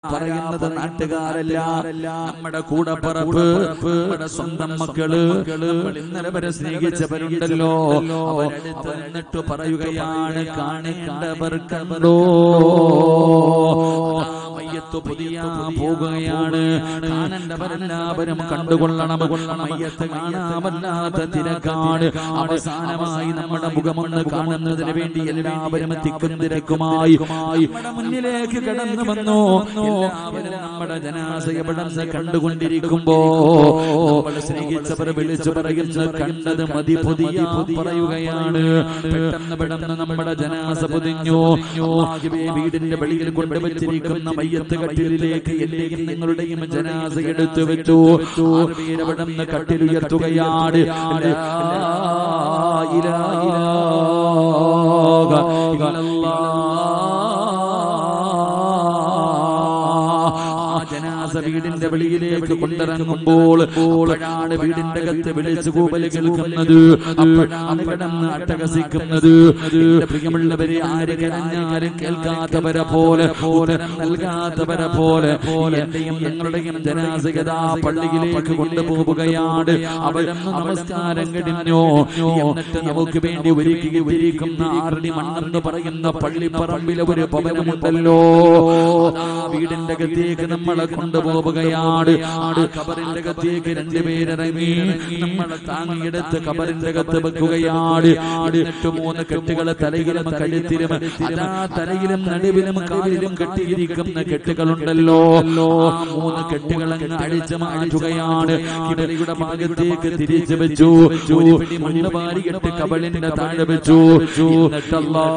പറയുന്നത് നാട്ടുകാരല്ല നമ്മുടെ കൂടപ്പറപ്പ് നമ്മുടെ സ്വന്തം മക്കള് നമ്മൾ ഇന്നലെ വരെ സ്നേഹിച്ചവരുണ്ടല്ലോ അവരടുത്ത് നിന്നിട്ട് പറയുകയാണ് കാണേണ്ടവർ കണ്ടോ മയ്യത്ത് പുതിയ പോകുകയാണ് കാണേണ്ടവരെല്ലാവരും കണ്ടുകൊള്ളണം മയ്യത്ത് കാണാമല്ലാത്ത തിരക്കാണ് അവസാനമായി നമ്മുടെ മുഖമൊന്ന് കാണുന്നതിന് വേണ്ടി എല്ലാവരും തിക്കും തിരക്കുമായി നമ്മുടെ മുന്നിലേക്ക് കടന്നു വന്നു എല്ലാവരും നമ്മുടെ ജനാസ എവിടെന്ന് കണ്ടുകൊണ്ടിരിക്കുമ്പോ നമ്മൾ സ്നേഹിച്ചവർ വിളിച്ചു പറയുന്ന കണ്ടത് മതി പുതിയ പറയുകയാണ് പെട്ടെന്ന് പെട്ടെന്ന് നമ്മുടെ ജനാസ പൊതിഞ്ഞു ആദ്യമേ വീടിന്റെ വെളിയിൽ കൊണ്ടുവച്ചിരിക്കുന്ന മയ്യത്ത് കട്ടിലിലേക്ക് എന്റെയും നിങ്ങളുടെയും ജനാസ എടുത്തു വെച്ചു ആറുപേരവിടുന്ന് കട്ടിലുയർത്തുകയാണ് ലാ ഇലാഹ ഇല്ലല്ലാഹ്. ആ ജനാസ വീടിന്റെ വെളിയിലേക്ക് കൊണ്ടിറങ്ങുമ്പോൾ അപ്പോഴാണ് വീടിന്റെ അകത്ത് വിളിച്ചു കൂവല് കേൾക്കുന്നത് അപ്പോഴാണ് കിടന്ന് അട്ടഹസിക്കുന്നത് എന്റെ പ്രിയമുള്ളവരെ ആര് കരഞ്ഞാലും കേൾക്കാത്തവരെ പോലെ ഉത്തരം നൽകാത്തവരെ പോലെ എന്റെയും ഞങ്ങളുടെയും ജനാസകത പള്ളിയിലേക്ക് കൊണ്ടുപോവുകയാണ് അവിടെ നമസ്കാരം കഴിഞ്ഞു എന്നിട്ട് നമുക്ക് വേണ്ടി ഒരുക്കി ഇരിക്കുന്ന ആറടി മണ്ണെന്ന് പറയുന്ന പള്ളിപ്പറമ്പിലെ ഒരു ഭവനമുണ്ടല്ലോ ആ വീടിന്റെ അകത്തേക്ക് നമ്മളെ കൊണ്ടുപോവുകയാണ് ആ കബറിന്റെ അകത്തേക്ക് രണ്ടുപേരിറങ്ങി നമ്മളെ താങ്ങിയെടുത്ത് കബറിന്റെ അകത്ത് വെക്കുകയാണ് എന്നിട്ട് മൂന്ന് കെട്ടുകളെ തലയിലും കഴുത്തിലും അതാ തലയിലും നടുവിലും കാലിലും കെട്ടിയിരിക്കുന്ന കെട്ടുകളുണ്ടല്ലോ ആ മൂന്ന് കെട്ടുകളങ്ങ് അഴിച്ചു മാറ്റുകയാണ് കിടലിയുടെ ഭാഗത്തേക്ക് തിരിച്ചു വെച്ചു ഒരു പിടി മണ്ണ് വാരിയിട്ട് കബളിന്റെ താഴെ വെച്ചു എന്നിട്ടല്ലാ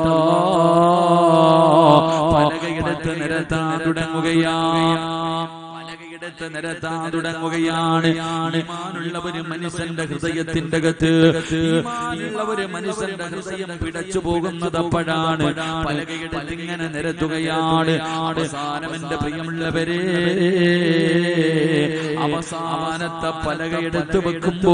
പലകയെടുത്ത് നിരത്താൻ തുടങ്ങുകയാണ് പലകയെടുത്ത് നിരത്താൻ തുടങ്ങുകയാണ് ഈമാനുള്ള ഒരു മനുഷ്യന്റെ ഹൃദയത്തിന്റെ അകത്ത് ഈമാനുള്ള ഒരു മനുഷ്യന്റെ ഹൃദയം പിടച്ചു പോകുന്നത് അപ്പോഴാണ് പലകയെടുത്ത് ഇങ്ങനെ നിരത്തുകയാണ് അവസാനം എന്റെ പ്രിയമുള്ളവരെ അവസാനത്തെ പലകയെടുത്ത് വെക്കുമ്പോ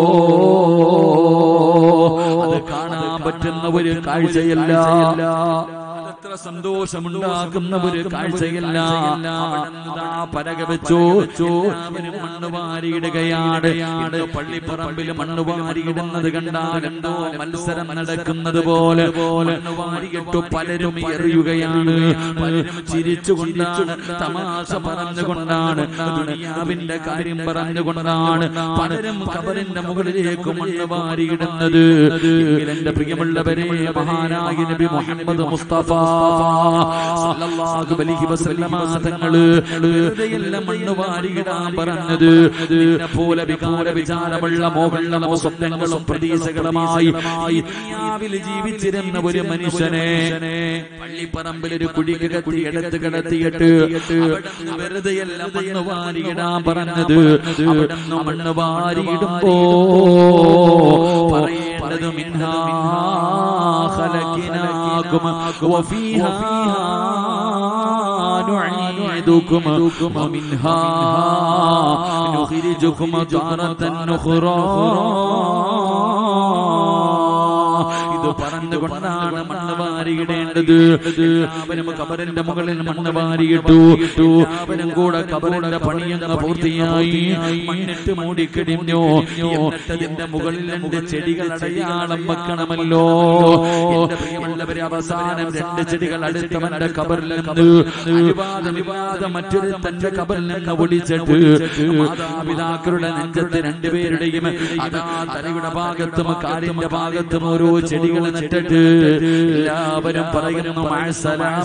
അത് കാണാൻ പറ്റുന്ന ഒരു കാഴ്ചയല്ല അത്ര സന്തോഷമുണ്ടാക്കുന്ന ഒരു കാഴ്ചയല്ല അവിടുന്ന് ആ പലക വെച്ചു അവന് മണ്ണ് വാരിയിടുകയാണ് ഇന്ന് പള്ളിപ്പറമ്പിൽ മണ്ണ് വാരിയിടുന്നത് കണ്ടാൽ എന്തോ മത്സരം നടക്കുന്നത് പോലെ മണ്ണ് വാരിയിട്ടു പലരും എറിയുകയാണ് പലരും ചിരിച്ചുകൊണ്ടാണ് തമാശ പറഞ്ഞുകൊണ്ടാണ് ദുനിയാവിന്റെ കാര്യം പറഞ്ഞുകൊണ്ടാണ് പലരും കബറിന്റെ മുകളിലേക്ക് മണ്ണ് വാരിയിടുന്നത് എങ്കിൽ എന്റെ പ്രിയമുള്ളവരെ മഹാനായ നബി മുഹമ്മദ് മുസ്തഫ സല്ലല്ലാഹു അലൈഹി വസല്ലമ തങ്ങള് വെറുതെയല്ല മണ്ണ് വാരിയിടാൻ പറഞ്ഞത് നിന്നെ പോലെ വികാര വിചാരമുള്ള മോഹമുള്ള സ്വപ്നങ്ങളും പ്രതീക്ഷകളുമായി ഈ ദുനിയാവിൽ ജീവിച്ചിരുന്ന ഒരു മനുഷ്യനെ പള്ളിപ്പറമ്പിൽ ഒരു കുഴിക്ക് കത്തി എടുത്ത് കിടത്തിയിട്ട് അവിടുന്ന് വെറുതെയല്ല മണ്ണ് വാരിയിടാൻ പറഞ്ഞത് അവിടുന്ന് മണ്ണ് വാരിയിടുമ്പോ പറയേണ്ടത് മിൻഹാ خلقناكم وفيها نعيدكم ومنها نخرجكم تارة أخرى ഇത് പറഞ്ഞുകൊണ്ടാണ് മണ്ണ് വാരിയിടേണ്ടത് എല്ലാവരും കബറിന്റെ മുകളിൽ മണ്ണ് വാരിയിട്ടു എല്ലാവരും കൂടെ കബറിന്റെ പണിയങ്ങ് പൂർത്തിയായി മണ്ണിട്ട് മൂടിക്കടിഞ്ഞു എന്നിട്ടതിന്റെ മുകളിൽ രണ്ട് ചെടികൾ അടയാളം വെക്കണമല്ലോ എന്റെ പ്രിയമുള്ളവരെ അവസാനം രണ്ട് ചെടികൾ അടുത്തവന്റെ കബറിൽ നിന്ന് അനുവാദമില്ലാതെ മറ്റൊരു തന്റെ കബറിൽ നിന്ന് ഒളിച്ചിട്ട് മാതാപിതാക്കളുടെ നെഞ്ചത്ത് രണ്ടുപേരുടെയും അതാ തലയുടെ ഭാഗത്തും കാലിന്റെ ഭാഗത്തും ഓരോ ചെടികൾ നട്ടിട്ട് എല്ലാവരും പറയുന്നു മഴസലാമ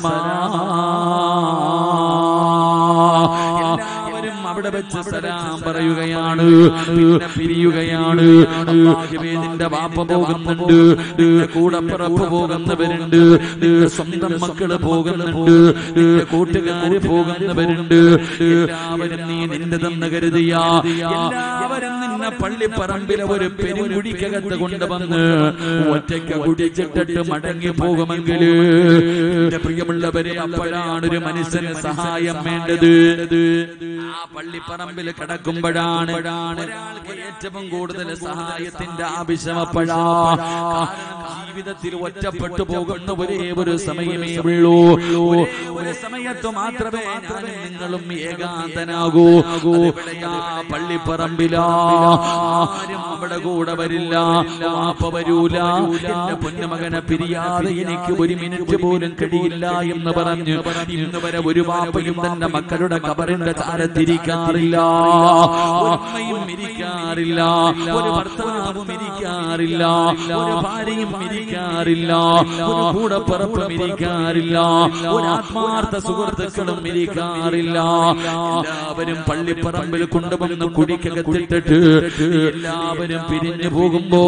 എല്ലാവരും അവിടെ വെച്ച് സലാം പറയുകയാണ് പിന്നെ പിരിയുകയാണ് അല്ലാഹുവേ, നിന്റെ വാപ്പ പോകുന്നുണ്ട് നിന്റെ കൂടപ്പിറപ്പ് പോകുന്നവരുണ്ട് നിന്റെ സ്വന്തം മക്കള് പോകുന്നുണ്ട് നിന്റെ കൂട്ടുകാര് പോകുന്നവരുണ്ട് എല്ലാവരും നീ നിന്റെ തന്ന് കരുതിയ എല്ലാവരും നിന്നെ പള്ളിപ്പറമ്പിലെ ഒരു പെരുകുടിക്കകത്ത് കൊണ്ടുവന്ന് ഒറ്റയ്ക്ക് കുടിച്ചിട്ടിട്ട് മടങ്ങി പോകുമെങ്കിൽ എന്റെ പ്രിയമുള്ളവരെ അപ്പോഴാണ് ഒരു മനുഷ്യന് സഹായം വേണ്ടത് ആ പള്ളി പള്ളിപ്പറമ്പിൽ കിടക്കുമ്പോഴാണ് ഒരാൾക്ക് ഏറ്റവും കൂടുതൽ സഹായത്തിന്റെ ആവശ്യം അപ്പോഴാ കാരണം ജീവിതത്തിൽ ഒറ്റപ്പെട്ടു പോകുന്ന ഒരേ ഒരു സമയമേ ഉള്ളൂ ഒരേ ഒരു സമയത്ത് മാത്രമേ ഞാനും നിങ്ങളും ഏകാന്തനാകൂ അതെവിടെയാ പള്ളിപ്പറമ്പിലാ ആരും അവിടെ കൂടെ വരില്ല വാപ്പ വരൂല എന്റെ പൊന്നുമകനെ പിരിയാതെ എനിക്ക് ഒരു മിനിറ്റ് പോലും കഴിയില്ല എന്ന് പറഞ്ഞു ഇന്ന് വരെ ഒരു വാപ്പയും തന്റെ മക്കളുടെ കബറിന്റെ താരത്തിരിക്കാറില്ല ഉമ്മയും ഇരിക്കാറില്ല ഒരു ഭർത്താവും ഇരിക്കാറില്ല ഒരു ഭാര്യയും ഇരിക്കാറില്ല ഒരു കൂടപ്പിറപ്പും ഇരിക്കാറില്ല ഒരു ആത്മാർത്ഥ സുഹൃത്തുക്കളും ഇരിക്കാറില്ല എല്ലാവരും പള്ളിപ്പറമ്പിൽ കൊണ്ടുവന്ന് കുടിക്കകത്തിട്ടിട്ട് എല്ലാവരും പിരിഞ്ഞു പോകുമ്പോ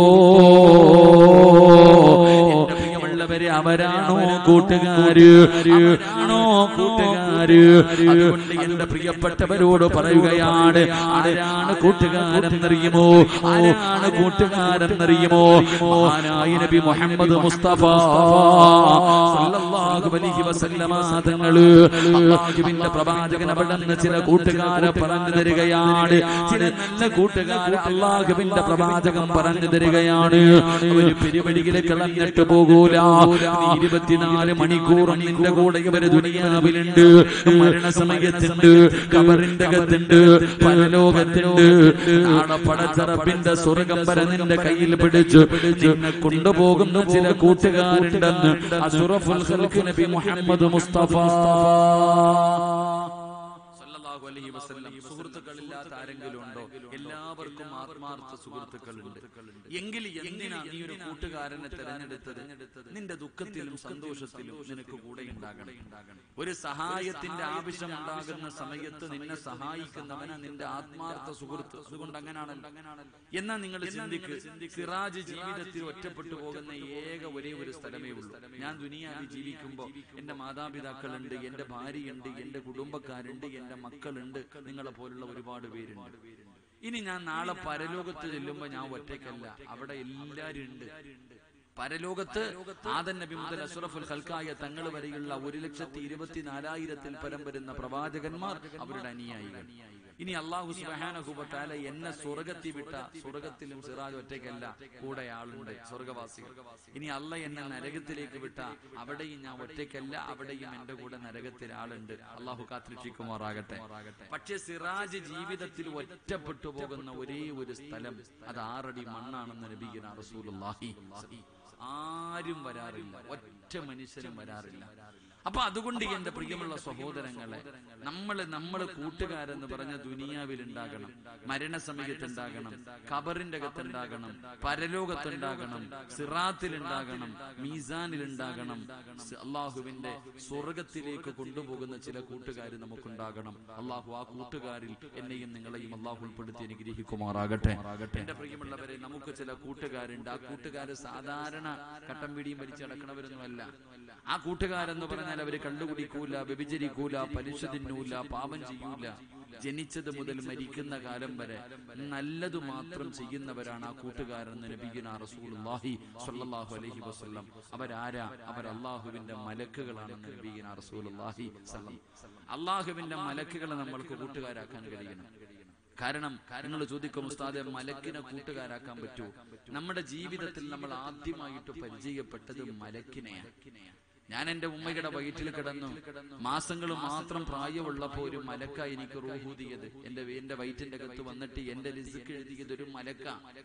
എന്റെ പ്രിയമുള്ളവരെ അവരാണോ കൂട്ടുകാര് അവരാണോ കൂട്ടുകാര് അതുകൊണ്ട് എന്റെ പ്രിയപ്പെട്ടവരോട് പറയുകയാണ് ആരാണ് കൂട്ടുകാരെന്നറിയുമോ ആരാണ് കൂട്ടുകാരെന്നറിയുമോ മഹാനായ നബി മുഹമ്മദ് മുസ്തഫ സല്ലല്ലാഹു അലൈഹി വസല്ലമ തങ്ങള് അല്ലാഹുവിന്റെ പ്രവാചകൻ അവിടെ നിന്ന് ചില കൂട്ടുകാരെ പറഞ്ഞു തരികയാണ് ചില നല്ല കൂട്ടുകാരെ അള്ളാഹുവിന്റെ പ്രവാചകൻ പറഞ്ഞു തരികയാണ് ഒരു പെരുവഴിയിലെ കളഞ്ഞിട്ട് പോകൂല നീ ഇരുപത്തിനാല് മണിക്കൂറും നിന്റെ കൂടെ ഇവര് ദുനിയാവിലുണ്ട് മരണസമയത്തുണ്ട് കബറിന്റെ അകത്തുണ്ട് പരലോകത്തുണ്ട് നാളെ പടച്ചറപ്പിന്റെ സ്വർഗം വരെ നിന്റെ കയ്യിൽ പിടിച്ചു നിന്നെ കൊണ്ടുപോകുന്ന ചില കൂട്ടുകാരുണ്ടെന്ന് അസുറഫുൽ ഖൽഖ് നബി മുഹമ്മദ് മുസ്തഫ സല്ലല്ലാഹു അലൈഹി വസല്ലം സുഹൃത്തുക്കളില്ലാത്ത ആരെങ്കിലും ഉണ്ടോ എല്ലാവർക്കും ആത്മാർത്ഥ സുഹൃത്തുക്കളുണ്ട് എങ്കിൽ എന്തിനാ നീ ഒരു കൂട്ടുകാരനെ തെരഞ്ഞെടുത്തത് നിന്റെ ദുഃഖത്തിലും സന്തോഷത്തിലും നിനക്ക് കൂടെ ഉണ്ടാകണം ഒരു സഹായത്തിന്റെ ആവശ്യം ഉണ്ടാകുന്ന സമയത്ത് നിന്നെ സഹായിക്കുന്നവനാ നിന്റെ ആത്മാർത്ഥ സുഹൃത്ത് അതുകൊണ്ട് അങ്ങനാണല്ലോ എന്നാ നിങ്ങൾ ചിന്തിക്ക് സിറാജ് ജീവിതത്തിൽ ഒറ്റപ്പെട്ടു പോകുന്ന ഏക ഒരേ ഒരു സ്ഥലമേ ഉള്ളൂ ഞാൻ ദുനിയാവിൽ ജീവിക്കുമ്പോ എന്റെ മാതാപിതാക്കളുണ്ട് എന്റെ ഭാര്യയുണ്ട് എന്റെ കുടുംബക്കാരുണ്ട് എന്റെ മക്കളുണ്ട് നിങ്ങളെ പോലുള്ള ഒരുപാട് പേരുണ്ട് ഇനി ഞാൻ നാളെ പരലോകത്ത് ചെല്ലുമ്പോ ഞാൻ ഒറ്റയ്ക്കല്ല അവിടെ എല്ലാരും ഉണ്ട് പരലോകത്ത് ആദൻ നബി മുതൽ അഷ്റഫുൽ ഖൽക്കായ തങ്ങൾ വരെയുള്ള ഒരു ലക്ഷത്തി ഇരുപത്തിനാലായിരത്തിൽ പരം വരുന്ന പ്രവാചകന്മാർ അവരുടെ അനുയായികൾ ഇനി അള്ളാഹു സുബാനഹുബത്താല എന്നെ സ്വർഗത്തിൽ വിട്ട സ്വർഗത്തിലും സിറാജ് ഒറ്റയ്ക്കല്ല കൂടെ ആളുണ്ട് സ്വർഗവാസികൾ ഇനി അല്ല എന്നെ നരകത്തിലേക്ക് വിട്ട അവിടെയും ഞാൻ ഒറ്റയ്ക്കല്ല അവിടെയും എന്റെ കൂടെ നരകത്തിൽ ആളുണ്ട് അള്ളാഹു കാത്തിരക്ഷിക്കുമാറാകട്ടെ പക്ഷെ സിറാജ് ജീവിതത്തിൽ ഒറ്റപ്പെട്ടു പോകുന്ന ഒരേ ഒരു സ്ഥലം അത് ആറടി മണ്ണാണെന്ന് നബീന റസൂലുള്ളാഹി ആരും വരാറില്ല ഒറ്റ മനുഷ്യരും വരാറില്ല അപ്പൊ അതുകൊണ്ട് എന്റെ പ്രിയമുള്ള സഹോദരങ്ങളെ നമ്മള് നമ്മള് കൂട്ടുകാരെന്ന് പറഞ്ഞ ദുനിയാവിൽ ഉണ്ടാകണം മരണസമയത്ത് ഉണ്ടാകണം ഖബറിന്റെ അകത്തുണ്ടാകണം പരലോകത്തുണ്ടാകണം സിറാത്തിൽ ഉണ്ടാകണം മീസാനിൽ ഉണ്ടാകണം അള്ളാഹുവിന്റെ സ്വർഗത്തിലേക്ക് കൊണ്ടുപോകുന്ന ചില കൂട്ടുകാർ നമുക്കുണ്ടാകണം അള്ളാഹു ആ കൂട്ടുകാരിൽ എന്നെയും നിങ്ങളെയും അള്ളാഹു ഉൾപ്പെടുത്തി അനുഗ്രഹിക്കുമാറാകട്ടെ എന്റെ പ്രിയമുള്ളവരെ നമുക്ക് ചില കൂട്ടുകാരുണ്ട് ആ കൂട്ടുകാര് സാധാരണ കട്ടം പിടിയും വലിച്ച് നടക്കണവരൊന്നുമല്ല ആ കൂട്ടുകാരെന്ന് പറഞ്ഞാൽ അവര് കണ്ടുപിടിക്കൂല വ്യഭിചരിക്കൂല പലിശ തിന്നൂല പാപം ചെയ്യൂല ജനിച്ചത് മുതൽ മരിക്കുന്ന കാലം വരെ നല്ലത് മാത്രം ചെയ്യുന്നവരാണ് ആ കൂട്ടുകാരെന്ന് നബിഗുന റസൂലുള്ളാഹി സ്വല്ലല്ലാഹു അലൈഹി വസല്ലം അവരാരാ അവർ അള്ളാഹുവിന്റെ മലക്കുകളാണെന്ന് നബിഗുന റസൂലുള്ളാഹി സല്ലം അള്ളാഹുവിന്റെ മലക്കുകളെ നമ്മൾക്ക് കൂട്ടുകാരാക്കാൻ കഴിയണം കാരണം നിങ്ങൾ ചോദിക്കും ഉസ്താദെ മലക്കിനെ കൂട്ടുകാരാക്കാൻ പറ്റൂ നമ്മുടെ ജീവിതത്തിൽ നമ്മൾ ആദ്യമായിട്ട് പരിചയപ്പെട്ടത് മലക്കിനെയാണ് ഞാൻ എന്റെ ഉമ്മയുടെ വയറ്റിൽ കിടന്നു മാസങ്ങൾ മാത്രം പ്രായമുള്ളപ്പോ ഒരു മലക്ക എനിക്ക് റൂഹൂതിയത് എന്റെ എന്റെ വയറ്റിന്റെ അകത്ത് വന്നിട്ട് എന്റെ ലിസിക്ക് എഴുതിയത് ഒരു മലക്ക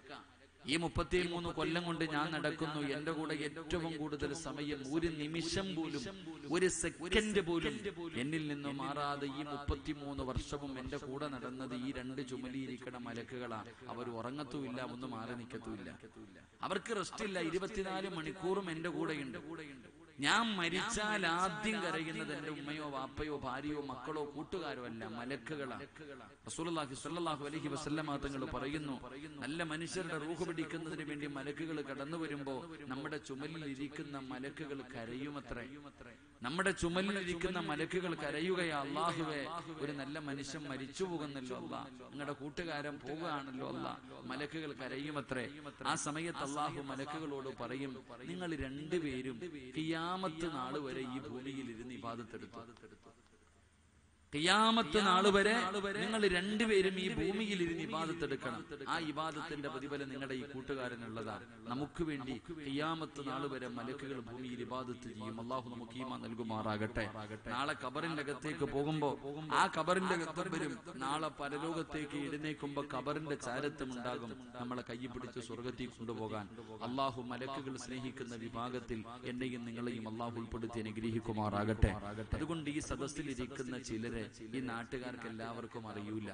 ഈ മുപ്പത്തിമൂന്ന് കൊല്ലം കൊണ്ട് ഞാൻ നടക്കുന്നു എന്റെ കൂടെ ഏറ്റവും കൂടുതൽ സമയം ഒരു നിമിഷം പോലും ഒരു സെക്കൻഡ് പോലും എന്നിൽ നിന്ന് മാറാതെ ഈ മുപ്പത്തിമൂന്ന് വർഷവും എന്റെ കൂടെ നടന്നത് ഈ രണ്ട് ചുമലിയിരിക്കണ മലക്കുകളാണ് അവർ ഉറങ്ങത്തുമില്ല ഒന്ന് മാറി നിൽക്കത്തുമില്ല അവർക്ക് റെസ്റ്റ് ഇല്ല ഇരുപത്തിനാല് മണിക്കൂറും എന്റെ കൂടെയുണ്ട് ഞാൻ മരിച്ചാൽ ആദ്യം കരയുന്നത് എന്റെ ഉമ്മയോ വാപ്പയോ ഭാര്യയോ മക്കളോ കൂട്ടുകാരോ അല്ല മലക്കുകളാണ് റസൂലുള്ളാഹി സ്വല്ലല്ലാഹു അലൈഹി വസല്ലമ തങ്ങൾ പറയുന്നു നല്ല മനുഷ്യരുടെ റൂഹ് പിടിക്കുന്നതിന് വേണ്ടി മലക്കുകൾ കടന്നു വരുമ്പോ നമ്മുടെ ചുമലിൽ ഇരിക്കുന്ന മലക്കുകൾ കരയുമത്രേ നമ്മുടെ ചുമലിൽ ഇരിക്കുന്ന മലക്കുകൾ കരയുകയാ അള്ളാഹുവെ ഒരു നല്ല മനുഷ്യൻ മരിച്ചു പോകുന്നല്ലോ അല്ല നിങ്ങളുടെ കൂട്ടുകാരൻ പോകുകയാണല്ലോ അല്ല മലക്കുകൾ കരയുമത്രേ ആ സമയത്ത് അള്ളാഹു മലക്കുകളോട് പറയും നിങ്ങൾ രണ്ടുപേരും കിയാമത്ത് നാൾ വരെ ഈ ഭൂമിയിൽ ഇരുന്ന് ഇബാദത്തെടുത്തു ഖിയാമത്ത് നാൾ വരെ നിങ്ങൾ രണ്ടുപേരും ഈ ഭൂമിയിൽ ഇരുന്ന് ഇബാദത്തെടുക്കണം ആ ഇബാദത്തിന്റെ പ്രതിഫലം നിങ്ങളുടെ ഈ കൂട്ടുകാരനുള്ളതാണ് നമുക്ക് വേണ്ടി ഖിയാമത്ത് നാൾ വരെ മലക്കുകൾ ഭൂമിയിൽ ഇബാദത്ത് ചെയ്യും അള്ളാഹു നമുക്ക് ഈമ നൽകുമാറാകട്ടെ നാളെ കബറിന്റെ അകത്തേക്ക് പോകുമ്പോ ആ കബറിന്റെ അകത്തും വരും നാളെ പരലോകത്തേക്ക് എഴുന്നേക്കുമ്പോ കബറിന്റെ ചാരത്വം ഉണ്ടാകും നമ്മളെ കൈ പിടിച്ച് സ്വർഗത്തിൽ കൊണ്ടുപോകാൻ അള്ളാഹു മലക്കുകൾ സ്നേഹിക്കുന്ന വിഭാഗത്തിൽ എന്നെയും നിങ്ങളെയും അള്ളാഹു ഉൾപ്പെടുത്തി അനുഗ്രഹിക്കുമാറാകട്ടെ അതുകൊണ്ട് ഈ സദസ്സിലിരിക്കുന്ന ചിലരെ ഈ നാട്ടുകാർക്ക് എല്ലാവർക്കും അറിയൂല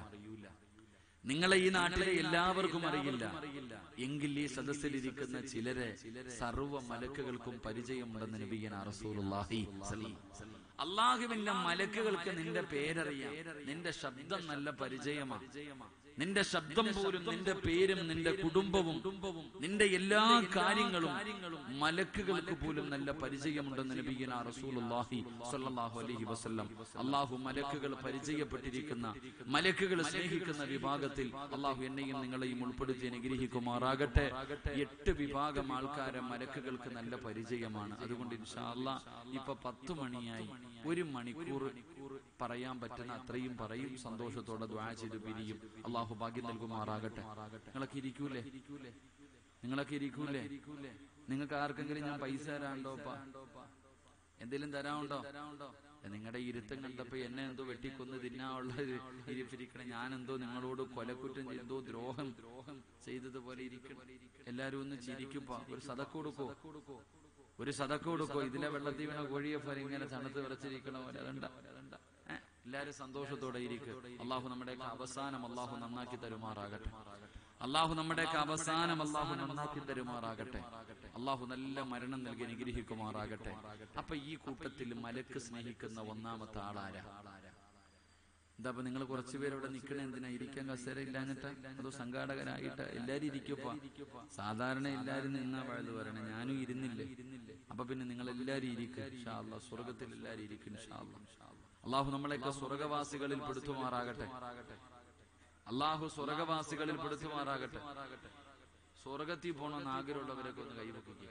നിങ്ങളെ ഈ നാട്ടിലെ എല്ലാവർക്കും അറിയില്ല എങ്കിൽ ഈ സദസ്സിലിരിക്കുന്ന ചിലരെ സർവ്വ മലക്കുകൾക്കും പരിചയമുണ്ടെന്ന് നബിയന റസൂലുള്ളാഹി അള്ളാഹുവിന്റെ മലക്കുകൾക്ക് നിന്റെ പേരറിയാം നിന്റെ ശബ്ദം നല്ല പരിചയമാണ് നിന്റെ ശബ്ദം പോലും നിന്റെ പേരും നിന്റെ കുടുംബവും നിന്റെ എല്ലാ കാര്യങ്ങളും മലക്കുകൾക്ക് പോലും നല്ല പരിചയമുണ്ടെന്ന് നബിയന റസൂലുള്ളാഹി സ്വല്ലല്ലാഹു അലൈഹി വസല്ലം അള്ളാഹു മലക്കുകൾ പരിചയപ്പെട്ടിരിക്കുന്ന മലക്കുകൾ സ്നേഹിക്കുന്ന വിഭാഗത്തിൽ അള്ളാഹു എന്നെയും നിങ്ങളെയും ഉൾപ്പെടുത്തി അനുഗ്രഹിക്കുമാറാകട്ടെ എട്ട് വിഭാഗം ആൾക്കാരെ മലക്കുകൾക്ക് നല്ല പരിചയമാണ് അതുകൊണ്ട് ഇൻഷാ അല്ലാ ഇപ്പൊ പത്ത് മണിയായി ഒരു മണിക്കൂർ പറയാൻ പറ്റുന്ന അത്രയും പറയും സന്തോഷത്തോടെ ദ്വാ ചെയ്ത് പിരിയും അള്ളാഹു ഭാഗ്യം നൽകുമാറാകട്ടെ നിങ്ങളൊക്കെ ഇരിക്കൂലേ നിങ്ങളൊക്കെ ഇരിക്കൂലേ നിങ്ങൾക്ക് ആർക്കെങ്കിലും ഞാൻ പൈസ തരാണ്ടോപ്പാ എന്തെങ്കിലും തരാനുണ്ടോ നിങ്ങളുടെ ഇരുത്തം കണ്ടപ്പോ എന്നെ എന്തോ വെട്ടിക്കൊന്ന് തിന്നാനുള്ള ഇരിപ്പിരിക്കണം ഞാൻ എന്തോ നിങ്ങളോട് കൊലക്കുറ്റം ചെയ്തോ ദ്രോഹം ദ്രോഹം ചെയ്തതുപോലെ ഇരിക്കണം എല്ലാരും ഒന്ന് ചിരിക്കുമ്പോ ഒരു സതക്ക് കൊടുക്കോ ഒരു സതക്ക് കൊടുക്കോ ഇതിലെ വെള്ളത്തിൽ വീണ കോഴിയെ പോലെ ഇങ്ങനെ തണുത്ത് വിറച്ചിരിക്കണ പോലെ അതണ്ട ഏ, എല്ലാരും സന്തോഷത്തോടെ ഇരിക്കും അള്ളാഹു നമ്മുടെയൊക്കെ അവസാനം അള്ളാഹു നന്നാക്കി തരുമാറാകട്ടെ അള്ളാഹു നമ്മുടെയൊക്കെ അവസാനം അള്ളാഹു നന്നാക്കി തരുമാറാകട്ടെ അള്ളാഹു നല്ല മരണം നൽകി അനുഗ്രഹിക്കുമാറാകട്ടെ അപ്പൊ ഈ കൂട്ടത്തിൽ മലക്ക് സ്നേഹിക്കുന്ന ഒന്നാമത്തെ ആളാരാ എന്താ അപ്പൊ നിങ്ങൾ കുറച്ചു പേര് അവിടെ നിൽക്കണേ എന്തിനാ ഇരിക്കാൻ കസേര ഇല്ലാഞ്ഞിട്ട് അതോ സംഘാടകരായിട്ട് എല്ലാരും ഇരിക്കപ്പാ സാധാരണ എല്ലാരും നിന്നാ വഴുത് പറയണേ ഞാനും ഇരുന്നില്ലേ അപ്പൊ പിന്നെ നിങ്ങൾ എല്ലാരും ഇരിക്കും ഇൻഷാ അല്ലാ സ്വർഗത്തിൽ എല്ലാരും ഇരിക്കും ഇൻഷാ അല്ലാ. അള്ളാഹു നമ്മളെയൊക്കെ സ്വർഗവാസികളിൽ പെടുത്തുമാറാകട്ടെ അള്ളാഹു സ്വർഗവാസികളിൽ പെടുത്തുമാറാകട്ടെ സ്വർഗത്തിൽ പോകണമെന്ന് ആഗ്രഹമുള്ളവരൊക്കെ ഒന്ന് കൈവക്കുക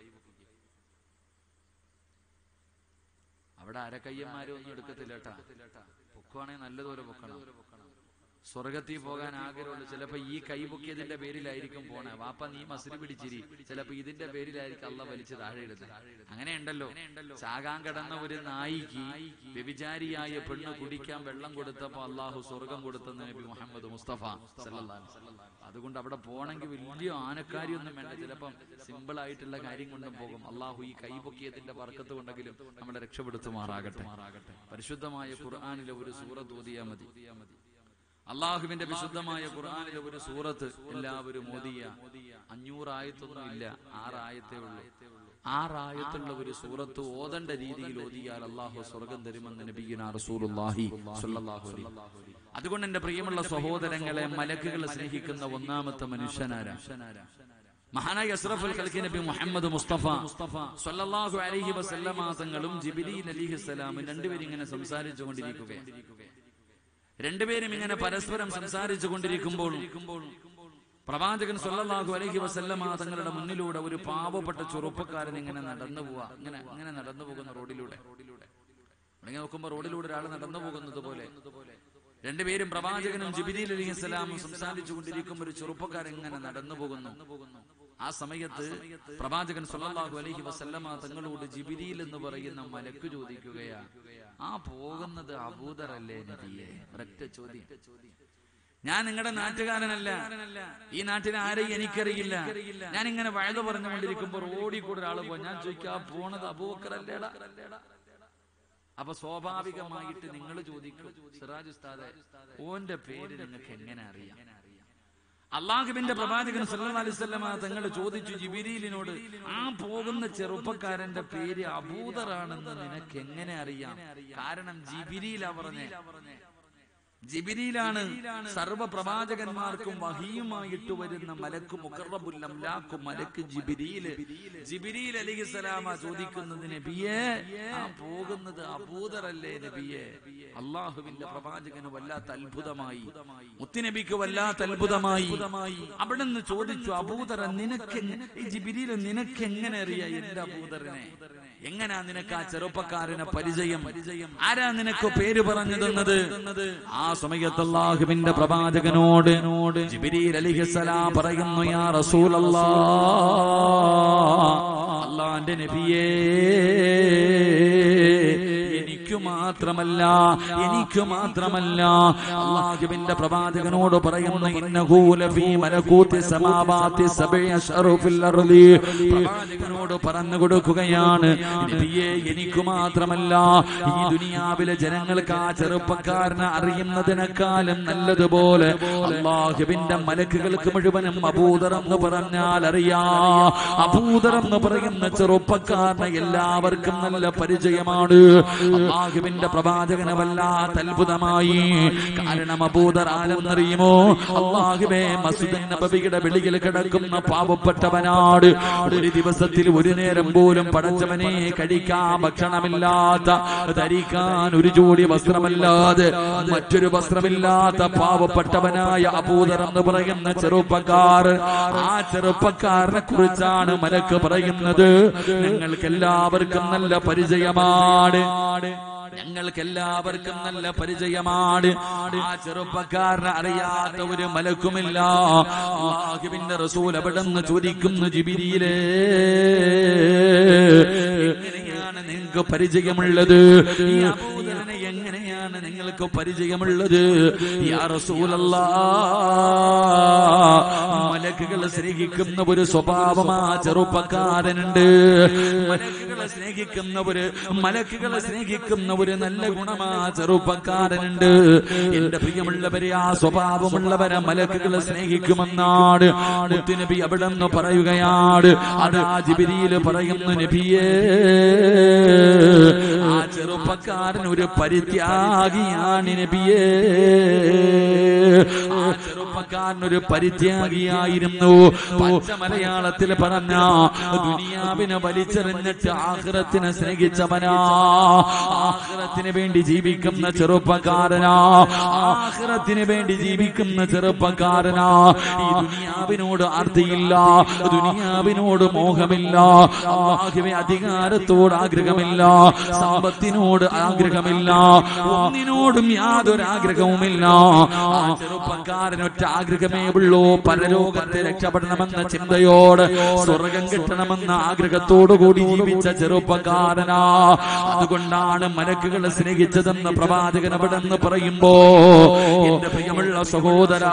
അവിടെ അരക്കയ്യന്മാരും ഒന്നും എടുക്കത്തില്ല കേട്ടാ പൊക്കുവാണെങ്കിൽ നല്ലതുപോലെ പൊക്കണം സ്വർഗത്തിൽ പോകാൻ ആഗ്രഹമുള്ളൂ ചിലപ്പോ ഈ കൈ പൊക്കിയതിന്റെ പേരിലായിരിക്കും പോണേ വാപ്പ നീ മസിൽ പിടിച്ചിരി ചിലപ്പോ ഇതിന്റെ പേരിലായിരിക്കും അള്ള വലിച്ച് താഴെ ഇടുന്നത് അങ്ങനെയുണ്ടല്ലോ ചാകാൻ കിടന്ന ഒരു നായിക്ക് വ്യഭിചാരിയായ പെണ്ണ് കുടിക്കാൻ വെള്ളം കൊടുത്തപ്പോ അള്ളാഹു സ്വർഗം കൊടുത്തെന്ന് നബി മുഹമ്മദ് മുസ്തഫ സല്ലല്ലാഹു അലൈഹി വസല്ലം. അതുകൊണ്ട് അവിടെ പോണെങ്കിൽ വലിയ ആനക്കാരിയൊന്നും വേണ്ട ചിലപ്പം സിമ്പിൾ ആയിട്ടുള്ള കാര്യം കൊണ്ടും പോകും അള്ളാഹു ഈ കൈ പൊക്കിയതിന്റെ പറക്കത്ത് കൊണ്ടെങ്കിലും നമ്മളെ രക്ഷപ്പെടുത്തുമാറാകട്ടെ പരിശുദ്ധമായ ഖുർആാനിലെ ഒരു സൂറത്ത് ഓതിയാ മതി അള്ളാഹുവിന്റെ വിശുദ്ധമായ ഖുർആാനിലെ ഒരു സൂറത്ത് എല്ലാവരും ഓതിയ അഞ്ഞൂറായത്തൊന്നും ഇല്ല ആറായത്തേ ഉള്ളൂ ആറായത്തുള്ള ഒരു സൂറത്ത് ഓതണ്ട രീതിയിൽ ഓതിയാൽ അള്ളാഹു സ്വർഗം തരുമെന്ന് നബിയുന റസൂലുള്ളാഹി സ്വല്ലല്ലാഹു അലൈഹി വസല്ലം. അതുകൊണ്ട് എന്റെ പ്രിയമുള്ള സഹോദരങ്ങളെ മലക്കുകൾ സ്നേഹിക്കുന്ന ഒന്നാമത്തെ മനുഷ്യനാരാ മഹാനായ അസ്രഫുൽ ഖൽഖി നബി മുഹമ്മദ് മുസ്തഫ സ്വല്ലല്ലാഹു അലൈഹി വസല്ലമ തങ്ങളും ജിബ്രീൽ അലൈഹിസ്സലാമും രണ്ടുപേരും ഇങ്ങനെ സംസാരിച്ചു കൊണ്ടിരിക്കുകയാണ് രണ്ടുപേരും ഇങ്ങനെ പരസ്പരം സംസാരിച്ചു കൊണ്ടിരിക്കുമ്പോൾ പ്രവാചകൻ സല്ലല്ലാഹു അലൈഹി വസല്ലമ തങ്ങളുടെ മുന്നിലൂടെ ഒരു പാവപ്പെട്ട ചെറുപ്പക്കാരൻ ഇങ്ങനെ നടന്നു പോവാ ഇങ്ങനെ ഇങ്ങനെ നടന്നു പോകുന്ന റോഡിലൂടെ അല്ലെങ്കിൽ നോക്കുമ്പോ റോഡിലൂടെ ഒരാൾ നടന്നു പോകുന്നത് പോലെ രണ്ടുപേരും പ്രവാചകനും ജിബിരിൽ അലൈഹി സ്വലാമും സംസാരിച്ചു കൊണ്ടിരിക്കുമ്പോൾ ഒരു ചെറുപ്പക്കാരൻ ഇങ്ങനെ നടന്നു പോകുന്നു ആ സമയത്ത് പ്രവാചകൻ സല്ലല്ലാഹു അലൈഹി വസല്ലമ തങ്ങളോട് ജിബിരിൽ എന്ന് പറയുന്ന മലക്ക് ചോദിക്കുകയാ ആ പോകുന്നത് അബൂദറല്ലേ നബിയെ ഒരൊറ്റ ചോദ്യം ഞാൻ നിങ്ങളുടെ നാട്ടുകാരനല്ല ഈ നാട്ടിൽ ആരെയും എനിക്കറിയില്ല ഞാൻ ഇങ്ങനെ വഴുത പറഞ്ഞുകൊണ്ടിരിക്കുമ്പോൾ റോഡിൽ കൂടെ ഒരാൾ പോയി ഞാൻ ചോദിക്കാം ആ പോണത് അബൂക്കറല്ലേടാ അപ്പൊ സ്വാഭാവികമായിട്ട് നിങ്ങൾ ചോദിക്കും സിറാജ് ഉസ്താദെ ഓന്റെ പേര് നിങ്ങൾക്ക് എങ്ങനെ അറിയാം അള്ളാഹുബിന്റെ പ്രവാചകൻ സല്ലല്ലാഹു അലൈഹി വസല്ലമ തങ്ങൾ ചോദിച്ചു ജിബിരിലിനോട് ആ പോകുന്ന ചെറുപ്പക്കാരന്റെ പേര് അബൂദറാണെന്ന് നിനക്ക് എങ്ങനെ അറിയാം കാരണം ജിബിരിയിലാ പറഞ്ഞേ ജിബിരിയിലാണ് സർവ പ്രവാചകന്മാർക്കും വഹിയുമായിട്ട് വരുന്ന മലക്ക് മുഖറബുൽ അംലാക്കും മലക്ക് ജിബിരിയില് ജിബിരിയിൽ അലിഹിസലാമ ചോദിക്കുന്നത് നബിയെ ആ പോകുന്നത് അബൂദറല്ലേ നബിയെ അള്ളാഹുവിന്റെ പ്രവാചകന് വല്ലാത്ത അത്ഭുതമായി മുത്തുനബിക്ക് വല്ലാത്ത അത്ഭുതമായി അവിടെ നിന്ന് ചോദിച്ചു അബൂദറ നിനക്ക് എങ്ങ- ഈ ജിബിരിയിൽ നിനക്ക് എങ്ങനെ അറിയാം എന്റെ അബൂദറിനെ എങ്ങനാ നിനക്ക് ആ ചെറുപ്പക്കാരനെ പരിചയം ആരാ നിനക്ക് പേര് പറഞ്ഞു തന്നത് ആ സമയത്ത് അള്ളാഹുവിന്റെ പ്രവാചകനോട് ജിബിരിൽ അലിഹിസലാം പറയുന്നു യാ റസൂലല്ലാ അള്ളാന്റെ നബിയേ എനിക്ക് മാത്രമല്ല എനിക്ക് മാത്രമല്ല അള്ളാഹുവിന്റെ പ്രവാചകനോട് പറയുന്ന ഇന്നഹൂല ഫീ മലകൂത്തി സമാവാത്തി സബഇ അശ്റു ഫിൽ അർളി പ്രവാചകനോട് പറഞ്ഞു കൊടുക്കുകയാണ് നബിയെ എനിക്ക് മാത്രമല്ല ഈ ദുനിയാവിലെ ജനങ്ങൾക്ക് ആ ചെറുപ്പക്കാരനെ അറിയുന്നതിനേക്കാളും നല്ലതുപോലെ അള്ളാഹുവിന്റെ മലക്കുകൾക്ക് മുഴുവനും അബൂദർ എന്ന് പറഞ്ഞാൽ അറിയാ അബൂദർ എന്ന് പറയുന്ന ചെറുപ്പക്കാരനെ എല്ലാവർക്കും നല്ല പരിചയമാണ് അള്ളാഹുവിന്റെ പ്രവാചകന് വല്ലാത്ത അത്ഭുതമായി കാരണം അബൂദർ ആലെന്നറിയുമോ അള്ളാഹുവേ മസ്ജിദ് നബവിയുടെ വെളിയിൽ കിടക്കുന്ന പാവപ്പെട്ടവനാട് ഒരു ദിവസത്തിൽ ഒരു നേരം പോലും പടച്ചവനെ കഴിക്കാൻ ഭക്ഷണമില്ലാത്ത ധരിക്കാൻ ഒരു ജോഡി വസ്ത്രമല്ലാതെ മറ്റൊരു വസ്ത്രമില്ലാത്ത പാവപ്പെട്ടവനായ അബൂദർ എന്ന് പറയുന്ന ചെറുപ്പക്കാർ ആ ചെറുപ്പക്കാരനെ കുറിച്ചാണ് മലക്ക് പറയുന്നത് ഞങ്ങൾക്ക് എല്ലാവർക്കും നല്ല പരിചയമാണ് ഞങ്ങൾക്ക് എല്ലാവർക്കും നല്ല പരിചയമാണ് ആ ചെറുപ്പക്കാരനെ അറിയാത്ത ഒരു മലക്കുമില്ല അള്ളാഹുവിന്റെ റസൂൽ അവിടെ നിന്ന് ചോദിക്കുന്നു ജിബിരിയിലേ എങ്ങനെയാണ് നിങ്ങൾക്ക് പരിചയമുള്ളത് ഈ അബൂദറിനെ എങ്ങനെയാണ് നിങ്ങൾക്ക് പരിചയമുള്ളത് യാ റസൂലല്ലാ മലക്കുകളെ സ്നേഹിക്കുന്ന ഒരു സ്വഭാവം ആ ചെറുപ്പക്കാരനുണ്ട് മലക്കുകളെ സ്നേഹിക്കുന്ന ഒരു മലക്കുകളെ സ്നേഹിക്കുന്ന ഒരു നല്ല ഗുണമാ ചെറുപ്പക്കാരനുണ്ട് എന്റെ പ്രിയമുള്ളവരെ ആ സ്വഭാവമുള്ളവരെ മലക്കുകളെ സ്നേഹിക്കുമെന്നാണ് മുത്തുനബി അവിടെ നിന്ന് പറയുകയാണ് അതാ ജിബിരിയിൽ പറയുന്നു നബിയേ ആ ചെറുപ്പക്കാരൻ ഒരു പരിത്യാഗിയാണ് നബിയേ ആ ചെറുപ്പക്കാരൻ ഒരു പരിത്യാഗിയായിരുന്നു പച്ച മലയാളത്തിൽ പറഞ്ഞ ദുനിയാവിനെ വലിച്ചെറിഞ്ഞിട്ട് ആഹ്റത്തിനെ സ്നേഹിച്ചവനാ ആഹ്റത്തിന് വേണ്ടി ജീവിക്കുന്ന ചെറുപ്പക്കാരനാ ആഹ്റത്തിന് വേണ്ടി ജീവിക്കുന്ന ചെറുപ്പക്കാരനാ ഈ ദുനിയാവിനോട് ആർത്തിയില്ല ദുനിയാവിനോട് മോഹമില്ല അള്ളാഹുവെ അധികാരത്തോട് ആഗ്രഹമില്ല സമ്പത്തിനോട് ആഗ്രഹമില്ല ഒന്നിനോടും യാതൊരു ആഗ്രഹവുമില്ല ആ ചെറുപ്പക്കാരൻ ഒറ്റ ആഗ്രഹമേ ഉള്ളൂ പരലോകത്തെ രക്ഷപ്പെടണമെന്ന ചിന്തയോട് സ്വർഗം കിട്ടണമെന്ന ആഗ്രഹത്തോടു കൂടി ജീവിച്ച ചെറുപ്പക്കാരനാ അതുകൊണ്ടാണ് മലക്കുകളെ സ്നേഹിച്ചതെന്ന് പ്രവാചകൻ അവിടെ നിന്ന് പറയുമ്പോ എന്റെ പ്രിയമുള്ള സഹോദരാ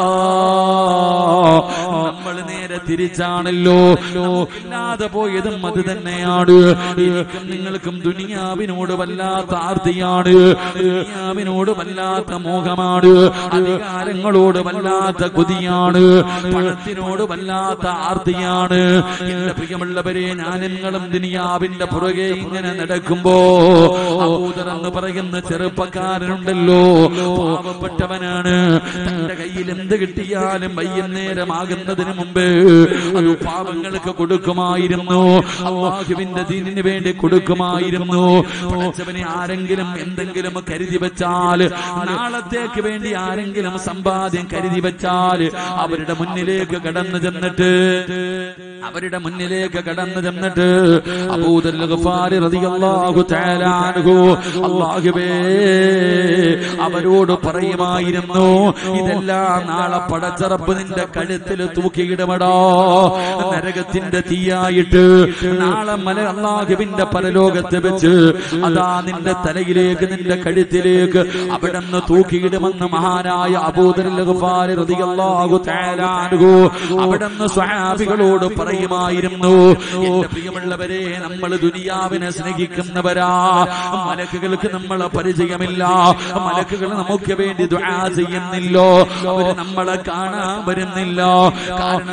നമ്മൾ നേരെ തിരിച്ചാണല്ലോ ഇല്ലാതെ പോയതും അത് തന്നെയാണ് എനിക്കും നിങ്ങൾക്കും ദുനിയാവിനോട് വല്ലാത്ത ആർത്തിയാണ് ദുനിയാവിനോട് വല്ലാത്ത മോഹമാണ് അധികാരങ്ങളോട് വല്ലാത്ത കൊതിയാണ് പണത്തിനോട് വല്ലാത്ത ആർത്തിയാണ് എന്റെ പ്രിയമുള്ളവരെ ഞാൻ നിങ്ങളും ദുനിയാവിന്റെ പുറകെ ഇങ്ങനെ നടക്കുമ്പോ അബൂദർ എന്ന് പറയുന്ന ചെറുപ്പക്കാരനുണ്ടല്ലോ പാവപ്പെട്ടവനാണ് തന്റെ കയ്യിൽ എന്ത് കിട്ടിയാലും വൈകുന്നേരമാകുന്നതിന് മുമ്പ് അത് പാവങ്ങൾക്ക് കൊടുക്കുമായിരുന്നു അള്ളാഹുവിന്റെ ദീനിന് വേണ്ടി കൊടുക്കുമായിരുന്നു പഠിച്ചവനെ ആരെങ്കിലും എന്തെങ്കിലും കരുതി വെച്ചാൽ നാളത്തേക്ക് വേണ്ടി ആരെങ്കിലും സമ്പാദ്യം കരുതി വെച്ചാൽ അവരുടെ മുന്നിലേക്ക് കടന്നു ചെന്നിട്ട് അവരുടെ മുന്നിലേക്ക് കടന്നു ചെന്നിട്ട് അബൂദർ ഗഫാരി റളിയല്ലാഹു തആല അൻഹു അല്ലാഹുവേ അവരോട് പറയുമായിരുന്നു ഇതെല്ലാം നാളെ പടച്ചറപ്പ് നിന്റെ കഴുത്തിൽ തൂക്കിയിടമടാ നരകത്തിന്റെ തീയായിട്ട് നാളെ മല അള്ളാഹുവിന്റെ പരലോകത്ത് വെച്ച് അതാ നിന്റെ തലയിലേക്ക് നിന്റെ കഴുത്തിലേക്ക് അവിടെ നിന്ന് തൂക്കിയിടുമെന്ന് മഹാനായ അബൂദർ ഗഫാരി റളിയല്ലാഹു തആല അൻഹു അവിടെ നിന്ന് സ്വഹാബികളോട് പറയുമായിരുന്നു എന്റെ പ്രിയമുള്ളവരെ നമ്മൾ ദുനിയാവിനെ സ്നേഹിക്കുന്നവരാ മലക്കുകൾക്ക് നമ്മളെ പരിചയമില്ല മലക്കുകൾ നമുക്ക് വേണ്ടി ദുആ ചെയ്യുന്നില്ലോ അവര് നമ്മളെ കാണാൻ വരുന്നില്ല കാരണം നമ്മൾ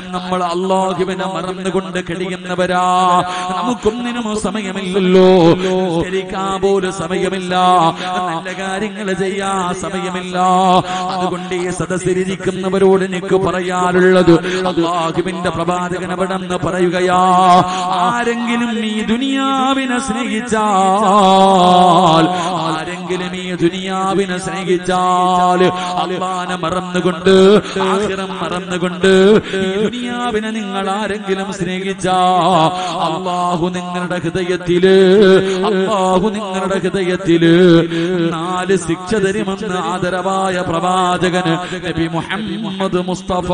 അള്ളാഹുവിനെ മറന്നുകൊണ്ട് കഴിയുന്നവരാ നമുക്കൊന്നിനും സമയമില്ലല്ലോ നിസ്കരിക്കാൻ പോലും സമയമില്ല നല്ല കാര്യങ്ങൾ ചെയ്യാ സമയമില്ല അതുകൊണ്ട് ഈ സദസ്സിലിരിക്കുന്നവരോട് എനിക്ക് പറയാനുള്ളത് അള്ളാഹുവിന്റെ പ്രവാചകൻ അവിടെ നിന്ന് പറയുകയാ ആരെങ്കിലും ഈ ദുനിയാവിനെ സ്നേഹിച്ചാൽ ആരെങ്കിലും ഈ ദുനിയാവിനെ സ്നേഹിച്ചാൽ അള്ളാനെ മറന്നുകൊണ്ട് ആഗ്രഹം മറന്നുകൊണ്ട് ഈ ദുനിയാവിനെ നിങ്ങൾ ആരെങ്കിലും സ്നേഹിച്ചാ അള്ളാഹു നിങ്ങളുടെ ഹൃദയത്തില് അള്ളാഹു നിങ്ങളുടെ ഹൃദയത്തില് നാല് ശിക്ഷ തരുമെന്ന് ആദരവായ പ്രവാചകന് നബി മുഹമ്മദ് മുസ്തഫ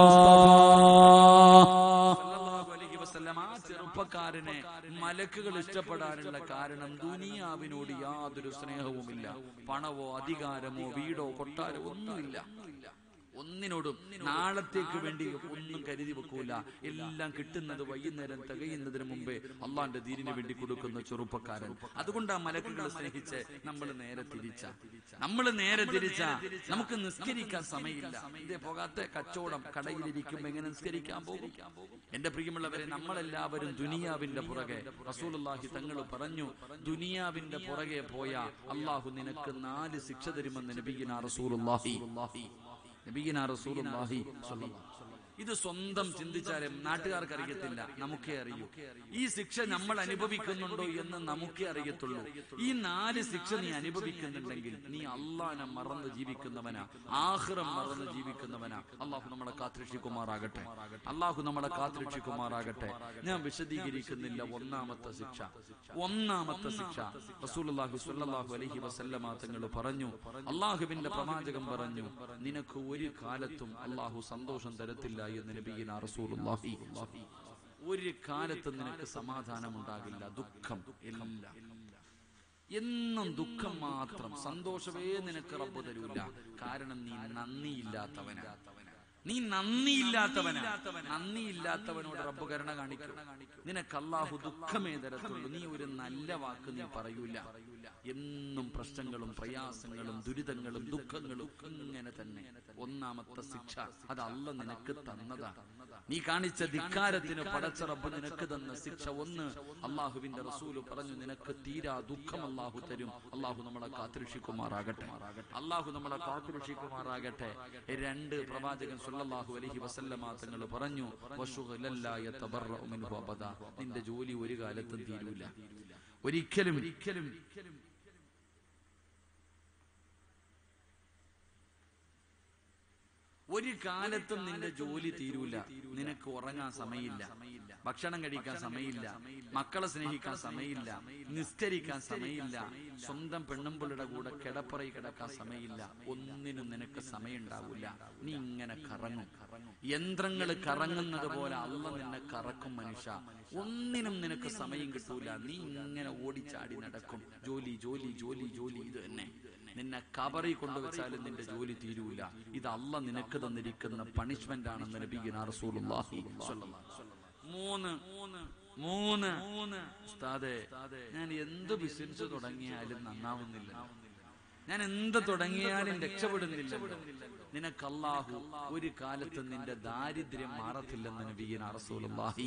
സല്ലല്ലാഹു അലൈഹി വസല്ലം ആ ചെറുപ്പക്കാരനെ മലക്കുകൾ ഇഷ്ടപ്പെടാനുള്ള കാരണം ദുനിയാവിനോട് യാതൊരു സ്നേഹവുമില്ല പണവോ അധികാരമോ വീടോ കൊട്ടാരമോ ഒന്നുമില്ല ഒന്നിനോടും നാളത്തേക്ക് വേണ്ടി ഒന്നും കരുതി വെക്കൂല എല്ലാം കിട്ടുന്നത് വൈകുന്നേരം തികയുന്നതിന് മുമ്പേ അള്ളാന്റെ ദീനിന് വേണ്ടി കൊടുക്കുന്ന ചെറുപ്പക്കാരൻ അതുകൊണ്ട് ആ മലക്കുകളെ സ്നേഹിച്ച് നമ്മൾ നേരെ തിരിച്ച നമ്മൾ നേരെ തിരിച്ച നമുക്ക് നിസ്കരിക്കാൻ സമയമില്ല ഇതേ പോകാത്ത കച്ചവടം കടയിലിരിക്കുമ്പോ എങ്ങനെ നിസ്കരിക്കാൻ പോകും എന്റെ പ്രിയമുള്ളവരെ നമ്മളെല്ലാവരും ദുനിയാവിന്റെ പുറകെ റസൂലുള്ളാഹി തങ്ങൾ പറഞ്ഞു ദുനിയാവിന്റെ പുറകെ പോയ അള്ളാഹു നിനക്ക് നാല് ശിക്ഷ തരുമെന്ന് നബിഗിന റസൂലുള്ളാഹി നബിഗിന റസൂലുള്ളാഹി സ്വല്ലല്ലാഹു ഇത് സ്വന്തം ചിന്തിച്ചാലേ നാട്ടുകാർക്ക് അറിയത്തില്ല നമുക്കേ അറിയൂ ഈ ശിക്ഷ നമ്മൾ അനുഭവിക്കുന്നുണ്ടോ എന്ന് നമുക്കേ അറിയത്തുള്ളൂ ഈ നാല് ശിക്ഷ നീ അനുഭവിക്കുന്നുണ്ടെങ്കിൽ നീ അള്ളാനെ മറന്ന് ജീവിക്കുന്നവനാ ആഹ്റം മറന്ന് ജീവിക്കുന്നവനാ അള്ളാഹു നമ്മളെ കാത്തിരക്ഷിക്കുമാറാകട്ടെ അള്ളാഹു നമ്മളെ കാത്തിരക്ഷിക്കുമാറാകട്ടെ ഞാൻ വിശദീകരിക്കുന്നില്ല ഒന്നാമത്തെ ശിക്ഷ ഒന്നാമത്തെ ശിക്ഷ റസൂലുള്ളാഹി സ്വല്ലല്ലാഹു അലൈഹി വസല്ലമ തങ്ങൾ പറഞ്ഞു അള്ളാഹുവിന്റെ പ്രവാചകം പറഞ്ഞു നിനക്ക് ഒരു കാലത്തും അള്ളാഹു സന്തോഷം തരത്തില്ല എന്ന് നബിയിന റസൂലുള്ളാഹി ഒരു കാലത്തും നിനക്ക് സമാധാനം ഉണ്ടാകില്ല ദുഃഖം എല്ലാം എന്നും ദുഃഖം മാത്രം സന്തോഷമേ നിനക്ക് റബ്ബ് തരൂല കാരണം നീ നന്ദിയില്ലാത്തവനാ നീ നന്ദിയില്ലാത്തവനാ നന്ദിയില്ലാത്തവനോട് റബ്ബ് കരുണ കാണിക്കും നിനക്ക് അള്ളാഹു ദുഃഖമേ തരത്തുള്ളൂ നീ ഒരു നല്ല വാക്ക് നീ പറയൂല എന്നും പ്രശ്നങ്ങളും പ്രയാസങ്ങളും ദുരിതങ്ങളും ദുഃഖങ്ങളും ഇങ്ങനെ തന്നെ ഒന്നാമത്തെ ശിക്ഷ അത് അല്ല നിനക്ക് തന്നതാ നീ കാണിച്ച ധിക്കാരത്തിന് പടച്ച റബ്ബ് നിനക്ക് തന്ന ശിക്ഷ ഒന്ന് അള്ളാഹുവിന്റെ റസൂല് പറഞ്ഞു നിനക്ക് തീരാ ദുഃഖം അള്ളാഹു തരും അള്ളാഹു നമ്മളെ കാത്തുരക്ഷിക്കുമാറാകട്ടെ അള്ളാഹു നമ്മളെ കാത്തുരക്ഷിക്കുമാറാകട്ടെ രണ്ട് പ്രവാചകൻ സല്ലല്ലാഹു അലൈഹി വസല്ലമ തങ്ങൾ പറഞ്ഞു വശുഗലല്ലാ യതബറഉ മിൻഹു അബദ നിന്റെ ജോലി ഒരു കാലത്തും തീരൂല ഒരിക്കലും ഒരിക്കലും ഒരു കാലത്തും നിന്റെ ജോലി തീരൂല നിനക്ക് ഉറങ്ങാൻ സമയമില്ല ഭക്ഷണം കഴിക്കാൻ സമയമില്ല മക്കളെ സ്നേഹിക്കാൻ സമയമില്ല നിസ്കരിക്കാൻ സമയമില്ല സ്വന്തം പെണ്ണുമ്പിളുടെ കൂടെ കിടപ്പറയി കിടക്കാൻ സമയമില്ല ഒന്നിനും നിനക്ക് സമയം ഉണ്ടാവില്ല നീ ഇങ്ങനെ കറങ്ങും യന്ത്രങ്ങൾ കറങ്ങുന്നത് പോലെ അല്ല നിന്നെ കറക്കും മനുഷ്യ ഒന്നിനും നിനക്ക് സമയം കിട്ടൂല നീ ഇങ്ങനെ ഓടിച്ചാടി നടക്കും ജോലി ജോലി ജോലി ജോലി ഇത് തന്നെ നിന്നെ കബറി കൊണ്ടുവച്ചാലും നിന്റെ ജോലി തീരൂല ഇത് അല്ല നിനക്ക് തന്നിരിക്കുന്ന പണിഷ്മെന്റ് ആണെന്ന് നബിഗിന റസൂലുള്ളാഹി സ്വല്ലല്ലാഹു അലൈഹി വസല്ലം. മൂന്ന് മൂന്ന് മൂന്ന് ഉസ്താദേ ഞാൻ എന്ത് ബിസിനസ് തുടങ്ങിയാലും നന്നാവുന്നില്ല ഞാൻ എന്ത് തുടങ്ങിയാലും രക്ഷപ്പെടുന്നില്ല നിനക്ക് അല്ലാഹു ഒരു കാലത്ത് നിന്റെ ദാരിദ്ര്യം മാറത്തില്ലെന്ന് നബിഗിന റസൂലുള്ളാഹി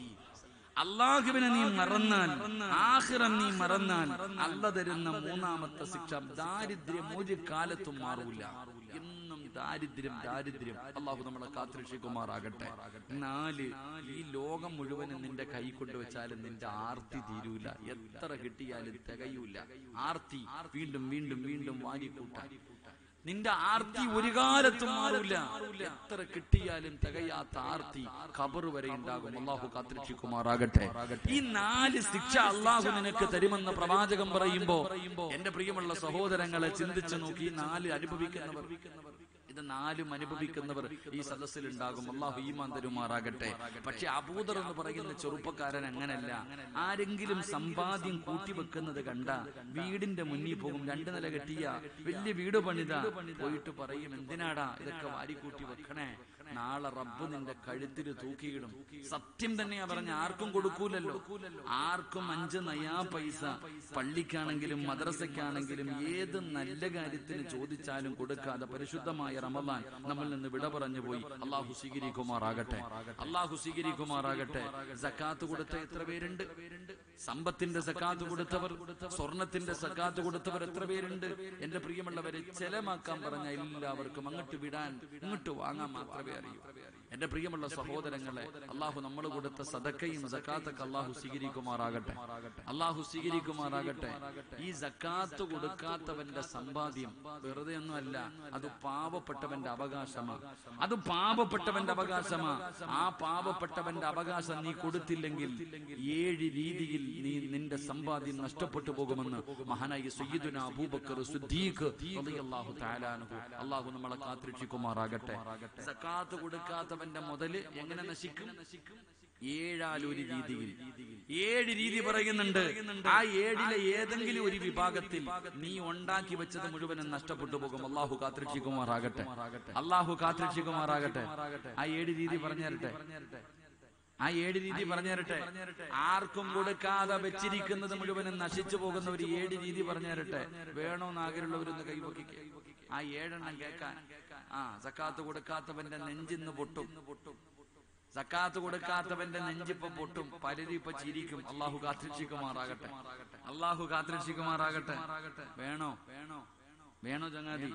അള്ളാഹുവിനെ നീ മറന്നാൽ ആഹിറം നീ മറന്നാൽ അല്ല തരുന്ന മൂന്നാമത്തെ ശിക്ഷ ദാരിദ്ര്യം ഒരു കാലത്തും മാറൂല എന്നും ദാരിദ്ര്യം ദാരിദ്ര്യം അള്ളാഹു നമ്മളെ കാത്തിരക്ഷിക്കുമാറാകട്ടെ നാല് ഈ ലോകം മുഴുവനും നിന്റെ കൈ കൊണ്ടുവച്ചാലും നിന്റെ ആർത്തി തീരൂല എത്ര കിട്ടിയാലും തികയൂല ആർത്തി വീണ്ടും വീണ്ടും വീണ്ടും വാരിക്കൂട്ടാൻ നിന്റെ ആർത്തി ഒരു കാലത്തും മാറില്ല എത്ര കിട്ടിയാലും തികയാത്ത ആർത്തി ഖബർ വരെ ഉണ്ടാകും അള്ളാഹു കാത്തിരക്ഷിക്കുമാറാകട്ടെ ഈ നാല് ശിക്ഷ അള്ളാഹു നിനക്ക് തരുമെന്ന് പ്രവാചകം പറയുമ്പോ എന്റെ പ്രിയമുള്ള സഹോദരങ്ങളെ ചിന്തിച്ചു നോക്കി ഈ നാല് അനുഭവിക്കുന്നവർ ഇത് നാലും അനുഭവിക്കുന്നവർ ഈ സദസ്സിൽ ഉണ്ടാകും അള്ളാഹു ഈമാൻ തരുമാറാകട്ടെ പക്ഷെ അബൂദർ എന്ന് പറയുന്ന ചെറുപ്പക്കാരൻ അങ്ങനല്ല ആരെങ്കിലും സമ്പാദ്യം കൂട്ടിവെക്കുന്നത് കണ്ട വീടിന്റെ മുന്നിൽ പോകും രണ്ടു നില കെട്ടിയ വലിയ വീട് പണിത പോയിട്ട് പറയും എന്തിനാടാ ഇതൊക്കെ വാരിക്കൂട്ടി വെക്കണേ നാളെ റബ്ബ് നിന്റെ കഴുത്തിൽ തൂക്കിയിടും സത്യം തന്നെയാ പറഞ്ഞ ആർക്കും കൊടുക്കൂലല്ലോ ആർക്കും അഞ്ച് നയാ പൈസ പള്ളിക്കാണെങ്കിലും മദ്രസയ്ക്കാണെങ്കിലും ഏത് നല്ല കാര്യത്തിന് ചോദിച്ചാലും കൊടുക്കാതെ പരിശുദ്ധമായ റമദാൻ നമ്മിൽ നിന്ന് വിട പറഞ്ഞു പോയി അള്ളാഹു സ്വീകരിക്കുമാറാകട്ടെ അള്ളാഹു സ്വീകരിക്കുമാറാകട്ടെ സക്കാത്ത് കൊടുത്ത എത്ര പേരുണ്ട് സമ്പത്തിന്റെ സക്കാത്ത് കൊടുത്തവർ സ്വർണത്തിന്റെ സക്കാത്ത് കൊടുത്തവർ എത്ര പേരുണ്ട് എന്റെ പ്രിയമുള്ളവരെ ചെലമാക്കാൻ പറഞ്ഞ എല്ലാവർക്കും അങ്ങോട്ട് വിടാൻ ഇങ്ങോട്ട് വാങ്ങാൻ മാത്രമേ അറിയൂ എന്റെ പ്രിയമുള്ള സഹോദരങ്ങളെ അള്ളാഹു നമ്മൾ കൊടുത്ത സദക്കയും സക്കാത്തൊക്കെ അള്ളാഹു സ്വീകരിക്കുമാറാകട്ടെ അള്ളാഹു സ്വീകരിക്കുമാറാകട്ടെ ഈ സക്കാത്ത് കൊടുക്കാത്തവന്റെ സമ്പാദ്യം വെറുതെ ഒന്നുമല്ല അത് പാവപ്പെട്ടവന്റെ അവകാശമാണ് അത് പാവപ്പെട്ടവന്റെ അവകാശമാ ആ പാവപ്പെട്ടവന്റെ അവകാശം നീ കൊടുത്തില്ലെങ്കിൽ ഏഴ് രീതിയിൽ നീ നിന്റെ സമ്പാദ്യം നഷ്ടപ്പെട്ടു പോകുമെന്ന് മഹാനായി സയ്യിദുന അബൂബക്കർ സുദ്ദീഖ് റളിയല്ലാഹു തആല അൻഹു അള്ളാഹു നമ്മളെ കാത്തിരക്ഷിക്കുമാറാകട്ടെ സക്കാത്ത് കൊടുക്കാത്തവന്റെ മുതല് എങ്ങനെ നശിക്കും ഏഴാലൊരു രീതിയിൽ ഏഴ് രീതി പറയുന്നുണ്ട് ആ ഏഴിലെ ഏതെങ്കിലും ഒരു വിഭാഗത്തിൽ നീ ഉണ്ടാക്കി വെച്ചത് മുഴുവനും നഷ്ടപ്പെട്ടു പോകും അള്ളാഹു കാത്തിരക്ഷിക്കുമാറാകട്ടെ അള്ളാഹു കാത്തിരക്ഷിക്കുമാറാകട്ടെ ആ ഏഴ് രീതി പറഞ്ഞു തരട്ടെ ആ ഏഴ് രീതി പറഞ്ഞു തരട്ടെ ആർക്കും കൊടുക്കാതെ വെച്ചിരിക്കുന്നത് മുഴുവനും നശിച്ചു പോകുന്ന ഒരു ഏഴ് രീതി പറഞ്ഞു തരട്ടെ വേണോന്ന് ആഗ്രഹമുള്ളവരൊന്ന് കൈപൊക്കിക്ക് ആ ഏഴെണ്ണം കേൾക്കാൻ ആ സക്കാത്ത് കൊടുക്കാത്തവന്റെ നെഞ്ചിന്ന് പൊട്ടും സക്കാത്ത് കൊടുക്കാത്തവന്റെ നെഞ്ചിപ്പോ പൊട്ടും പലരും ഇപ്പൊ ചിരിക്കും അള്ളാഹു കാത്തിരക്ഷിക്കുമാറാകട്ടെ അള്ളാഹു കാത്തിരക്ഷിക്കുമാറാകട്ടെ വേണോ വേണോ വേണോ ചങ്ങാതി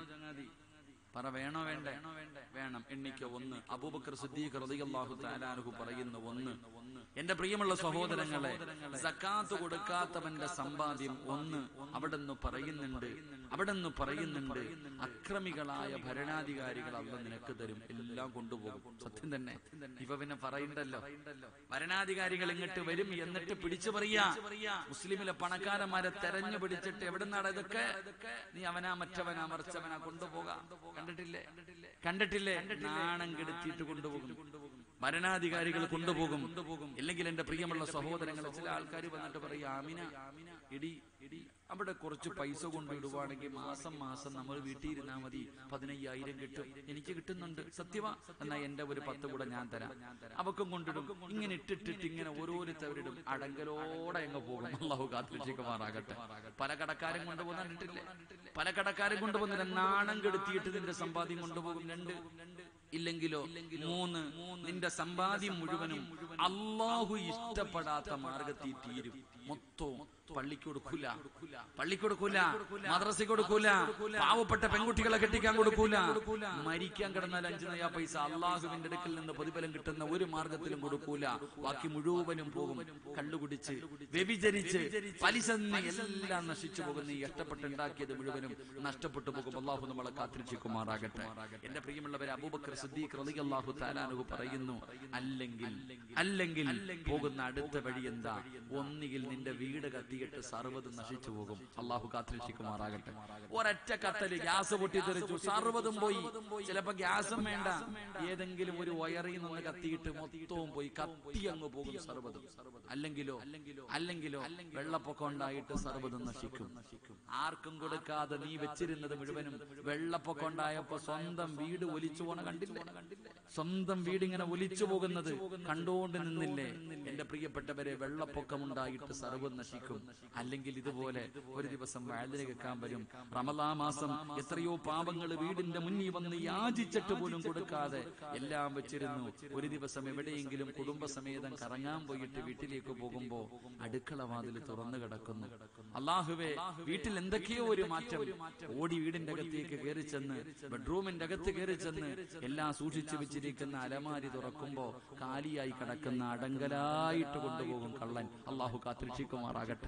പറ വേണോ വേണ്ടേ വേണം എണ്ണിക്ക ഒന്ന് അബൂബക്കർ സിദ്ദീഖ് റളിയല്ലാഹു തആലാഹു പറയുന്ന ഒന്ന് എന്റെ പ്രിയമുള്ള സഹോദരങ്ങളെ സക്കാത്ത് കൊടുക്കാത്തവന്റെ സമ്പാദ്യം ഒന്ന് അവിടെ നിന്ന് പറയുന്നുണ്ട് അവിടെ നിന്ന് പറയുന്നുണ്ട് അക്രമികളായ ഭരണാധികാരികൾ അല്ല നിനക്ക് തരും എല്ലാം കൊണ്ടുപോകും സത്യം തന്നെ ഇവ പിന്നെ പറയണ്ടല്ലോ ഭരണാധികാരികൾ ഇങ്ങോട്ട് വരും എന്നിട്ട് പിടിച്ചു പറയാ മുസ്ലിമിലെ പണക്കാരന്മാരെ തെരഞ്ഞു പിടിച്ചിട്ട് എവിടുന്നാണ് ഇതൊക്കെ നീ അവനാ മറ്റവനാ മറിച്ചവനാ കൊണ്ടുപോകാം കണ്ടിട്ടില്ലേ കണ്ടിട്ടില്ലേ നാണം കെടുത്തിയിട്ട് കൊണ്ടുപോകും ഭരണാധികാരികൾ കൊണ്ടുപോകും ഇല്ലെങ്കിൽ എന്റെ പ്രിയമുള്ള സഹോദരങ്ങൾ ചില ആൾക്കാർ വന്നിട്ട് പറയും ആമിന ഇടി ഇടി അവിടെ കുറച്ച് പൈസ കൊണ്ടിടുവാണെങ്കിൽ മാസം മാസം നമ്മൾ വീട്ടിൽ ഇരുന്നാൽ മതി പതിനയ്യായിരം കിട്ടും എനിക്ക് കിട്ടുന്നുണ്ട് സത്യവാ എന്നാ എന്റെ ഒരു പത്ത് കൂടെ ഞാൻ തരാം അവക്കും കൊണ്ടിടും ഇങ്ങനെ ഇട്ടിട്ടിട്ട് ഇങ്ങനെ ഓരോരുത്തവരിടും അടങ്കലോടെ അങ്ങ് പോകും അള്ളാഹു കാത്തിരക്ഷിക്കുമാറാകട്ടെ പല കടക്കാരും കൊണ്ടുപോകുന്ന കണ്ടിട്ടില്ലേ പല കടക്കാരും കൊണ്ടുപോകുന്നില്ല നാണം കെടുത്തിയിട്ട് നിന്റെ സമ്പാദ്യം കൊണ്ടുപോകും രണ്ട് ഇല്ലെങ്കിലോ മൂന്ന് നിന്റെ സമ്പാദ്യം മുഴുവനും അള്ളാഹു ഇഷ്ടപ്പെടാത്ത മാർഗത്തിൽ തീരും മൊത്തവും പള്ളിക്ക് കൊടുക്കൂല പള്ളിക്ക് കൊടുക്കൂല മദ്രസ കൊടുക്കൂല പാവപ്പെട്ട പെൺകുട്ടികളെ കെട്ടിക്കാൻ കൊടുക്കൂല മരിക്കാൻ കിടന്നാൽ അഞ്ചു നയാ പൈസ അള്ളാഹുവിന്റെ അടുക്കൽ നിന്ന് പ്രതിഫലം കിട്ടുന്ന ഒരു മാർഗത്തിലും കൊടുക്കൂല ബാക്കി മുഴുവനും പോകും കള്ളുകുടിച്ച് വ്യഭിചരിച്ച് പലിശ നിന്ന് എല്ലാം നശിച്ചു പോകുന്ന ഈ ഇഷ്ടപ്പെട്ടുണ്ടാക്കിയത് മുഴുവനും നഷ്ടപ്പെട്ടു പോകും അള്ളാഹു നമ്മളെ കാത്തിരക്ഷിക്കുമാറാകട്ടെ എന്റെ പ്രിയമുള്ളവരെ അബൂബക്കർ സിദ്ദീഖ് റളിയല്ലാഹു തആലാഹു പറയുന്നു അല്ലെങ്കിൽ അല്ലെങ്കിൽ പോകുന്ന അടുത്ത വഴി എന്താ ഒന്നുകിൽ നിന്റെ വീട് കത്തിയിട്ട് സർവ്വതും നശിച്ചു പോകും അള്ളാഹു കാത്തിരക്ഷിക്കുമാറാകട്ടെ ഒരൊറ്റ കത്തല് ഗ്യാസ് പൊട്ടിത്തെറിച്ചു സർവ്വതും പോയി ചിലപ്പോ ഗ്യാസും വേണ്ട ഏതെങ്കിലും ഒരു വയറിൽ നിന്ന് കത്തിയിട്ട് മൊത്തവും പോയി കത്തി അങ്ങ് പോകും സർവ്വതും അല്ലെങ്കിലോ അല്ലെങ്കിലോ വെള്ളപ്പൊക്കം ഉണ്ടായിട്ട് സർവ്വതും നശിക്കും ആർക്കും കൊടുക്കാതെ നീ വെച്ചിരുന്നത് മുഴുവനും വെള്ളപ്പൊക്കം ഉണ്ടായപ്പോ സ്വന്തം വീട് ഒലിച്ചു പോണ കണ്ടില്ലേ സ്വന്തം വീട് ഇങ്ങനെ ഒലിച്ചു പോകുന്നത് കണ്ടുകൊണ്ട് നിന്നില്ലേ എന്റെ പ്രിയപ്പെട്ടവരെ വെള്ളപ്പൊക്കം ഉണ്ടായിട്ട് സർവ്വം നശിക്കും അല്ലെങ്കിൽ ഇതുപോലെ ഒരു ദിവസം വയലിന് കേൾക്കാൻ വരും റമലാ മാസം എത്രയോ പാപങ്ങൾ വീടിന്റെ മുന്നിൽ വന്ന് യാചിച്ചിട്ട് പോലും കൊടുക്കാതെ എല്ലാം വെച്ചിരുന്നു ഒരു ദിവസം എവിടെയെങ്കിലും കുടുംബസമേതം കറങ്ങാൻ പോയിട്ട് വീട്ടിലേക്ക് പോകുമ്പോ അടുക്കള വാതിൽ തുറന്നു കിടക്കുന്നു അള്ളാഹുവേ വീട്ടിൽ എന്തൊക്കെയോ ഒരു മാറ്റം ഓടി വീടിന്റെ അകത്തേക്ക് കയറി ചെന്ന് ബെഡ്റൂമിന്റെ അകത്ത് കയറി ചെന്ന് എല്ലാം സൂക്ഷിച്ചു വെച്ചിരിക്കുന്ന അലമാരി തുറക്കുമ്പോ കാലിയായി കിടക്കുന്ന അടങ്കലായിട്ട് കൊണ്ടുപോകും കള്ളൻ അള്ളാഹു കാത്തിരക്ഷിക്കുമാറാകട്ടെ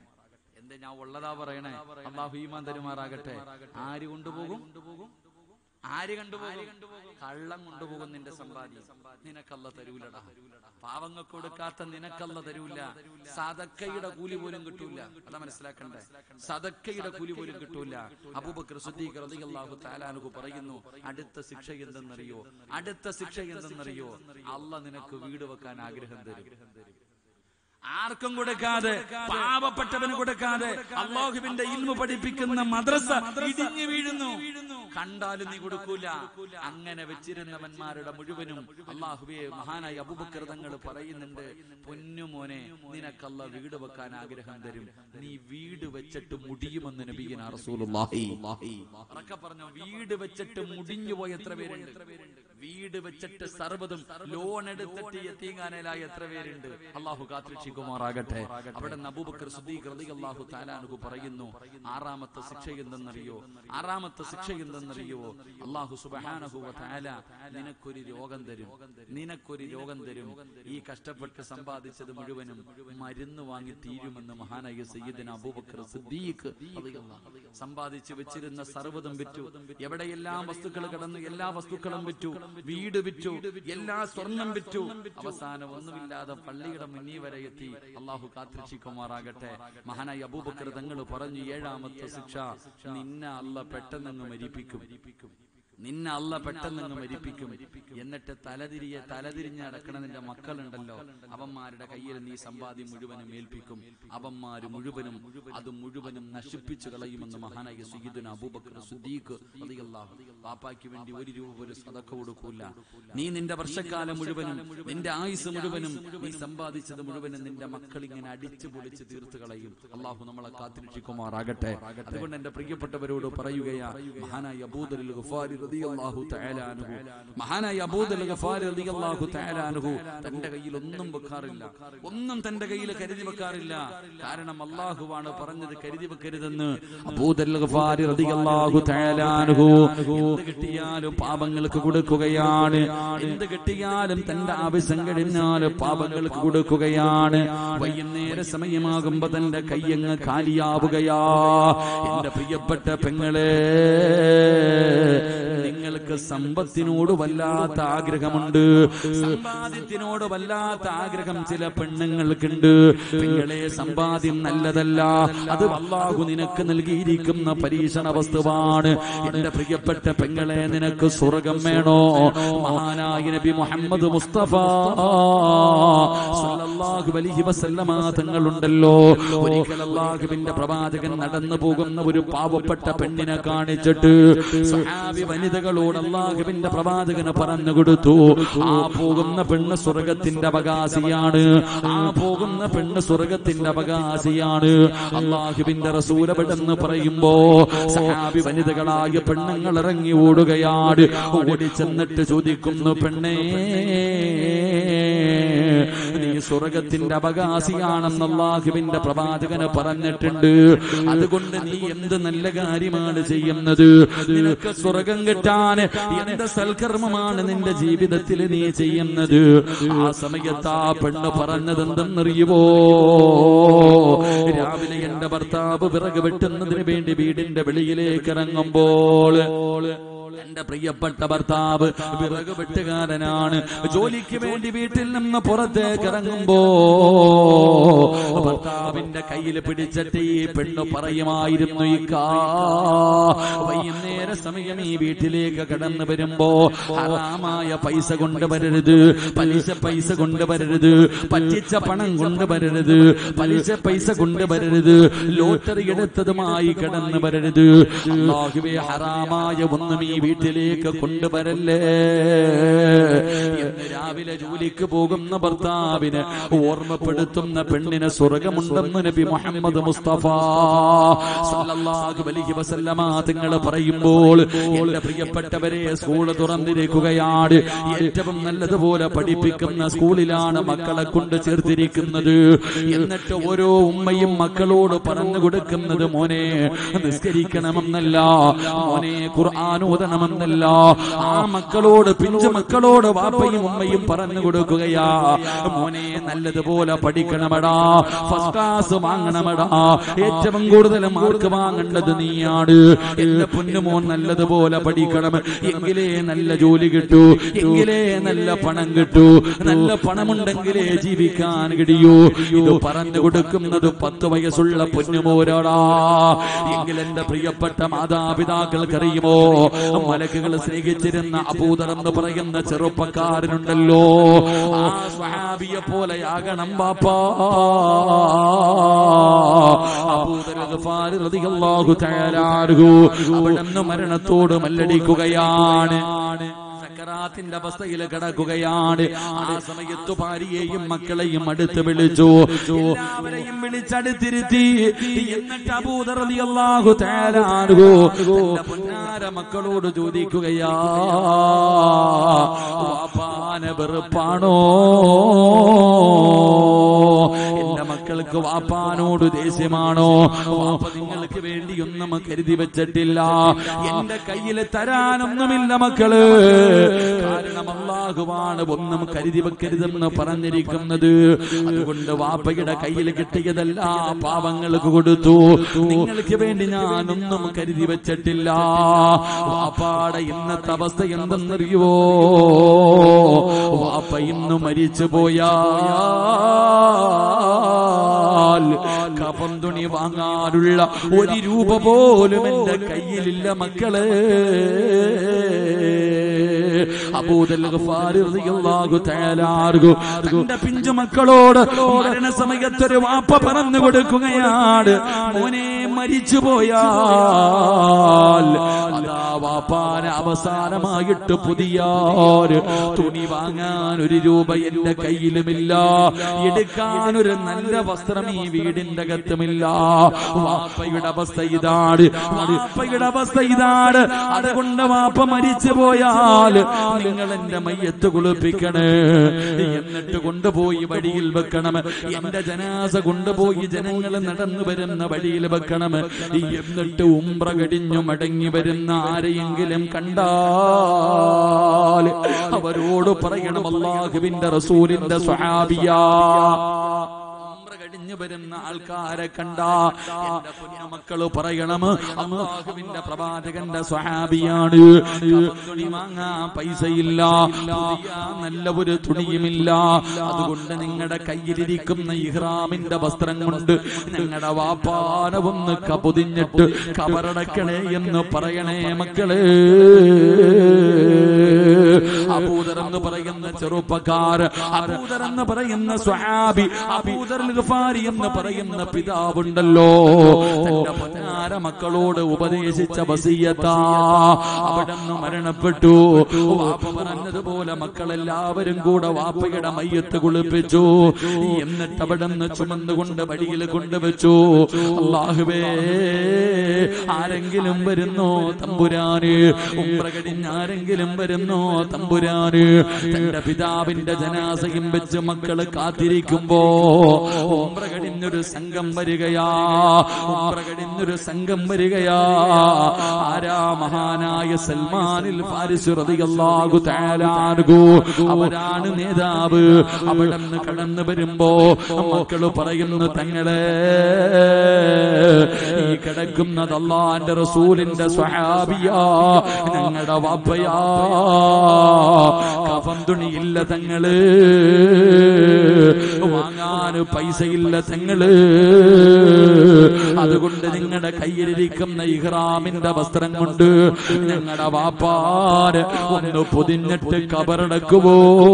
എന്തേ ഞാൻ ഉള്ളതാ പറയണേ അള്ളാഹു ഈമാൻ തരുമാറാകട്ടെ ആര് കൊണ്ടുപോകും ആര് കണ്ടുപോകും കള്ളം കൊണ്ടുപോകും നിന്റെ സമ്പാദ്യം നിനക്കല്ല തരൂലടാ പാവങ്ങൾക്ക് കൊടുക്കാത്ത നിനക്കല്ല തരൂല സദക്കയുടെ കൂലി പോലും കിട്ടൂല അതാ മനസ്സിലാക്കണ്ടേ സദക്കയുടെ കൂലി പോലും കിട്ടൂല അബൂബക്കർ സുദ്ദീഖ് റളിയല്ലാഹു തആലാനുഹു പറയുന്നു അടുത്ത ശിക്ഷ എന്തെന്നറിയോ അടുത്ത ശിക്ഷ എന്തെന്നറിയോ അല്ല നിനക്ക് വീട് വെക്കാൻ ആഗ്രഹം തരും ആർക്കും കൊടുക്കാതെ പാവപ്പെട്ടവന് കൊടുക്കാതെ അള്ളാഹുവിന്റെ ഇൽമു പഠിപ്പിക്കുന്ന മദ്രസ ഇടിഞ്ഞു വീഴുന്നു കണ്ടാലും നീ കൊടുക്കൂല അങ്ങനെ വെച്ചിരുന്നവന്മാരുടെ മുഴുവനും അള്ളാഹുബിയെ മഹാനായ അബുബക്കർ തങ്ങൾ പറയുന്നുണ്ട് പൊന്നുമോനെ നിനക്കല്ല വീട് വെക്കാൻ ആഗ്രഹം തരും നീ വീട് വെച്ചിട്ട് മുടിയുമെന്ന് നബിയന റസൂലുള്ളാഹി ഉറക്കെ പറഞ്ഞു വീട് വെച്ചിട്ട് മുടിഞ്ഞു പോയ എത്ര പേരുണ്ട് വീട് വെച്ചിട്ട് സർവ്വതും ലോൺ എടുത്തിട്ട് എത്തിങ്ങാനലായ എത്ര പേരുണ്ട് അള്ളാഹു കാത്തിരക്ഷിക്കുമാറാകട്ടെ അവിടെ നബൂബക്കർ സുദ്ദീഖ് റളിയല്ലാഹു താലാനുഹു പറയുന്നു ആറാമത്തെ ശിക്ഷ എന്തെന്നറിയോ ആറാമത്തെ ശിക്ഷ എന്തെന്നറിയോ അള്ളാഹു സുബ്ഹാനഹു വ തആല നിനക്കൊരു രോഗം തരും നിനക്കൊരു രോഗം തരും ഈ കഷ്ടപ്പെട്ട് സമ്പാദിച്ചത് മുഴുവനും മരുന്ന് വാങ്ങി തീരുമെന്ന് മഹാനായ സയ്യിദന അബൂബക്കർ സിദ്ദീഖ് റളിയല്ലാഹു അൻഹു സമ്പാദിച്ചു വെച്ചിരുന്ന സർവ്വതും വിറ്റു എവിടെയെല്ലാം വസ്തുക്കൾ കടന്നു എല്ലാ വസ്തുക്കളും വിറ്റു വീട് വിറ്റു എല്ലാ സ്വർണം വിറ്റു അവസാനം ഒന്നുമില്ലാതെ പള്ളിയുടെ മുന്നിൽ വരെ എത്തി അള്ളാഹു കാത്തിരക്ഷിക്കുമാറാകട്ടെ മഹാനായ അബൂബക്കർ തങ്ങൾ പറഞ്ഞു ഏഴാമത്തെ ശിക്ഷ നിന്നെ അല്ല പെട്ടെന്നങ്ങ് മരിപ്പിക്കും നിന്നെ അല്ല പെട്ടെന്നങ്ങ് മരിപ്പിക്കും എന്നിട്ട് തലതിരിയ തലതിരിഞ്ഞ് നടക്കണ നിന്റെ മക്കളുണ്ടല്ലോ അവന്മാരുടെ കയ്യിൽ നീ സമ്പാദ്യം മുഴുവനും ഏൽപ്പിക്കും അവന്മാര് മുഴുവനും അത് മുഴുവനും നശിപ്പിച്ചു കളയുമെന്ന് മഹാനായ സുഗീദുന അബൂബക്കർ സുദ്ദീഖ് റളിയല്ലാഹു പാപ്പായ്ക്ക് വേണ്ടി ഒരു രൂപ ഒരു സദക്ക കൊടുക്കൂല നീ നിന്റെ വർഷക്കാലം മുഴുവനും നിന്റെ ആയുസ് മുഴുവനും നീ സമ്പാദിച്ചത് മുഴുവനും നിന്റെ മക്കൾ ഇങ്ങനെ അടിച്ചു പൊളിച്ച് തീർത്ത് കളയും അള്ളാഹു നമ്മളെ കാത്തിരക്ഷിക്കുമാറാകട്ടെ അതുകൊണ്ട് എന്റെ പ്രിയപ്പെട്ടവരോട് പറയുകയാ മഹാനായ അബൂദൽ ഗഫാരി റളിയല്ലാഹു തആല അൻഹു മഹാനായ അബൂദൽ ഗഫാരി റളിയല്ലാഹു തആല അൻഹു തന്റെ കയ്യിൽ ഒന്നും വെക്കാറില്ല ഒന്നും തന്റെ കയ്യിൽ കരുതി വെക്കാറില്ല കാരണം അള്ളാഹുവാണ് പറഞ്ഞത് കരുതി വെക്കരുതെന്ന് അബൂദൽ ഗഫാരി റളിയല്ലാഹു തആല അൻഹു എന്ത് കിട്ടിയാലും പാപങ്ങൾക്ക് കൊടുക്കുകയാണ് എന്ത് കിട്ടിയാലും തന്റെ ആവശ്യം കഴിഞ്ഞാൽ പാപങ്ങൾക്ക് കൊടുക്കുകയാണ് വൈകുന്നേര സമയമാകുമ്പോ തന്റെ കയ്യങ്ങ് കാലിയാവുകയാ എന്റെ പ്രിയപ്പെട്ട പെങ്ങളെ നിങ്ങൾക്ക് സമ്പത്തിനോട് വല്ലാത്ത ആഗ്രഹമുണ്ട് സമ്പാദ്യത്തിനോട് വല്ലാത്ത ആഗ്രഹം ചില പെണ്ണുങ്ങൾക്കുണ്ട് പെങ്ങളെ സമ്പാദ്യം നല്ലതല്ല അത് അള്ളാഹു നിനക്ക് നൽകിയിരിക്കുന്ന പരീക്ഷണ വസ്തുവാണ് എന്റെ പ്രിയപ്പെട്ട പെങ്ങളെ നിനക്ക് സ്വർഗം വേണോ മഹാനായ നബി മുഹമ്മദ് മുസ്തഫ സല്ലല്ലാഹു അലൈഹി വസല്ലമ തങ്ങളുണ്ടല്ലോ ഒരിക്കൽ അള്ളാഹുവിന്റെ പ്രവാചകൻ നടന്നു പോകുന്ന ഒരു പാവപ്പെട്ട പെണ്ണിനെ കാണിച്ചിട്ട് സഹാബി വനിതകളോട് അള്ളാഹുവിന്റെ പ്രവാചകന് പറഞ്ഞു കൊടുത്തു ആ പോകുന്ന പെണ്ണ് സ്വർഗത്തിന്റെ അവകാശിയാണ് ആ പോകുന്ന പെണ്ണ് സ്വർഗത്തിന്റെ അവകാശിയാണ് അള്ളാഹുവിന്റെ റസൂലപെടെന്ന് പറയുമ്പോ സഹാബി വനിതകളായ പെണ്ണുങ്ങൾ ഇറങ്ങി ഓടുകയാണ് ഓടി ചെന്നിട്ട് ചോദിക്കുന്നു പെണ്ണേ നീ സ്വർഗത്തിന്റെ അവകാശിയാണെന്ന് അള്ളാഹുവിന്റെ പ്രവാചകന് പറഞ്ഞിട്ടുണ്ട് അതുകൊണ്ട് നീ എന്ത് നല്ല കാര്യമാണ് ചെയ്യുന്നത് നിനക്ക് സ്വർഗം കിട്ടാൻ എന്ത് സൽക്കർമ്മമാണ് നിന്റെ ജീവിതത്തിൽ നീ ചെയ്യുന്നത് ആ സമയത്ത് ആ പെണ്ണ് പറഞ്ഞത് എന്തെന്നറിയുവോ രാവിലെ എന്റെ ഭർത്താവ് വിറക് വെട്ടുന്നതിന് വേണ്ടി വീടിന്റെ വെളിയിലേക്ക് ഇറങ്ങുമ്പോൾ എന്റെ പ്രിയപ്പെട്ട ഭർത്താവ് വിറക് വെട്ടുകാരനാണ് ജോലിക്ക് വേണ്ടി വീട്ടിൽ നിന്ന് പുറത്തേക്ക് ഇറങ്ങുമ്പോ ഭർത്താവിന്റെ കയ്യിൽ പിടിച്ചിട്ട് ഈ പെണ്ണ് പറയുമായിരുന്നു ഈ കാ വൈകുന്നേര സമയം ഈ വീട്ടിലേക്ക് കടന്നു വരുമ്പോ ഹറാമായ പൈസ കൊണ്ടുവരരുത് പലിശ പൈസ കൊണ്ടുവരരുത് പറ്റിച്ച പണം കൊണ്ടുവരരുത് പലിശ പൈസ കൊണ്ടുവരരുത് ലോട്ടറി എടുത്തതുമായി കടന്നു വരരുത് അള്ളാഹുവേ ഹറാമായ ഒന്നും ഈ വീട്ടിലേക്ക് കൊണ്ടുവരല്ലേ എന്ന് രാവിലെ ജോലിക്ക് പോകുന്ന ഭർത്താവിന് ഓർമ്മപ്പെടുത്തുന്ന പെണ്ണിന് സ്വർഗമുണ്ടെന്ന് നബി മുഹമ്മദ് മുസ്തഫ സല്ലല്ലാഹു അലൈഹി വസല്ലമ തങ്ങൾ പറയുമ്പോൾ എന്റെ പ്രിയപ്പെട്ടവരെ സ്കൂൾ തുറന്നിരിക്കുകയാണ് ഏറ്റവും നല്ലതുപോലെ പഠിപ്പിക്കുന്ന സ്കൂളിലാണ് മക്കളെ കൊണ്ട് ചേർത്തിരിക്കുന്നത് എന്നിട്ട് ഓരോ ഉമ്മയും മക്കളോട് പറഞ്ഞു കൊടുക്കുന്നത് മോനെ നിസ്കരിക്കണമെന്നല്ല മോനെ ഖുർആൻ ഓതണമെന്നല്ല ആ മക്കളോട് പിഞ്ചു മക്കളോട് വാപ്പയും ഉമ്മയും പറഞ്ഞു കൊടുക്കുകയാ മോനെ നല്ലതുപോലെ പഠിക്കണമടാ ഫസ്റ്റ് ക്ലാസ് വാങ്ങണമടാ ഏറ്റവും കൂടുതൽ മാർക്ക് വാങ്ങേണ്ടത് നീയാണ് എന്റെ പൊന്നുമോൻ നല്ലതുപോലെ പഠിക്കണം എങ്കിലേ നല്ല ജോലി കിട്ടൂ എങ്കിലേ നല്ല പണം കിട്ടൂ നല്ല പണമുണ്ടെങ്കിലേ ജീവിക്കാൻ കഴിയൂ ഇത് പറഞ്ഞു കൊടുക്കുന്നത് പത്ത് വയസ്സുള്ള പൊന്നുമോരാടാ എങ്കിൽ എന്റെ പ്രിയപ്പെട്ട മാതാപിതാക്കൾക്കറിയുമോ മലക്കുകൾ സ്നേഹിച്ചിരുന്ന അബൂദർ എന്ന് പറയുന്ന ചെറുപ്പക്കാരനുണ്ടല്ലോ ആ സ്വഹാബിയെ പോലെയാകണം ബാപ്പാ അബൂദർ ഗഫാർ റളിയല്ലാഹു തആല അൻഹു അവിടുന്ന് മരണത്തോട് മല്ലടിക്കുകയാണ് സക്കറാത്തിന്റെ അവസ്ഥയിൽ കിടക്കുകയാണ് ആ സമയത്ത് ഭാര്യയെയും മക്കളെയും അടുത്ത് വിളിച്ചു എല്ലാവരെയും വിളിച്ചടുത്തിരുത്തി എന്നിട്ട് അബൂദർ റളിയല്ലാഹു തആല അൻഹു തന്റെ പൊന്നാര മക്കളോട് ചോദിക്കുകയാ വാപ്പാന വെറുപ്പാണോ എന്റെ മക്കൾക്ക് വാപ്പാനോട് ദേഷ്യമാണോ വാപ്പ നിങ്ങൾക്ക് വേണ്ടി ഒന്നും കരുതി വെച്ചിട്ടില്ല എന്റെ കയ്യിൽ തരാനൊന്നുമില്ല മക്കള് കാരണം അള്ളാഹുവാണ് ഒന്നും കരുതി വെക്കരുതെന്ന് പറഞ്ഞിരിക്കുന്നത് അതുകൊണ്ട് വാപ്പയുടെ കയ്യിൽ കിട്ടിയതല്ല പാവങ്ങൾക്ക് കൊടുത്തു നിങ്ങൾക്ക് വേണ്ടി ഞാനൊന്നും കരുതി വെച്ചിട്ടില്ല വാപ്പാടെ ഇന്നത്തെ അവസ്ഥ എന്തെന്നറിയുവോ വാപ്പ ഇന്ന് മരിച്ചു പോയാൽ കഫം തുണി വാങ്ങാനുള്ള ഒരു രൂപ പോലും എന്റെ കയ്യിലില്ല മക്കളെ അബൂദൽ ഗഫാരി റളിയല്ലാഹു തആല അൻഹു തന്റെ പിഞ്ചു മക്കളോട് മരണസമയത്ത് ഒരു വാപ്പ പറഞ്ഞു കൊടുക്കുകയാണ് മോനെ മരിച്ചു പോയാൽ അതാ വാപ്പാന അവസാനമായിട്ട് പുതിയ ഒരു തുണി വാങ്ങാൻ ഒരു രൂപ എന്റെ കയ്യിലുമില്ല എടുക്കാൻ ഒരു നല്ല വസ്ത്രം ഈ വീടിന്റെ അകത്തുമില്ല വാപ്പയുടെ അവസ്ഥ ഇതാണ് വാപ്പയുടെ അവസ്ഥ ഇതാണ് അതുകൊണ്ട് വാപ്പ മരിച്ചു പോയാൽ നിങ്ങൾ എന്റെ മയ്യത്ത് കുളിപ്പിക്കണേ എന്നിട്ട് കൊണ്ടുപോയി വഴിയിൽ വെക്കണം എന്റെ ജനാസ കൊണ്ടുപോയി ജനങ്ങൾ നടന്നു വരുന്ന വഴിയിൽ വെക്കണം എന്നിട്ട് ഉംറ കടിഞ്ഞു മടങ്ങി വരുന്ന ആരെയെങ്കിലും കണ്ടാൽ അവരോട് പറയണം അള്ളാഹുവിന്റെ റസൂലിന്റെ സ്വഹാബിയാ ഉംറ കഴിഞ്ഞു വരുന്ന ആൾക്കാരെ കണ്ട എന്റെ കുഞ്ഞമക്കള് പറയണം അള്ളാഹുവിന്റെ പ്രവാചകന്റെ സ്വഹാബിയാണ് തുണി വാങ്ങാൻ പൈസയില്ല പുതിയ നല്ല ഒരു തുണിയുമില്ല അതുകൊണ്ട് നിങ്ങളുടെ കയ്യിലിരിക്കുന്ന ഇഹ്റാമിന്റെ വസ്ത്രം കൊണ്ട് ഞങ്ങളുടെ വാപ്പാന ഒന്ന് കപൊതിഞ്ഞിട്ട് കബറടക്കണേ എന്ന് പറയണേ മക്കളെ അബൂദർ എന്ന് പറയുന്ന ചെറുപ്പക്കാർ അബൂദർ എന്ന് പറയുന്ന സ്വഹാബി അബൂദർ ഗഫാരി എന്ന് പറയുന്ന പിതാവുണ്ടല്ലോ തന്റെ പതിനാര മക്കളോട് ഉപദേശിച്ച വസീയത്താ അവിടെ നിന്ന് മരണപ്പെട്ടു വാപ്പ പറഞ്ഞതുപോലെ മക്കളെല്ലാവരും കൂടെ വാപ്പയുടെ മയ്യത്ത് കുളിപ്പിച്ചു എന്നിട്ട് അവിടെ നിന്ന് ചുമന്നുകൊണ്ട് വഴിയിൽ കൊണ്ടുവച്ചു അള്ളാഹുവേ ആരെങ്കിലും വരുന്നോ തമ്പുരാന് ഉംറ കഴിഞ്ഞ് ആരെങ്കിലും വരുന്നോ തമ്പുരാന് തന്റെ പിതാവിന്റെ ജനാസയും വെച്ച് മക്കള് കാത്തിരിക്കുമ്പോ ഉംറ കഴിഞ്ഞൊരു സംഘം വരികയാ ഉംറ കഴിഞ്ഞൊരു സംഘം വരികയാ ആരാ മഹാനായ സൽമാനിൽ ഫാരിസ് റളിയല്ലാഹു തആല അൻഹു അവരാണ് നേതാവ് അവിടെ നിന്ന് കടന്നു വരുമ്പോ മക്കള് പറയുന്നു തങ്ങളെ ഈ കിടക്കുന്നത് അള്ളാന്റെ റസൂലിന്റെ സ്വഹാബിയാ ഞങ്ങളുടെ വാപ്പയാ കഫം തുണിയില്ല തങ്ങള് വാങ്ങാൻ പൈസയില്ല തങ്ങള് അതുകൊണ്ട് നിങ്ങളുടെ കയ്യിലിരിക്കുന്ന ഇഹ്റാമിന്റെ വസ്ത്രം കൊണ്ട് ഞങ്ങളുടെ വാപ്പാര് ഒന്ന് പൊതിഞ്ഞിട്ട് കബറടക്കുവോ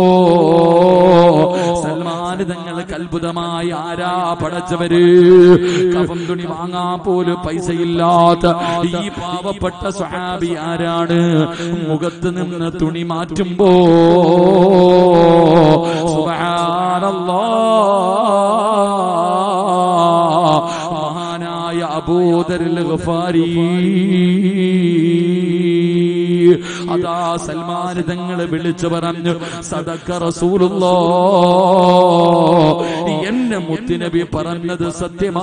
സൽമാൻ തങ്ങൾക്ക് അത്ഭുതമായി ആരാ പടച്ചവര് കഫം തുണി വാങ്ങാൻ പോലും പൈസയില്ലാത്ത ഈ പാവപ്പെട്ട സ്വഹാബി ആരാണ് മുഖത്ത് നിന്ന് തുണി മാറ്റുമ്പോ സുബ്ഹാനല്ലാഹ് മഹാനായ അബൂദറിൽ ഗഫാരി അതാ സൽമാൻ തങ്ങളെ വിളിച്ചു പറഞ്ഞു സദക്ക റസൂലുള്ളോ എന്നെ മുത്തുനബി പറഞ്ഞത് സത്യമാ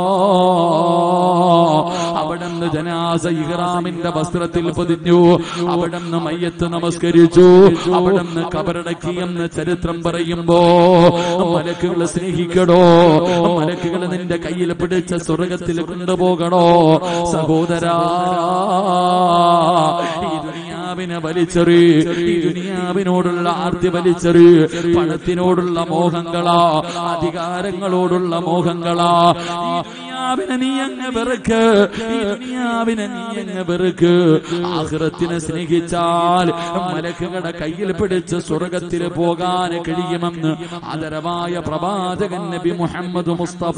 അവിടുന്ന് ജനാസ ഇഹ്റാമിന്റെ വസ്ത്രത്തിൽ പൊതിഞ്ഞു അവിടുന്ന് മയ്യത്ത് നമസ്കരിച്ചു അവിടുന്ന് കബറടക്കി എന്ന് ചരിത്രം പറയുമ്പോ മലക്കുകൾ സ്നേഹിക്കണോ മലക്കുകൾ നിന്റെ കയ്യിൽ പിടിച്ച സ്വർഗത്തിൽ കൊണ്ടുപോകണോ സഹോദരാ ഈ ദുനിയാ ദുനിയാവിനെ വലിച്ചെറി ഈ ദുനിയാവിനോടുള്ള ആർത്തി വലിച്ചെറി പണത്തിനോടുള്ള മോഹങ്ങളാ അധികാരങ്ങളോടുള്ള മോഹങ്ങളാ ഈ ദുനിയാവിനെ നീ അങ്ങ് വെറുക്ക് ഈ ദുനിയാവിനെ നീ അങ്ങ് വെറുക്ക് ആഹ്റത്തിനെ സ്നേഹിച്ചാൽ മലക്കുകളുടെ കയ്യിൽ പിടിച്ച് സ്വർഗത്തിൽ പോകാൻ കഴിയുമെന്ന് ആദരവായ പ്രവാചകൻ നബി മുഹമ്മദ് മുസ്തഫ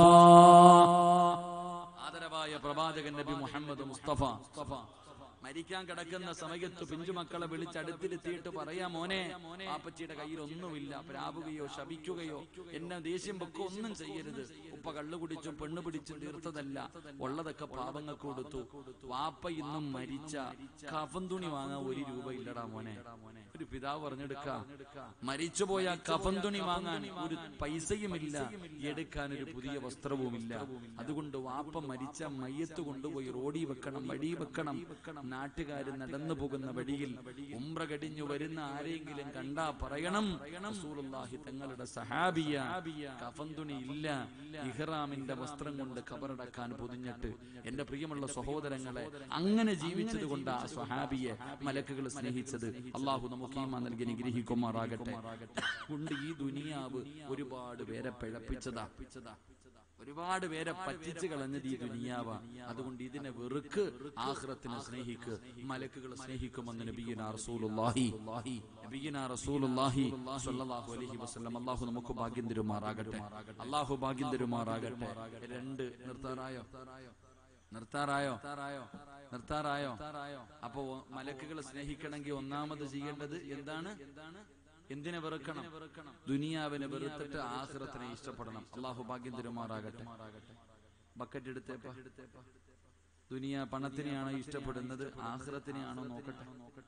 ആദരവായ പ്രവാചകൻ നബി മുഹമ്മദ് മുസ്തഫ മരിക്കാൻ കിടക്കുന്ന സമയത്ത് പിഞ്ചുമക്കളെ വിളിച്ചടുത്തിരുത്തിയിട്ട് പറയാ മോനെ പാപ്പച്ചിയുടെ കയ്യിൽ ഒന്നുമില്ല പ്രാവുകയോ ശപിക്കുകയോ എന്നെ ദേഷ്യം വെക്കോ ഒന്നും ചെയ്യരുത് ഉപ്പ കള്ളു കുടിച്ചും പെണ്ണു പിടിച്ചും തീർത്തതല്ല ഉള്ളതൊക്കെ പാപങ്ങൾക്ക് കൊടുത്തു വാപ്പ ഇന്നും മരിച്ച കഫൻ തുണി വാങ്ങാൻ ഒരു രൂപ ഇല്ലടാ മോനെ ഒരു പിതാവ് പറഞ്ഞെടുക്ക മരിച്ചുപോയ കഫൻ തുണി വാങ്ങാൻ ഒരു പൈസയുമില്ല എടുക്കാൻ ഒരു പുതിയ വസ്ത്രവുമില്ല അതുകൊണ്ട് വാപ്പ മരിച്ച മയ്യത്ത് കൊണ്ടുപോയി റോഡി വെക്കണം വഴി വെക്കണം നാട്ടുകാർ നടന്നു പോകുന്ന വഴിയിൽ ഉംറ കടിഞ്ഞു വരുന്ന ആരെങ്കിലും കണ്ടാ പറയണം റസൂലുള്ളാഹി തങ്ങളുടെ സഹാബിയ കഫൻ തുണി ഇല്ല ഇഹ്റാമിന്റെ വസ്ത്രം കൊണ്ട് കബറടക്കാൻ പൊതിഞ്ഞിട്ട് എന്റെ പ്രിയമുള്ള സഹോദരങ്ങളെ അങ്ങനെ ജീവിച്ചത് കൊണ്ട് ആ സ്വഹാബിയെ മലക്കുകൾ സ്നേഹിച്ചത് അള്ളാഹു നമുക്ക് ഈമാൻ നൽകി നിഗ്രഹിക്കുമാറാകട്ടെ കൊണ്ട് ഈ ദുനിയാവ് ഒരുപാട് പേരെ പിഴപ്പിച്ചതാ ഒരുപാട് പേരെ പറ്റിച്ചു കളഞ്ഞത് ഈ ദുനിയാവ അതുകൊണ്ട് ഇതിനെ വെറുക്ക് ആഹ്റത്തിനെ സ്നേഹിക്ക് മലക്കുകൾ സ്നേഹിക്കുമെന്ന് നബിയന റസൂലുള്ളാഹി നബിയന റസൂലുള്ളാഹി സ്വല്ലല്ലാഹു അലൈഹി വസല്ലം അല്ലാഹു നമുക്ക് ഭാഗ്യം തരുമാറാകട്ടെ അല്ലാഹു ഭാഗ്യം തരുമാറാകട്ടെ രണ്ട് നിർത്താറായോ നിർത്താറായോ നിർത്താറായോ അപ്പോ മലക്കുകൾ സ്നേഹിക്കണമെങ്കിൽ ഒന്നാമത് ചെയ്യേണ്ടത് എന്താണ് എന്തിനെ വെറുക്കണം ദുനിയാവിനെ വെറുത്തിട്ട് ആഹ്റത്തിനെ ഇഷ്ടപ്പെടണം അള്ളാഹു ഭാഗ്യം തരുമാറാകട്ടെ ബക്കറ്റ് എടുത്തേപ്പ ദുനിയ പണത്തിനെയാണോ ഇഷ്ടപ്പെടുന്നത് ആഹ്റത്തിനെയാണോ നോക്കട്ടെ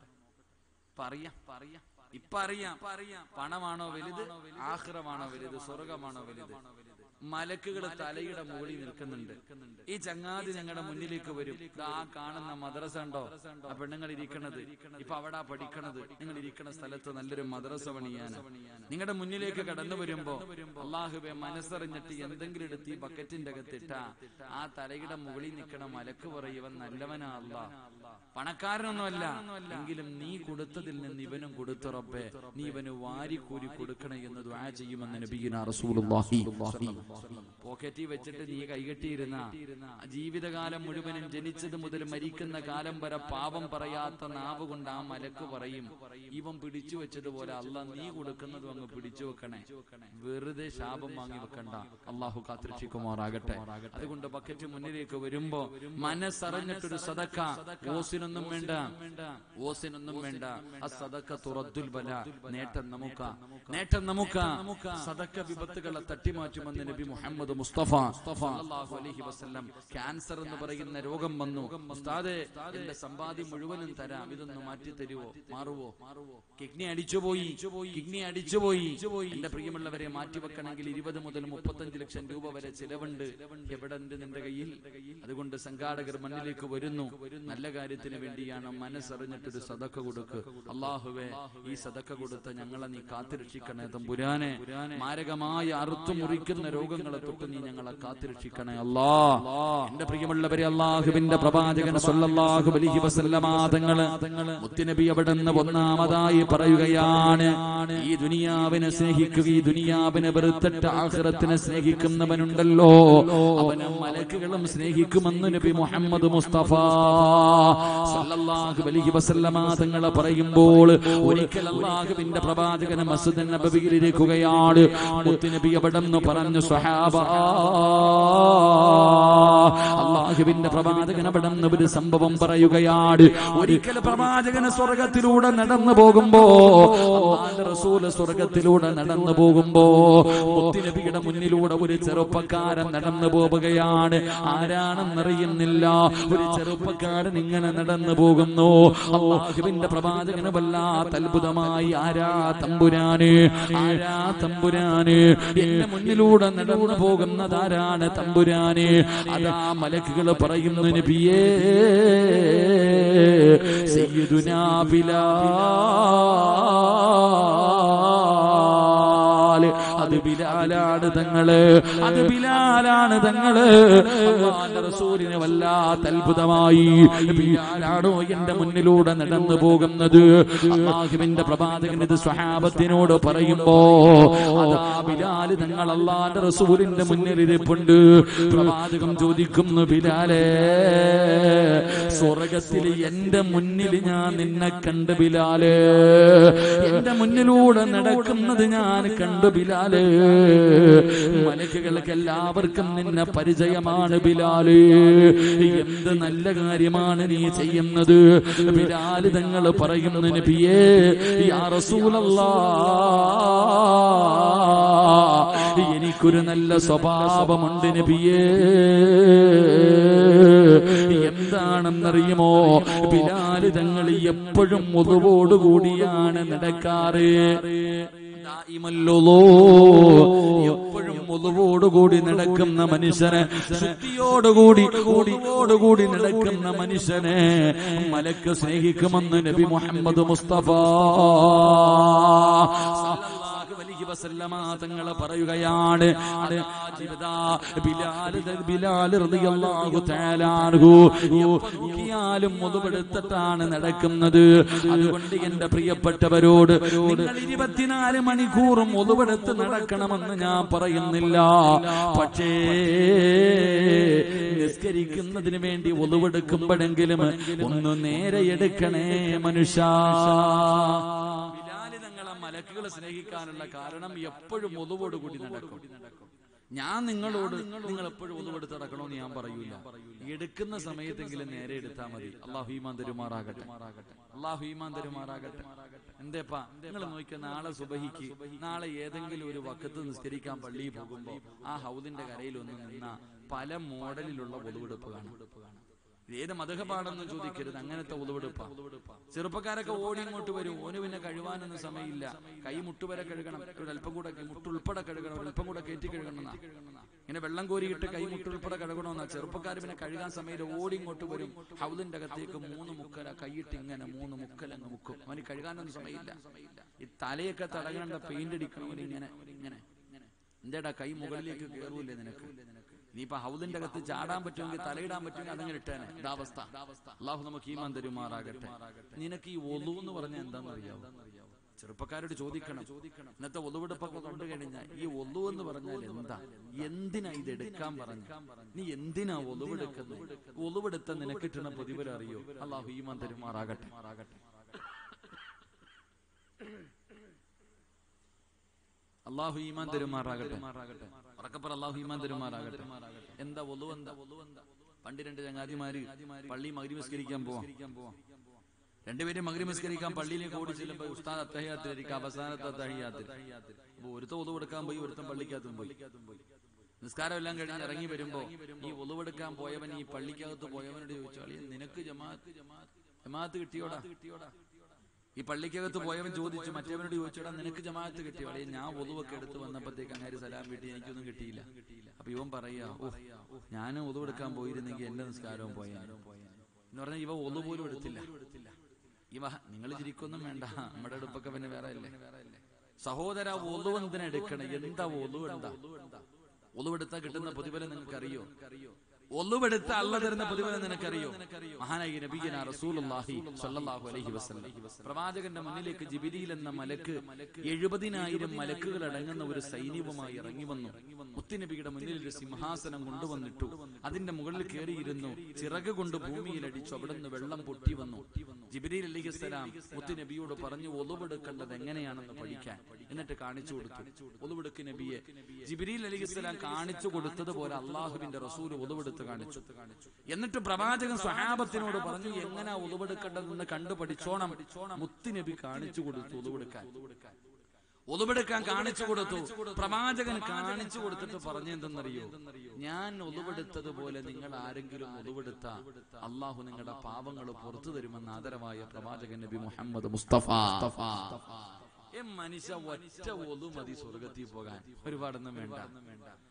പറയാം പറയാം ഇപ്പൊ അറിയാം പണമാണോ വലുത് ആഹ്റമാണോ വലുത് സ്വർഗമാണോ വലുത് മലക്കുകൾ തലയുടെ മുകളിൽ നിൽക്കുന്നുണ്ട് ഈ ചങ്ങാതി ഞങ്ങളുടെ മുന്നിലേക്ക് വരും ദാ ആ കാണുന്ന മദ്രസ ഉണ്ടോ ആ പെണ്ണുങ്ങൾ ഇരിക്കണത് ഇപ്പൊ അവിടെ പഠിക്കണത് നിങ്ങൾ ഇരിക്കുന്ന സ്ഥലത്ത് നല്ലൊരു മദ്രസ പണിയാൻ നിങ്ങളുടെ മുന്നിലേക്ക് കടന്നു വരുമ്പോ അള്ളാഹുബെ മനസ്സറിഞ്ഞിട്ട് എന്തെങ്കിലും എടുത്ത് ഈ ബക്കറ്റിന്റെ അകത്തിട്ട ആ തലയുടെ മുകളിൽ നിൽക്കണ മലക്ക് പറയുവൻ നല്ലവനാ അല്ല പണക്കാരനൊന്നുമല്ല എങ്കിലും നീ കൊടുത്തതിൽ നിന്ന് ഇവനും കൊടുത്ത റബ്ബെ നീ ഇവന് വാരിക്കൂരി കൊടുക്കണേ എന്ന് ദുആ ചെയ്യുമെന്ന് നബിയിന റസൂലുള്ളാഹി പോക്കറ്റിൽ വെച്ചിട്ട് നീ കൈകെട്ടിയിരുന്ന ജീവിതകാലം മുഴുവനും ജനിച്ചത് മുതൽ മരിക്കുന്ന കാലം വരെ പാപം പറയാത്ത നാവ് കൊണ്ട് ആ മലക്ക് പറയും ഇവൻ പിടിച്ചു വെച്ചതുപോലെ അല്ല നീ കൊടുക്കുന്നതും അങ്ങ് പിടിച്ചു വെക്കണേ വെറുതെ ശാപം വാങ്ങി വെക്കണ്ട അള്ളാഹു കാത്തിരക്ഷിക്കുമാറാകട്ടെ അതുകൊണ്ട് ബക്കറ്റ് മുന്നിലേക്ക് വരുമ്പോ മനസ്സറിഞ്ഞിട്ടൊരു സദക്ക ഓസിനൊന്നും വേണ്ട ഓസിനൊന്നും വേണ്ട ആ സദക്ക തുറദ്ദുൽ ബല നേട്ടം നമുക്ക് നേട്ടം നമുക്ക് സദക്ക വിപത്തുകളെ തട്ടിമാറ്റുമെന്ന് നബി മുഹമ്മദ് മുസ്തഫ സല്ലല്ലാഹു അലൈഹി വസല്ലം ക്യാൻസർ എന്ന് പറയുന്ന രോഗം വന്നു ഉസ്താദെ എന്റെ സമ്പാദ്യം മുഴുവനും തരാം ഇതൊന്ന് മാറ്റി തരുവോ മാറുവോ കിഡ്നി അടിച്ചുപോയി കിഡ്നി അടിച്ചുപോയി എന്റെ പ്രിയമുള്ളവരെ മാറ്റിവെക്കണമെങ്കിൽ ഇരുപത് മുതൽ മുപ്പത്തഞ്ച് ലക്ഷം രൂപ വരെ ചിലവുണ്ട് എവിടെ ഉണ്ട് നിന്റെ കയ്യിൽ അതുകൊണ്ട് സംഘാടകർ മണ്ണിലേക്ക് വരുന്നു നല്ല കാര്യത്തിന് വേണ്ടിയാണ് മനസ്സറിഞ്ഞിട്ടൊരു സദക്ക കൊടുക്ക് അള്ളാഹുവെ ഈ സദക്ക കൊടുത്ത ഞങ്ങളെ നീ കാത്തിരക്ഷിക്കണേ തമ്പുരാനെ മാരകമായ അറുത്തു മുറിക്കുന്ന രോഗങ്ങളെ തൊട്ട് നീ ഞങ്ങളെ കാത്തിരക്ഷിക്കണേ അല്ലാ എന്റെ പ്രിയമുള്ളവരെ അള്ളാഹുവിന്റെ പ്രവാചകൻ സല്ലല്ലാഹു അലൈഹി വസല്ലമ തങ്ങള് മുത്തുനബി അവിടെ നിന്ന് ഒന്നാമതായി പറയുകയാണ് ഈ ദുനിയാവിനെ സ്നേഹിക്കുക ഈ ദുനിയാവിനെ വെറുത്തിട്ട് ആഖിറത്തിനെ സ്നേഹിക്കുന്നവനുണ്ടല്ലോ അവനെ മലക്കുകളും സ്നേഹിക്കുമെന്ന് നബി മുഹമ്മദ് മുസ്തഫ സല്ലല്ലാഹു അലൈഹി വസല്ലമ തങ്ങൾ പറയുമ്പോൾ ഒരിക്കൽ അള്ളാഹുവിന്റെ പ്രവാചകൻ മസ്ജിദ് നബവിയിൽ ഇരിക്കുകയാണ് മുത്തുനബി അവിടെ നിന്ന് പറഞ്ഞു സ്വഹാബ അള്ളാഹുവിന്റെ പ്രവാചകൻ അവിടെ നിന്ന് ഒരു സംഭവം പറയുകയാണ് ഒരിക്കൽ പ്രവാചകന് സ്വർഗത്തിലൂടെ നടന്നു പോകുമ്പോ അള്ളാഹുവിന്റെ റസൂല് സ്വർഗത്തിലൂടെ നടന്നു പോകുമ്പോ മുത്തുനബിയുടെ മുന്നിലൂടെ ഒരു ചെറുപ്പക്കാരൻ നടന്നു പോവുകയാണ് ആരാണെന്നറിയുന്നില്ല ഒരു ചെറുപ്പക്കാരൻ ഇങ്ങനെ നടന്നു പോകുന്നു അള്ളാഹുവിന്റെ പ്രവാചകന് വല്ലാത്ത അത്ഭുതമായി ആരാ തമ്പുരാന് ആരാ തമ്പുരാന് എന്റെ മുന്നിലൂടെ നടന്നു പോകുന്നതാരാണ് തമ്പുരാന് അതാ മലക്കുകൾ പറയുന്നു നബിയേ സയ്യിദുനാ ബിലാൽ അത് ബിലാലാണ് തങ്ങള് അത് ബിലാലാണ് തങ്ങള് അള്ളാന്റെ റസൂലിന് വല്ലാത്ത അത്ഭുതമായി ബിലാലാണോ എന്റെ മുന്നിലൂടെ നടന്നു പോകുന്നത് അള്ളാഹുവിന്റെ പ്രവാചകൻ ഇത് സ്വഹാബത്തിനോട് പറയുമ്പോ അതാ ബിലാല് തങ്ങൾ അള്ളാന്റെ റസൂലിന്റെ മുന്നിൽ ഇരിപ്പുണ്ട് പ്രവാചകം ചോദിക്കുന്നു ബിലാലേ സ്വർഗത്തിൽ എന്റെ മുന്നിൽ ഞാൻ നിന്നെ കണ്ട് ബിലാലേ എന്റെ മുന്നിലൂടെ നടക്കുന്നത് ഞാൻ കണ്ടു ബിലാലേ മലക്കുകൾക്ക് എല്ലാവർക്കും നിന്നെ പരിചയമാണ് ബിലാലേ എന്ത് നല്ല കാര്യമാണ് നീ ചെയ്യുന്നത് ബിലാല് തങ്ങൾ പറയുന്നു നബിയേ യാ റസൂലല്ലാ എനിക്കൊരു നല്ല സ്വഭാവമുണ്ട് നബിയേ എന്താണെന്നറിയുമോ ബിലാല് തങ്ങൾ എപ്പോഴും മുതുവോടുകൂടിയാണ് നടക്കാറ് ദായിമല്ലുളൂ. എപ്പോഴും മുതുവോടുകൂടി നടക്കുന്ന മനുഷ്യനെ ശുദ്ധിയോടുകൂടി ഓടിയോടുകൂടി നടക്കുന്ന മനുഷ്യനെ മലക്ക് സ്നേഹിക്കുമെന്ന് നബി മുഹമ്മദ് മുസ്തഫ സല്ലല്ലാഹു അലൈഹി വസല്ലമ തങ്ങൾ പറയുകയാണ് അത് ജീവിതാ ബിലാൽ ബിലാൽ റളിയല്ലാഹു തആല അൻഹു യാലും മുതുപെടുത്തിട്ടാണ് നടക്കുന്നത് അതുകൊണ്ട് എന്റെ പ്രിയപ്പെട്ടവരോട് നിങ്ങൾ ഇരുപത്തിനാല് മണിക്കൂറും മുതുപെടുത്ത് നടക്കണമെന്ന് ഞാൻ പറയുന്നില്ല പക്ഷേ നിസ്കരിക്കുന്നതിന് വേണ്ടി ഒതുവെടുക്കുമ്പോഴെങ്കിലും ഒന്ന് നേരെ എടുക്കണേ മനുഷ്യ ബിലാല് തങ്ങളെ മലക്കുകൾ സ്നേഹിക്കാനുള്ള കാരണം എപ്പോഴും ഒതുവോടുകൂടി നടക്കും ഞാൻ നിങ്ങളോട് നിങ്ങൾ എപ്പോഴും ഒതുവെടുത്ത് നടക്കണമെന്ന് ഞാൻ പറയൂല എടുക്കുന്ന സമയത്തെങ്കിലും നേരെ എടുത്താൽ മതി അള്ളാഹു ഈമാൻ തരുമാറാകട്ടെ അള്ളാഹു ഈമാൻ തരുമാറാകട്ടെ എന്തേപ്പാ നിങ്ങൾ നോക്കിയ നാളെ സുബഹിക്ക് നാളെ ഏതെങ്കിലും ഒരു വക്കത്ത് നിസ്കരിക്കാൻ പള്ളിയിൽ പോകുമ്പോ ആ ഹൗദിന്റെ കരയിൽ ഒന്ന് നിന്ന പല മോഡലിലുള്ള ഒതുവെടുപ്പ് കാണും ഇത് ഏത് മതകപാടെന്ന് ചോദിക്കരുത് അങ്ങനത്തെ ഉളവെടുപ്പ ചെറുപ്പക്കാരൊക്കെ ഓടി ഇങ്ങോട്ട് വരും ഓന് പിന്നെ കഴുകാനൊന്നും സമയമില്ല കൈ മുട്ടുവരെ കഴുകണം ഒരു അല്പം കൂടെ മുട്ടുൾപ്പെടെ കഴുകണം ഒരു അല്പം കൂടെ കയറ്റി കഴുകണമെന്നാ ഇങ്ങനെ വെള്ളം കോരിയിട്ട് കൈ മുട്ടുൾപ്പെടെ കഴുകണമെന്നാ ചെറുപ്പക്കാർ പിന്നെ കഴുകാൻ സമയത്ത് ഓടി ഇങ്ങോട്ട് വരും ഹൗദിന്റെ അകത്തേക്ക് മൂന്ന് മുക്കല കൈയിട്ട് ഇങ്ങനെ മൂന്ന് മുക്കലങ്ങ് മുക്കും അവന് കഴുകാനൊന്നും സമയമില്ല ഈ തലയൊക്കെ തടകണ്ട പെയിന്റ് അടിക്കണവന് ഇങ്ങനെ ഇങ്ങനെ എന്തേടാ കൈ മുകളിലേക്ക് കയറൂലേ നിനക്ക് ഇനിയിപ്പൊ ഹൗദിന്റെ അകത്ത് ചാടാൻ പറ്റുമെങ്കിൽ തലയിടാൻ പറ്റുമെങ്കിൽ അതങ്ങനെ ഇട്ടേനെ ഇതാവസ്ഥ അള്ളാഹു നമുക്ക് ഈമാൻ തരുമാറാകട്ടെ നിനക്ക് ഈ ഒലു എന്ന് പറഞ്ഞാൽ എന്താണെന്നറിയാവോ ചെറുപ്പക്കാരോട് ചോദിക്കണം ഇന്നത്തെ ഒലുവെടുപ്പൊക്കെ കണ്ടു കഴിഞ്ഞാൽ ഈ ഒലു എന്ന് പറഞ്ഞാൽ എന്താ എന്തിനാ ഇത് എടുക്കാൻ പറഞ്ഞു നീ എന്തിനാ ഒലുവെടുക്കുന്നത് ഒലുവെടുത്ത നിനക്ക് കിട്ടുന്ന പ്രതിഫലം അറിയോ അള്ളാഹു ഈമാൻ തരുമാറാകട്ടെ അള്ളാഹു ഈമാൻ തരുമാറാകട്ടെ ഉറക്കപ്പറ അള്ളാഹു ഈമാൻ തരുമാറാകട്ടെ എന്താ ഒലു എന്താ പണ്ട് രണ്ട് ചങ്ങാതിമാര് പള്ളി മകരി നിസ്കരിക്കാൻ പോവാം രണ്ടുപേരും മകരി നിസ്കരിക്കാൻ പള്ളിയിലേക്ക് ഓടി ചെല്ലുമ്പോ ഉസ്താദ് അത്തഹയാത്തിലിരിക്കും അവസാനത്തെ അത്തഹയാത്തിൽ അപ്പൊ ഒരുത്ത ഒതുവെടുക്കാൻ പോയി ഒരുത്തൻ പള്ളിക്കകത്തും പോയി നിസ്കാരം എല്ലാം കഴിഞ്ഞ് ഇറങ്ങി വരുമ്പോ ഈ ഒതുവെടുക്കാൻ പോയവൻ ഈ പള്ളിക്കകത്ത് പോയവനോട് ചോദിച്ചു അളിയ നിനക്ക് ജമാഅത്ത് ജമാഅത്ത് കിട്ടിയോടാ കിട്ടിയോടാ ഈ പള്ളിക്കകത്ത് പോയവൻ ചോദിച്ചു മറ്റേവനോട് ചോദിച്ചോടാ നിനക്ക് ജമാഅത്ത് കിട്ടിയോ അളിയ ഞാൻ ഒതുവൊക്കെ എടുത്ത് വന്നപ്പോഴത്തേക്ക് അങ്ങനെ സലാം കിട്ടി എനിക്കൊന്നും കിട്ടിയില്ല അപ്പൊ ഇവൻ പറയാ ഓ ഞാൻ ഒതുവെടുക്കാൻ പോയിരുന്നെങ്കിൽ എന്റെ നിസ്കാരവും പോയാ എന്ന് പറഞ്ഞാൽ ഇവ ഒതു പോലും എടുത്തില്ല ഇവ നിങ്ങൾ ചിരിക്കൊന്നും വേണ്ട നമ്മുടെ അടുപ്പൊക്കെ പിന്നെ വേറെ അല്ലേ സഹോദര ഒതു എന്തിനാ എടുക്കണേ എന്താ ഒതു എന്താ ഒതുവെടുത്താൽ കിട്ടുന്ന പ്രതിഫലം നിങ്ങൾക്ക് അറിയോ ഒന്നുപെടുത്ത അല്ല തരുന്ന പ്രതിഫലം നിനക്കറിയോ മഹാനായി നബിയന റസൂലുള്ളാഹി സ്വല്ലല്ലാഹു അലൈഹി വസല്ലം പ്രവാചകന്റെ മുന്നിലേക്ക് ജിബിരിയിൽ എന്ന മലക്ക് എഴുപതിനായിരം മലക്കുകൾ അടങ്ങുന്ന ഒരു സൈന്യവുമായി ഇറങ്ങി വന്നു മുത്തുനബിയുടെ മുന്നിൽ ഒരു സിംഹാസനം കൊണ്ടുവന്നിട്ടു അതിന്റെ മുകളിൽ കയറിയിരുന്നു ചിറക് കൊണ്ട് ഭൂമിയിൽ അടിച്ചു അവിടെ നിന്ന് വെള്ളം പൊട്ടി വന്നു ജിബിരിൽ അലിഹിസ്സലാം മുത്തുനബിയോട് പറഞ്ഞു ഒതുവെടുക്കേണ്ടത് എങ്ങനെയാണെന്ന് പഠിക്കാൻ എന്നിട്ട് കാണിച്ചു കൊടുത്തു ഒതുവെടുക്ക് നബിയെ ജിബിരിൽ അലിഹിസ്സലാം കാണിച്ചു കൊടുത്തതുപോലെ അള്ളാഹുവിന്റെ റസൂൽ ഒതുവെടുത്ത് കാണിച്ചു എന്നിട്ട് പ്രവാചകൻ സ്വഹാബത്തിനോട് പറഞ്ഞു എങ്ങനെ ഒതുവെടുക്കേണ്ടതെന്ന് കണ്ടു പഠിച്ചോണം മുത്തുനബി കാണിച്ചു കൊടുത്തു ഒതുവെടുക്കാൻ ഒതുവെടുക്കാൻ കാണിച്ചു കൊടുത്തു പ്രവാചകൻ കാണിച്ചു കൊടുത്തിട്ട് പറഞ്ഞു എന്തെന്നറിയോ ഞാൻ ഒതുവെടുത്തതുപോലെ നിങ്ങൾ ആരെങ്കിലും ഒതുവെടുത്ത അള്ളാഹു നിങ്ങളുടെ പാപങ്ങൾ പുറത്തു തരുമെന്ന് ആദരവായ പ്രവാചകൻ നബി മുഹമ്മദ് മുസ്തഫ ഏ മനുഷ്യ ഒറ്റ ഒതു മതി സ്വർഗത്തിൽ പോകാൻ ഒരുപാടൊന്നും വേണ്ട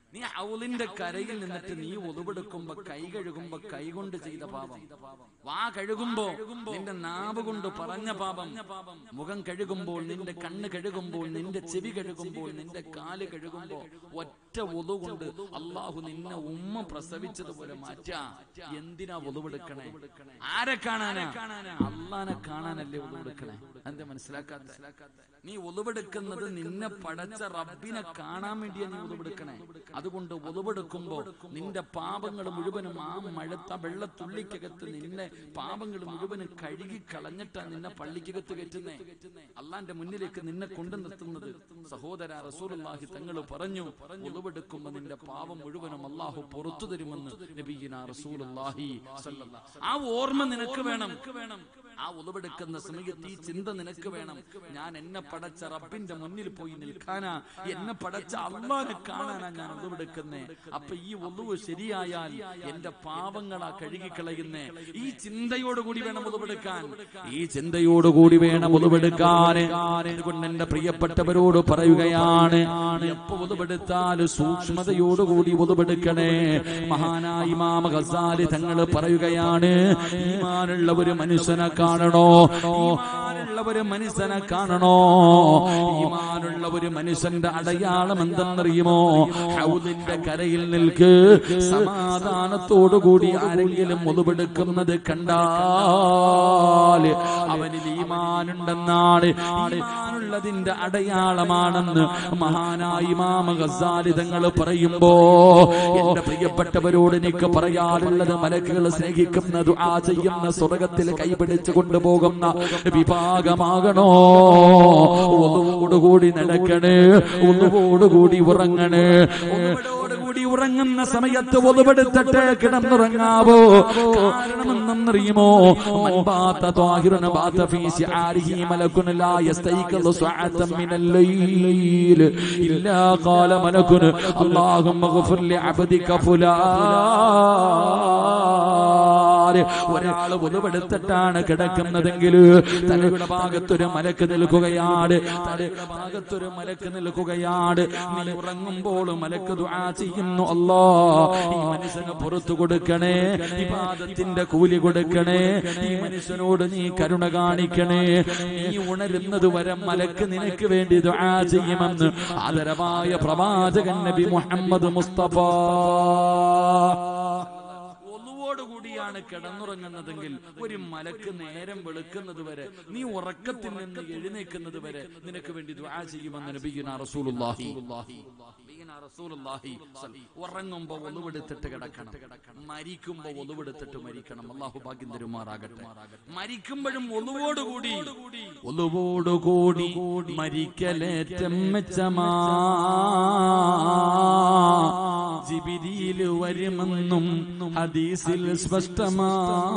നീ ഔലിന്റെ കരയിൽ നിന്നിട്ട് നീ ഒതുവെടുക്കുമ്പോ കൈ കഴുകുമ്പോ കൈ കൊണ്ട് ചെയ്ത പാപം വാ കഴുകുമ്പോ നിന്റെ നാവ് കൊണ്ട് പറഞ്ഞ പാപം മുഖം കഴുകുമ്പോൾ നിന്റെ കണ്ണ് കഴുകുമ്പോൾ നിന്റെ ചെവി കഴുകുമ്പോൾ നിന്റെ കാല് കഴുകുമ്പോൾ ഒറ്റ ഒതു കൊണ്ട് അള്ളാഹു നിന്നെ ഉമ്മ പ്രസവിച്ചതുപോലെ മാറ്റാ എന്തിനാ ഒതുവെടുക്കണേ ആരെ കാണാനാ അള്ളാനെ കാണാനല്ലേ ഒതുവെടുക്കണേ എന്താ മനസ്സിലാക്കാത്ത നീ ഒതുവെടുക്കുന്നത് നിന്നെ പടച്ച റബ്ബിനെ കാണാൻ വേണ്ടിയാ നീ ഒതുവെടുക്കണേ അതുകൊണ്ട് ഒതുവെടുക്കുമ്പോ നിന്റെ പാപങ്ങൾ മുഴുവനും ആ മഴത്ത വെള്ളത്തുള്ളിക്കകത്ത് നിന്നെ പാപങ്ങൾ മുഴുവനും കഴുകി കളഞ്ഞിട്ടാ നിന്നെ പള്ളിക്കകത്ത് കയറ്റുന്നേ അള്ളാന്റെ മുന്നിലേക്ക് നിന്നെ കൊണ്ടു നിർത്തുന്നത് സഹോദര റസൂലുള്ളാഹി തങ്ങൾ പറഞ്ഞു ഒളിവെടുക്കുമ്പോ നിന്റെ പാപം മുഴുവനും അള്ളാഹു പുറത്തു തരുമെന്ന് നബീന റസൂലുള്ളാഹി സ്വല്ലല്ലാഹു ആ ഓർമ്മ നിനക്ക് വേണം ആ ഒളിവെടുക്കുന്ന സമയത്ത് ഈ ചിന്ത നിനക്ക് വേണം ഞാൻ എന്നെ പടച്ച റബ്ബിന്റെ മുന്നിൽ പോയി നിൽക്കാനാ എന്നെ പടച്ച അള്ളാനെ കാണാനാ ഞാൻ ഒളിവെടുക്കുന്നേ അപ്പൊ ഈ ഒളിവ് ശരിയായാൽ എന്റെ പാപങ്ങളാ കഴുകിക്കളയുന്നേ ഈ ചിന്തയോടുകൂടി വേണം ഒളിവെടുക്കാൻ ഈ ചിന്തയോടുകൂടി വേണം ഒളിവെടുക്കാൻ അതുകൊണ്ട് എന്റെ പ്രിയപ്പെട്ടവരോട് പറയുകയാണ് എപ്പോ ഒളിവെടുത്താൽ സൂക്ഷ്മതയോടുകൂടി ഒളിവെടുക്കണേ മഹാനായ ഇമാമ ഖസാലി തങ്ങൾ പറയുകയാണ് ഈമാനുള്ള ഒരു മനുഷ്യനെ കാണണോ ഈമാനുള്ള ഒരു മനുഷ്യനെ കാണണോ ഈമാനുള്ള ഒരു മനുഷ്യന്റെ അടയാളം എന്തെന്നറിയുമോ ഹൗദിന്റെ കരയിൽ നിൽക്ക് സമാധാനത്തോടുകൂടി ആരെങ്കിലും മുതുപെടുക്കുന്നത് കണ്ടാൽ അവനിൽ ഈമാനുണ്ടെന്നാണ് ഈമാനുള്ളതിന്റെ അടയാളമാണെന്ന് മഹാനായ ഇമാമ ഗസാലി തങ്ങൾ പറയുമ്പോ എന്റെ പ്രിയപ്പെട്ടവരോട് എനിക്ക് പറയാറുള്ളത് മലക്കുകൾ സ്നേഹിക്കുന്ന ദുആ ചെയ്യുന്ന സ്വർഗത്തിൽ കൈപിടിച്ചു കൊണ്ടുപോകുന്ന വിഭാഗമാകണോ ഒന്നുകൂടി നടക്കണേ ഒന്നുകൂടി ഉറങ്ങണേ ഒന്നുകൂടി ഉറങ്ങുന്ന സമയത്ത് ഒതുപെടുത്തിട്ട് കിടന്നുറങ്ങാവോ കാരണമെന്നറിയുമോ മൻബാത്ത ത്വാഹിറുന ബാത്ത ഫീ ശിആരിഹി മലകുൻ ലാ യസ്തൈഖദു സഅതൻ മിനൽ ലൈൽ ഇല്ലാ ഖാല മലകുൻ അല്ലാഹുമ്മ ഗ്ഫിർ ലി അബ്ദിക ഫുലാൻ ഒരാൾ ഒതുപെടുത്തിട്ടാണ് കിടക്കുന്നതെങ്കിൽ തലയുടെ ഭാഗത്തൊരു മലക്ക് നിൽക്കുകയാണ് തലയുടെ ഭാഗത്തൊരു മലക്ക് നിൽക്കുകയാണ് നീ ഉറങ്ങുമ്പോൾ മലക്ക് ദുആ ചെയ്യുന്നു അല്ലാ ഈ മനുഷ്യന് പുറത്തു കൊടുക്കണേ ഇബാദത്തിന്റെ കൂലി കൊടുക്കണേ ഈ മനുഷ്യനോട് നീ കരുണ കാണിക്കണേ നീ ഉണരുന്നത് വരെ മലക്ക് നിനക്ക് വേണ്ടി ദുആ ചെയ്യുമെന്ന് ആദരവായ പ്രവാചകൻ നബി മുഹമ്മദ് മുസ്തഫ ഒന്നുവോടുകൂടിയാണ് കിടന്നുറങ്ങുന്നതെങ്കിൽ ഒരു മലക്ക് നേരം വെളുക്കുന്നത് വരെ നീ ഉറക്കത്തിൽ നിന്ന് എഴുന്നേക്കുന്നത് വരെ നിനക്ക് വേണ്ടി ദുആ ചെയ്യുമെന്ന് നബിയുന റസൂലുള്ളാഹി നബിയുന റസൂലുള്ളാഹി ഉറങ്ങുമ്പോ ഒന്നുവെടുത്തിട്ട് കിടക്കണം മരിക്കുമ്പോ ഒന്നുവെടുത്തിട്ട് മരിക്കണം അള്ളാഹു ഭാഗ്യം തരുമാറാകട്ടെ മരിക്കുമ്പോഴും ഒന്നുവോടുകൂടി ഒന്നുവോടുകൂടി മരിക്കലേറ്റം മെച്ചമാ ജിബിരിയിൽ വരുമെന്നും ഹദീസിൽ സ്പഷ്ടമാ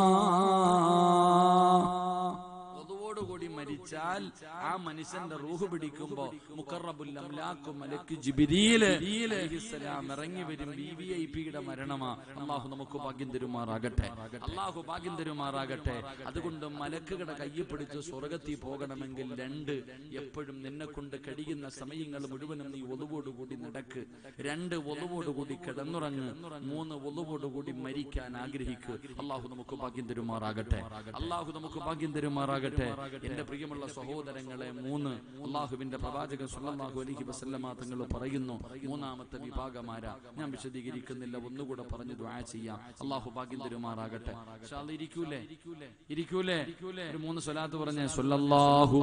ഒതുവോടുകൂടി മരിച്ചാൽ ആ മനുഷ്യന്റെ റൂഹ് പിടിക്കുമ്പോ മുക്കറബുൽ അംലാഖു മലക്ക് ജിബ്രീൽ അലൈഹിസ്സലാം ഇറങ്ങി വരും വി വി ഐ പിയുടെ മരണമാ അള്ളാഹു നമുക്ക് ഭാഗ്യം തരുമാറാകട്ടെ അള്ളാഹു ഭാഗ്യം തരുമാറാകട്ടെ അതുകൊണ്ട് മലക്കുകളുടെ കയ്യിൽ പിടിച്ച് സ്വർഗത്തിൽ പോകണമെങ്കിൽ രണ്ട് എപ്പോഴും നിന്നെ കൊണ്ട് കഴിയുന്ന സമയങ്ങൾ മുഴുവനും നീ ഒതുവോടുകൂടി നടക്ക് രണ്ട് ഒതുവോടുകൂടി കിടന്നുറങ്ങ് മൂന്ന് ഒതുവോടുകൂടി മരിക്കാൻ ആഗ്രഹിക്കുക അള്ളാഹു നമുക്ക് ഭാഗ്യം തരുമാറാകട്ടെ അള്ളാഹു നമുക്ക് ഭാഗ്യം തരുമാറാകട്ടെ എന്റെ പ്രിയമുള്ള സഹോദരങ്ങളെ മൂന്ന് അള്ളാഹുവിന്റെ പ്രവാചകൻ സല്ലല്ലാഹു അലൈഹി വസല്ലമ തങ്ങൾ പറയുന്നു മൂന്നാമത്തെ വിഭാഗമാരാ ഞാൻ വിശദീകരിക്കുന്നില്ല ഒന്നുകൂടെ പറഞ്ഞു ദുആ ചെയ്യാം അള്ളാഹു ഭാഗ്യം തരുമാറാകട്ടെ ഇൻഷാ അല്ലാ ഇരിക്കൂലേ ഇരിക്കൂലേ ഒരു മൂന്ന് സ്വലാത്ത് പറഞ്ഞേ സല്ലല്ലാഹു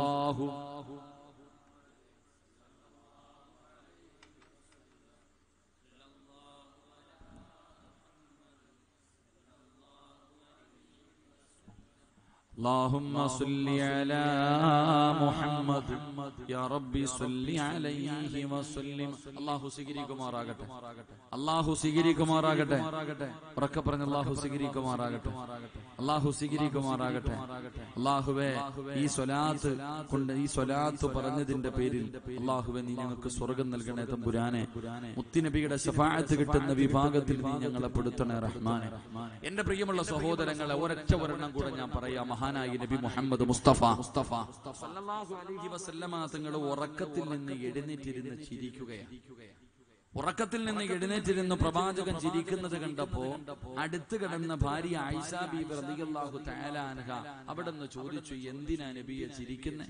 اللهم صل على محمد يا ربي صل عليه وسلم അള്ളാഹു സ്വീകരിക്കുമാറാകട്ടെ അള്ളാഹു സ്വീകരിക്കുമാറാകട്ടെ ഉറക്കെ പറഞ്ഞ അള്ളാഹു സ്വീകരിക്കുമാറാകട്ടെ അള്ളാഹു സ്വീകരിക്കുമാറാകട്ടെ അള്ളാഹുവെ ഈ സ്വലാത്ത് കൊണ്ട് ഈ സ്വലാത്ത് പറഞ്ഞതിന്റെ പേരിൽ അള്ളാഹുവെ നീ ഞങ്ങൾക്ക് സ്വർഗം നൽകണേ തമ്പുരാനെ മുത്തിനബിയുടെ ശഫായത്ത് കിട്ടുന്ന വിഭാഗത്തിൽ നീ ഞങ്ങളെ പെടുത്തണേ റഹ്മാനെ എന്റെ പ്രിയമുള്ള സഹോദരങ്ങളെ ഒരൊറ്റ ഒരെണ്ണം കൂടെ ഞാൻ പറയാം മഹാനായി നബി മുഹമ്മദ് മുസ്തഫ മുസ്തഫ സല്ലല്ലാഹു അലൈഹി വസല്ലമ തങ്ങൾ ഉറക്കത്തിൽ നിന്ന് എഴുന്നേറ്റിരുന്ന് ചിരിക്കുകയാണ് ഉറക്കത്തിൽ നിന്ന് എഴുന്നേറ്റിരുന്ന് പ്രവാചകൻ ചിരിക്കുന്നത് കണ്ടപ്പോ അടുത്ത് കിടന്ന ഭാര്യ ആയിഷ ബീബി റളിയല്ലാഹു തആല അൻഹ അവിടെ നിന്ന് ചോദിച്ചു എന്തിനാ നബിയെ ചിരിക്കുന്നേ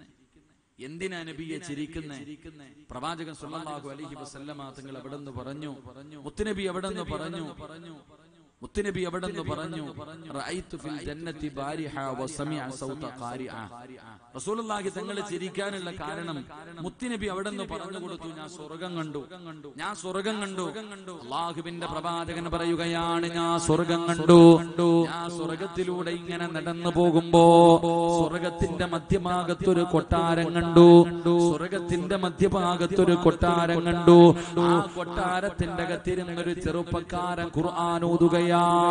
എന്തിനാ നബിയെ ചിരിക്കുന്നേ പ്രവാചകൻ സല്ലല്ലാഹു അലൈഹി വസല്ലമ തങ്ങൾ അവിടെ നിന്ന് പറഞ്ഞു മുത്തുനബി അവിടെ നിന്ന് പറഞ്ഞു മുത്തുനബി അവിടെ നിന്ന് പറഞ്ഞു റഅയ്തു ഫിൽ ജന്നതി ബാരിഹ വസമിഅ സൗത ഖാരിഅ റസൂലുള്ളാഹി തങ്ങൾ ചിരിക്കാനുള്ള കാരണം മുത്തുനബി അവിടെ നിന്ന് പറഞ്ഞു കൊടുത്തു ഞാൻ സ്വർഗം കണ്ടു ഞാൻ സ്വർഗം കണ്ടു അള്ളാഹുവിന്റെ പ്രവാചകൻ പറയുകയാണ് ഞാൻ സ്വർഗം കണ്ടു ഞാൻ സ്വർഗത്തിലൂടെ ഇങ്ങനെ നടന്നു പോകുമ്പോ സ്വർഗത്തിന്റെ മധ്യഭാഗത്തൊരു കൊട്ടാരം കണ്ടു സ്വർഗത്തിന്റെ മധ്യഭാഗത്തൊരു കൊട്ടാരം കണ്ടു ആ കൊട്ടാരത്തിന്റെ അകത്തിരുന്നൊരു ചെറുപ്പക്കാരൻ ഖുർആൻ ഓതുകയാണ്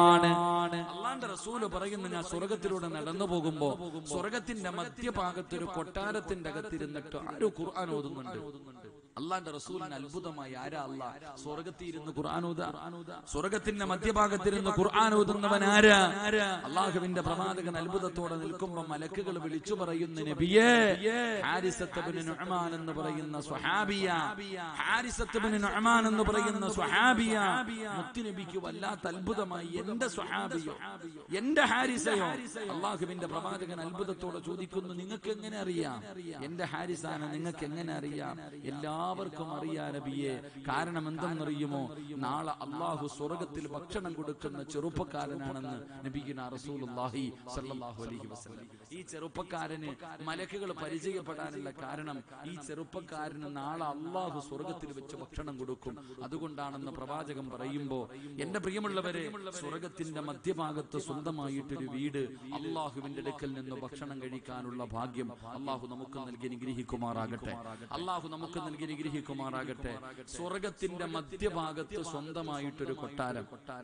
അള്ളാന്റെ റസൂല് പറയുന്നു ഞാൻ സ്വർഗത്തിലൂടെ നടന്നു പോകുമ്പോ സ്വർഗത്തിന്റെ മധ്യഭാഗത്തൊരു കൊട്ടാരത്തിന്റെ അകത്തിരുന്നിട്ട് ആരോ ഖുർആൻ ഓതുന്നുണ്ട് അള്ളാന്റെ റസൂലിന് അത്ഭുതമായി ആരാ അല്ല സ്വർഗത്തിൽ ഇരുന്ന് ഖുർആൻ ഓതാ സ്വർഗത്തിന്റെ മധ്യഭാഗത്തിരുന്ന് ഖുർആൻ ഓതുന്നവൻ ആരാ അള്ളാഹുവിന്റെ പ്രവാചകൻ അത്ഭുതത്തോടെ നിൽക്കുമ്പോ മലക്കുകൾ വിളിച്ചു പറയുന്ന നബിയേ ഹാരിസത്ത് ബിൻ നുഅ്മാൻ എന്ന് പറയുന്ന സ്വഹാബിയ ഹാരിസത്ത് ബിൻ നുഅ്മാൻ എന്ന് പറയുന്ന സ്വഹാബിയ മുത്തുനബിക്ക് വല്ലാത്ത അത്ഭുതമായി എന്റെ സ്വഹാബിയോ എന്റെ ഹാരിസയോ അള്ളാഹുവിന്റെ പ്രവാചകൻ അത്ഭുതത്തോടെ ചോദിക്കുന്നു നിങ്ങൾക്ക് എങ്ങനെ അറിയാം എന്റെ ഹാരിസാണ് നിങ്ങൾക്ക് എങ്ങനെ അറിയാം എല്ലാവർക്കും അറിയാ നബിയെ കാരണം എന്തെന്നറിയുമോ നാളെ അള്ളാഹു സ്വർഗത്തിൽ ഭക്ഷണം കൊടുക്കുന്ന ചെറുപ്പക്കാരനാണെന്ന് നബിഗുന റസൂലുള്ളാഹി സല്ലല്ലാഹു അലൈഹി വസല്ലം ഈ ചെറുപ്പക്കാരന് മലക്കുകൾ പരിചയപ്പെടാനുള്ള കാരണം ഈ ചെറുപ്പക്കാരന് നാളെ അള്ളാഹു സ്വർഗത്തിൽ വെച്ച് ഭക്ഷണം കൊടുക്കും അതുകൊണ്ടാണെന്ന് പ്രവാചകൻ പറയുമ്പോ എന്റെ പ്രിയമുള്ളവരെ സ്വർഗത്തിന്റെ മധ്യഭാഗത്ത് സ്വന്തമായിട്ടൊരു വീട് അള്ളാഹുവിന്റെ അടുക്കൽ നിന്ന് ഭക്ഷണം കഴിക്കാനുള്ള ഭാഗ്യം അള്ളാഹു നമുക്ക് നൽകി അനുഗ്രഹിക്കുമാറാകട്ടെ അള്ളാഹു നമുക്ക് നൽകി അനുഗ്രഹിക്കുമാറാകട്ടെ സ്വർഗത്തിന്റെ മധ്യഭാഗത്ത് സ്വന്തമായിട്ടൊരു കൊട്ടാരം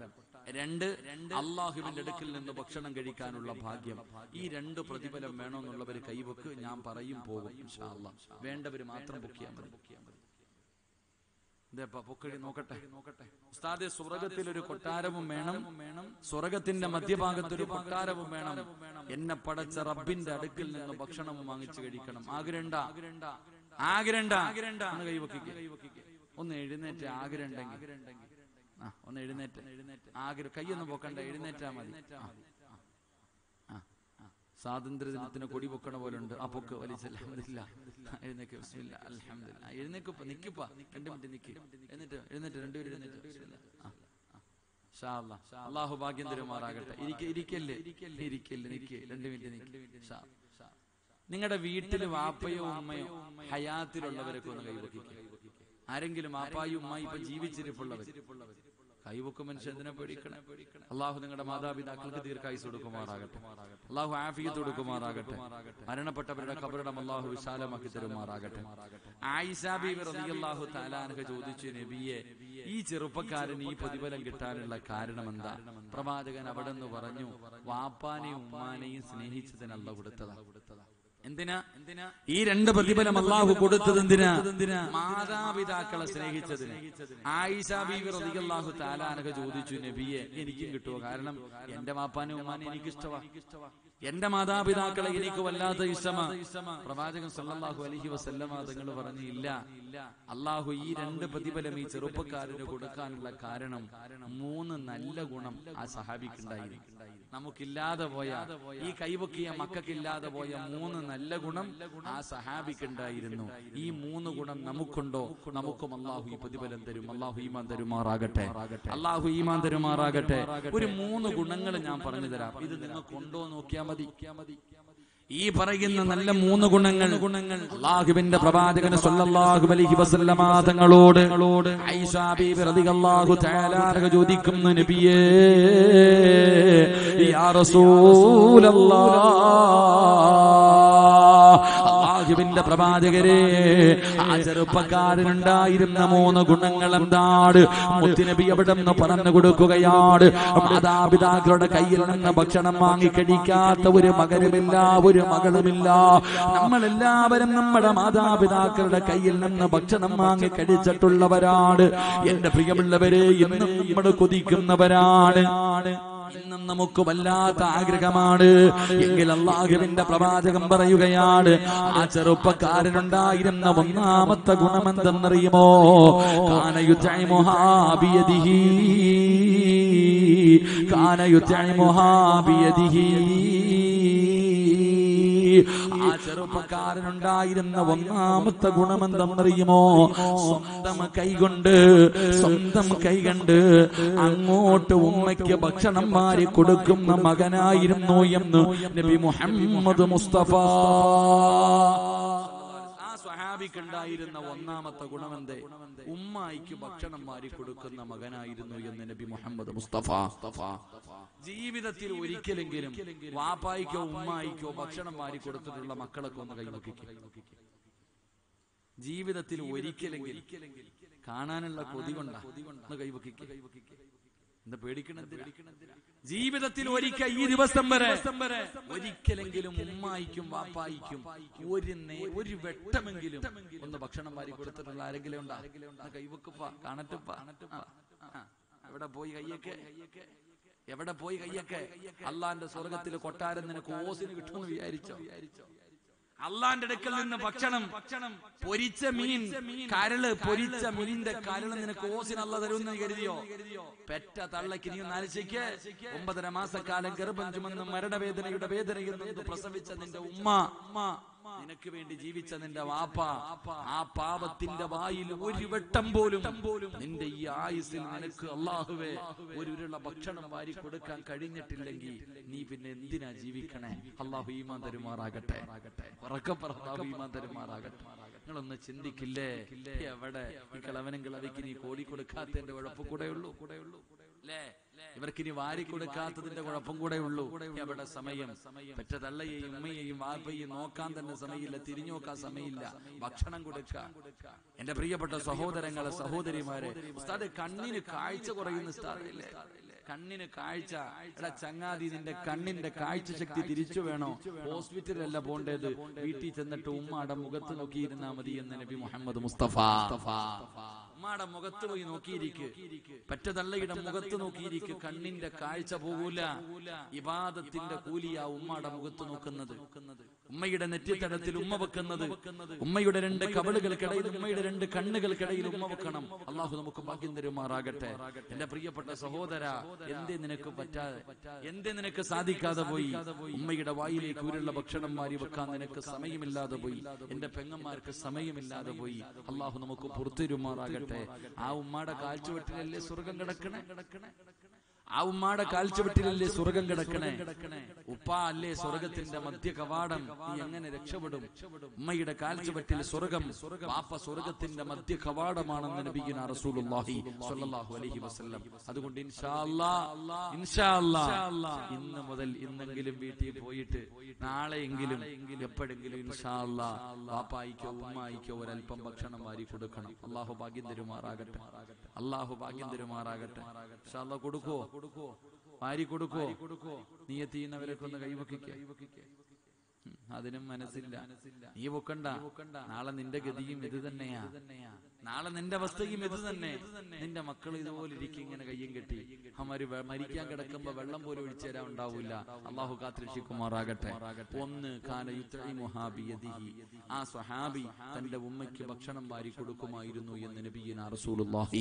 രണ്ട് അള്ളാഹുവിന്റെ അടുക്കൽ നിന്ന് ഭക്ഷണം കഴിക്കാനുള്ള ഭാഗ്യം ഈ രണ്ട് പ്രതിഫലം വേണമെന്നുള്ളവർ കൈവക്ക് ഞാൻ പറയും പോകും ഇൻഷാ അല്ലാ. വേണ്ടവര് മാത്രം പൊക്കിയാൽ മതി ഇതേപ്പാ, പൊക്കടി നോക്കട്ടെ നോക്കട്ടെ ഉസ്താദെ സ്വർഗത്തിൽ ഒരു കൊട്ടാരവും വേണം വേണം സ്വർഗത്തിന്റെ മധ്യഭാഗത്ത് ഒരു കൊട്ടാരവും വേണം എന്നെ പടച്ച റബ്ബിന്റെ അടുക്കിൽ നിന്ന് ഭക്ഷണവും വാങ്ങിച്ചു കഴിക്കണം ആഗ്രഹണ്ട ആഗ്രഹണ്ട ഒന്ന് കൈവക്കിക്ക് ഒന്ന് എഴുന്നേറ്റ് ആഗ്രഹമുണ്ടെങ്കിൽ ആ ഒന്ന് എഴുന്നേറ്റ് ആഗ്രഹം കൈയൊന്നും പൊക്കണ്ട എഴുന്നേറ്റാ മതി ആ, ആ, ആ. സ്വാതന്ത്ര്യ ദിനത്തിന് കൊടി പൊക്കണ പോലെ ഉണ്ട് ആ പൊക്ക് വലിച്ചല്ല അൽഹംദുലില്ലാ. എഴുന്നേക്ക് ബിസ്മില്ലാ അൽഹംദുലില്ലാ എഴുന്നേക്കുപ്പ നിക്കിപ്പ രണ്ട് മിനിറ്റ് നിക്ക് എന്നിട്ട് എഴുന്നേറ്റ് രണ്ടുപേരും എഴുന്നേറ്റ് ബിസ്മില്ലാ. ആ, ആ. ഷാ അല്ലാ. അള്ളാഹു ഭാഗ്യം തരുമാറാകട്ടെ ഇരിക്ക ഇരിക്കല്ലേ ഇരിക്കല്ലേ നിക്ക് രണ്ട് മിനിറ്റ് നിക്ക് ഷാ നിങ്ങളുടെ വീട്ടിൽ വാപ്പയോ ഉമ്മയോ ഹയാത്തിലുള്ളവരൊക്കെ ഒന്ന് കൈവക്കിക്കുക ആരെങ്കിലും വാപ്പായും ഉമ്മായി ഇപ്പൊ ജീവിച്ചിരിപ്പുള്ളവർ കൈവക്ക് മനുഷ്യൻ എന്തിനെ പേടിക്കണം അള്ളാഹു നിങ്ങളുടെ മാതാപിതാക്കൾക്ക് ദീർഘായുസ് കൊടുക്കുമാറാകട്ടെ അള്ളാഹു ആഫിയത്ത് കൊടുക്കുമാറാകട്ടെ മരണപ്പെട്ടവരുടെ കബറിടം അള്ളാഹു വിശാലമാക്കി തരുമാറാകട്ടെ ആയിഷാബി റളിയല്ലാഹു താലാനഹ ചോദിച്ചു നബിയെ ഈ ചെറുപ്പക്കാരൻ ഈ പ്രതിഫലം കിട്ടാനുള്ള കാരണം എന്താ പ്രവാചകൻ അവിടെ നിന്ന് പറഞ്ഞു വാപ്പാനെയും ഉമ്മാനെയും സ്നേഹിച്ചതിനല്ല കൊടുത്തതാ എന്തിനാ എന്തിനാ ഈ രണ്ട് പ്രതിഫലം അള്ളാഹു കൊടുത്തത് എന്തിനാ മാതാപിതാക്കളെ സ്നേഹിച്ചതിന് ആയിഷ ബീവി റളിയല്ലാഹു താലാനക ചോദിച്ചു നബിയെ എനിക്കും കിട്ടുമോ കാരണം എന്റെ മാപ്പാനും ഉമ്മാനും എനിക്ക് ഇഷ്ടമാ എന്റെ മാതാപിതാക്കളെ എനിക്ക് വല്ലാത്ത ഇഷ്ടമാ പ്രവാചകൻ സല്ലല്ലാഹു അലൈഹി വസല്ലമ തങ്ങൾ പറഞ്ഞു ഇല്ല അള്ളാഹു ഈ രണ്ട് പ്രതിഫലം ഈ ചെറുപ്പക്കാരന് കൊടുക്കാനുള്ള കാരണം മൂന്ന് നല്ല ഗുണം ആ സഹാബിക്കുണ്ടായിരുന്നു നമുക്കില്ലാതെ പോയ ഈ കൈവക്കിയ മക്കൾക്കില്ലാതെ പോയ മൂന്ന് നല്ല ഗുണം ആ സഹാബിക്കുണ്ടായിരുന്നു ഈ മൂന്ന് ഗുണം നമുക്കുണ്ടോ നമുക്കും അള്ളാഹു ഈ പ്രതിഫലം തരും അള്ളാഹു ഈമാൻ തരുമാറാകട്ടെ അള്ളാഹു ഈമാൻ തരുമാറാകട്ടെ ഒരു മൂന്ന് ഗുണങ്ങൾ ഞാൻ പറഞ്ഞു തരാം ഇത് നിങ്ങൾക്കുണ്ടോ നോക്കിയാൽ മതി ഈ പറയുന്ന നല്ല മൂന്ന് ഗുണങ്ങൾ ഗുണങ്ങൾ അള്ളാഹുവിന്റെ പ്രവാചകന് സല്ലല്ലാഹു അലൈഹി വസല്ലമ തങ്ങളോട് ഐഷാ ബീബി റളിയല്ലാഹു തആല അൻഹ ചോദിക്കുന്നു നബിയേ യാ റസൂലല്ലാഹ് അള്ളാഹുവിന്റെ പ്രവാചകരെ ആ ചെറുപ്പക്കാരനുണ്ടായിരുന്ന മൂന്ന് ഗുണങ്ങൾ എന്താണ് മുത്തുനബി അവിടെ നിന്ന് പറഞ്ഞു കൊടുക്കുകയാണ് മാതാപിതാക്കളുടെ കയ്യിൽ നിന്ന് ഭക്ഷണം വാങ്ങി കഴിക്കാത്ത ഒരു മകനുമില്ല ഒരു മകളുമില്ല നമ്മളെല്ലാവരും നമ്മുടെ മാതാപിതാക്കളുടെ കയ്യിൽ നിന്ന് ഭക്ഷണം വാങ്ങി കഴിച്ചിട്ടുള്ളവരാണ് എന്റെ പ്രിയമുള്ളവരെ ഇന്നും നമ്മൾ കൊതിക്കുന്നവരാണ് ഇന്നും നമുക്ക് വല്ലാത്ത ആഗ്രഹമാണ് എങ്കിൽ അള്ളാഹുവിന്റെ പ്രവാചകം പറയുകയാണ് ആ ചെറുപ്പക്കാരനുണ്ടായിരുന്ന ഒന്നാമത്തെ ഗുണമെന്തെന്നറിയുമോ കാനയുദ്ധിഹി കാനയുദ്ധിഹി ആ ചെറുപ്പക്കാരനുണ്ടായിരുന്ന ഒന്നാമത്തെ ഗുണമെന്തെന്നറിയുമോ സ്വന്തം കൈകൊണ്ട് സ്വന്തം കൈകൊണ്ട് അങ്ങോട്ട് ഉമ്മയ്ക്ക് ഭക്ഷണം മാറി കൊടുക്കുന്ന മകനായിരുന്നു എന്ന് നബി മുഹമ്മദ് മുസ്തഫ ആ സ്വഹാബിക്കുണ്ടായിരുന്ന ഒന്നാമത്തെ ഗുണമെന്തേ ഉമ്മായിക്ക് ഭക്ഷണം മാറി കൊടുക്കുന്ന മകനായിരുന്നു എന്ന് നബി മുഹമ്മദ് മുസ്തഫ ജീവിതത്തിൽ ഒരിക്കലെങ്കിലും വാപ്പായിക്കോ ഉമ്മായിക്കോ ഭക്ഷണം മാറി കൊടുത്തിട്ടുള്ള മക്കളൊക്കെ ഒന്ന് കൈനോക്കിക്കേ ജീവിതത്തിൽ ഒരിക്കലെങ്കിലും കാണാനുള്ള കൊതി കൊണ്ടാ ഒന്ന് കൈവക്കിക്കേ എന്താ പേടിക്കണെന്തിനാ ജീവിതത്തിൽ ഒരിക്കൽ ഈ ദിവസം വരെ ഒരിക്കലെങ്കിലും ഉമ്മായിക്കും വാപ്പായിക്കും ഒരു നേ- ഒരു വെട്ടമെങ്കിലും ഒന്ന് ഭക്ഷണം വാരി കൊടുത്തിട്ടുള്ള ആരെങ്കിലും ഉണ്ടാ ഒന്ന് കൈവക്കുപ്പ കാണട്ടുപ്പ ആ, എവിടെ പോയി കയ്യൊക്കെ എവിടെ പോയി കയ്യൊക്കെ അള്ളാന്റെ സ്വർഗത്തിൽ കൊട്ടാരം നിനക്ക് ഓസിന് കിട്ടുമെന്ന് വിചാരിച്ചോ അള്ളാന്റെ അടുക്കൽ നിന്ന് ഭക്ഷണം പൊരിച്ച മീൻ കരള് പൊരിച്ച മീനിന്റെ കരള് നിനക്ക് ഓസിന് അല്ല തരുമെന്ന് കരുതിയോ പെറ്റ തള്ളക്ക് നീ നാലിച്ചയ്ക്ക് ഒമ്പതര മാസക്കാലം ഗർഭം ചുമന്ന് മരണവേദനയുടെ വേദനയിൽ നിന്ന് പ്രസവിച്ച നിന്റെ ഉമ്മ നിനക്ക് വേണ്ടി ജീവിച്ച നിന്റെ വാപ്പ ആ പാപത്തിന്റെ വായിൽ ഒരു വെട്ടം പോലും നിന്റെ ഈ ആയുസിൽ നിനക്ക് അള്ളാഹുവേ ഒരു ഉരുള ഭക്ഷണം വാരി കൊടുക്കാൻ കഴിഞ്ഞിട്ടില്ലെങ്കിൽ നീ പിന്നെ എന്തിനാ ജീവിക്കണേ അള്ളാഹു ഈമാൻ തരുമാറാകട്ടെ ഉറക്കെ പറ ഈമാൻ തരുമാറാകട്ടെ നിങ്ങളൊന്ന് ചിന്തിക്കില്ലേ എവിടെ ഈ കിളവനും കിളവിക്ക് നീ കോടി കൊടുക്കാത്തതിന്റെ കുഴപ്പം കൂടെ ഉള്ളൂ കൂടെ ഉള്ളൂ അല്ലേ ഇവർക്ക് ഇനി വാരി കൊടുക്കാത്തതിന്റെ കുഴപ്പം കൂടെ ഉള്ളൂ എവിടെ സമയം പെറ്റ തള്ളയെയും ഉമ്മയെയും വാപ്പയെയും നോക്കാൻ തന്നെ സമയമില്ല തിരിഞ്ഞു നോക്കാൻ സമയമില്ല ഭക്ഷണം കൊടുക്കാൻ എന്റെ പ്രിയപ്പെട്ട സഹോദരങ്ങളെ സഹോദരിമാരെ ഉസ്താദ് കണ്ണിന് കാഴ്ച കുറയുന്ന ഉസ്താദല്ലേ കണ്ണിന് കാഴ്ച എടാ ചങ്ങാതി നിന്റെ കണ്ണിന്റെ കാഴ്ച ശക്തി തിരിച്ചു വേണോ ഹോസ്പിറ്റലല്ല പോണ്ടത് വീട്ടിൽ ചെന്നിട്ട് ഉമ്മാടെ മുഖത്ത് നോക്കിയിരുന്നാ മതി എന്ന് നബി മുഹമ്മദ് മുസ്തഫ ഉമ്മാടെ മുഖത്ത് പോയി നോക്കിയിരിക്ക് പറ്റ തള്ളയുടെ മുഖത്ത് നോക്കിയിരിക്ക് കണ്ണിന്റെ കാഴ്ച പോകൂല ഇബാദത്തിന്റെ കൂലിയാ ഉമ്മാടെ മുഖത്ത് നോക്കുന്നത് ഉമ്മയുടെ നെറ്റിത്തടത്തിൽ ഉമ്മ വെക്കുന്നത് ഉമ്മയുടെ രണ്ട് കവളുകൾക്കിടയിൽ ഉമ്മയുടെ രണ്ട് കണ്ണുകൾക്കിടയിൽ ഉമ്മ വെക്കണം അള്ളാഹു നമുക്ക് ഭാഗ്യം തരുമാറാകട്ടെ എന്റെ പ്രിയപ്പെട്ട സഹോദര എന്തേ നിനക്ക് പറ്റാതെ എന്തേ നിനക്ക് സാധിക്കാതെ പോയി ഉമ്മയുടെ വായിലേക്ക് ഊരുള്ള ഭക്ഷണം മാറി വെക്കാൻ നിനക്ക് സമയമില്ലാതെ പോയി എന്റെ പെങ്ങന്മാർക്ക് സമയമില്ലാതെ പോയി അള്ളാഹു നമുക്ക് പുറത്തുരുമാറാകട്ടെ ആ ഉമ്മയുടെ കാഴ്ചവെട്ടിലല്ലേ സ്വർഗം കിടക്കണേ കിടക്കണേ ആ ഉമ്മാടെ കാഴ്ചവെട്ടിലല്ലേ സ്വർഗം കിടക്കണേ ഉപ്പ അല്ലേ സ്വർഗത്തിന്റെ മധ്യ കവാടം നീ എങ്ങനെ രക്ഷപ്പെടും ഉമ്മയുടെ കാഴ്ചവെട്ടിൽ സ്വർഗം വാപ്പ സ്വർഗത്തിന്റെ മധ്യ കവാടമാണെന്ന് നബിയുന റസൂലുള്ളാഹി സ്വല്ലല്ലാഹു അലൈഹി വസല്ലം അതുകൊണ്ട് ഇൻഷാ അല്ലാ ഇൻഷാ അല്ലാ ഇന്ന് മുതൽ ഇന്നെങ്കിലും വീട്ടിൽ പോയിട്ട് നാളെയെങ്കിലും എപ്പോഴെങ്കിലും ഇൻഷാ അല്ലാ വാപ്പായിക്കോ ഉമ്മായിക്കോ ഒരല്പം ഭക്ഷണം വാരി കൊടുക്കണം അള്ളാഹു ഭാഗ്യം തരുമാറാകട്ടെ അള്ളാഹു ഭാഗ്യം തരുമാറാകട്ടെ ഇൻഷാ അല്ലാ കൊടുക്കോ കൊടുക്കോ വാരി കൊടുക്കോ നീ എത്തിയുന്നവരൊക്കെ ഒന്ന് കൈവക്കിക്കേ ഉം, അതിനും മനസ്സില്ല നീ പൊക്കണ്ട നാളെ നിന്റെ ഗതിയും ഇത് തന്നെയാ നാളെ നിന്റെ അവസ്ഥയും ഇത് തന്നെ നിന്റെ മക്കൾ ഇതുപോലെ ഇരിക്കും ഇങ്ങനെ കയ്യും കെട്ടി അവര് വെ- മരിക്കാൻ കിടക്കുമ്പോ വെള്ളം പോലും ഒഴിച്ചു തരാൻ ഉണ്ടാവില്ല അള്ളാഹു കാത്തിരക്ഷിക്കുമാറാകട്ടെ ഒന്ന് കാല യുദ്ധി ആ സ്വഹാബി തന്റെ ഉമ്മയ്ക്ക് ഭക്ഷണം വാരി കൊടുക്കുമായിരുന്നു എന്ന് നബിയിന റസൂലുള്ളാഹി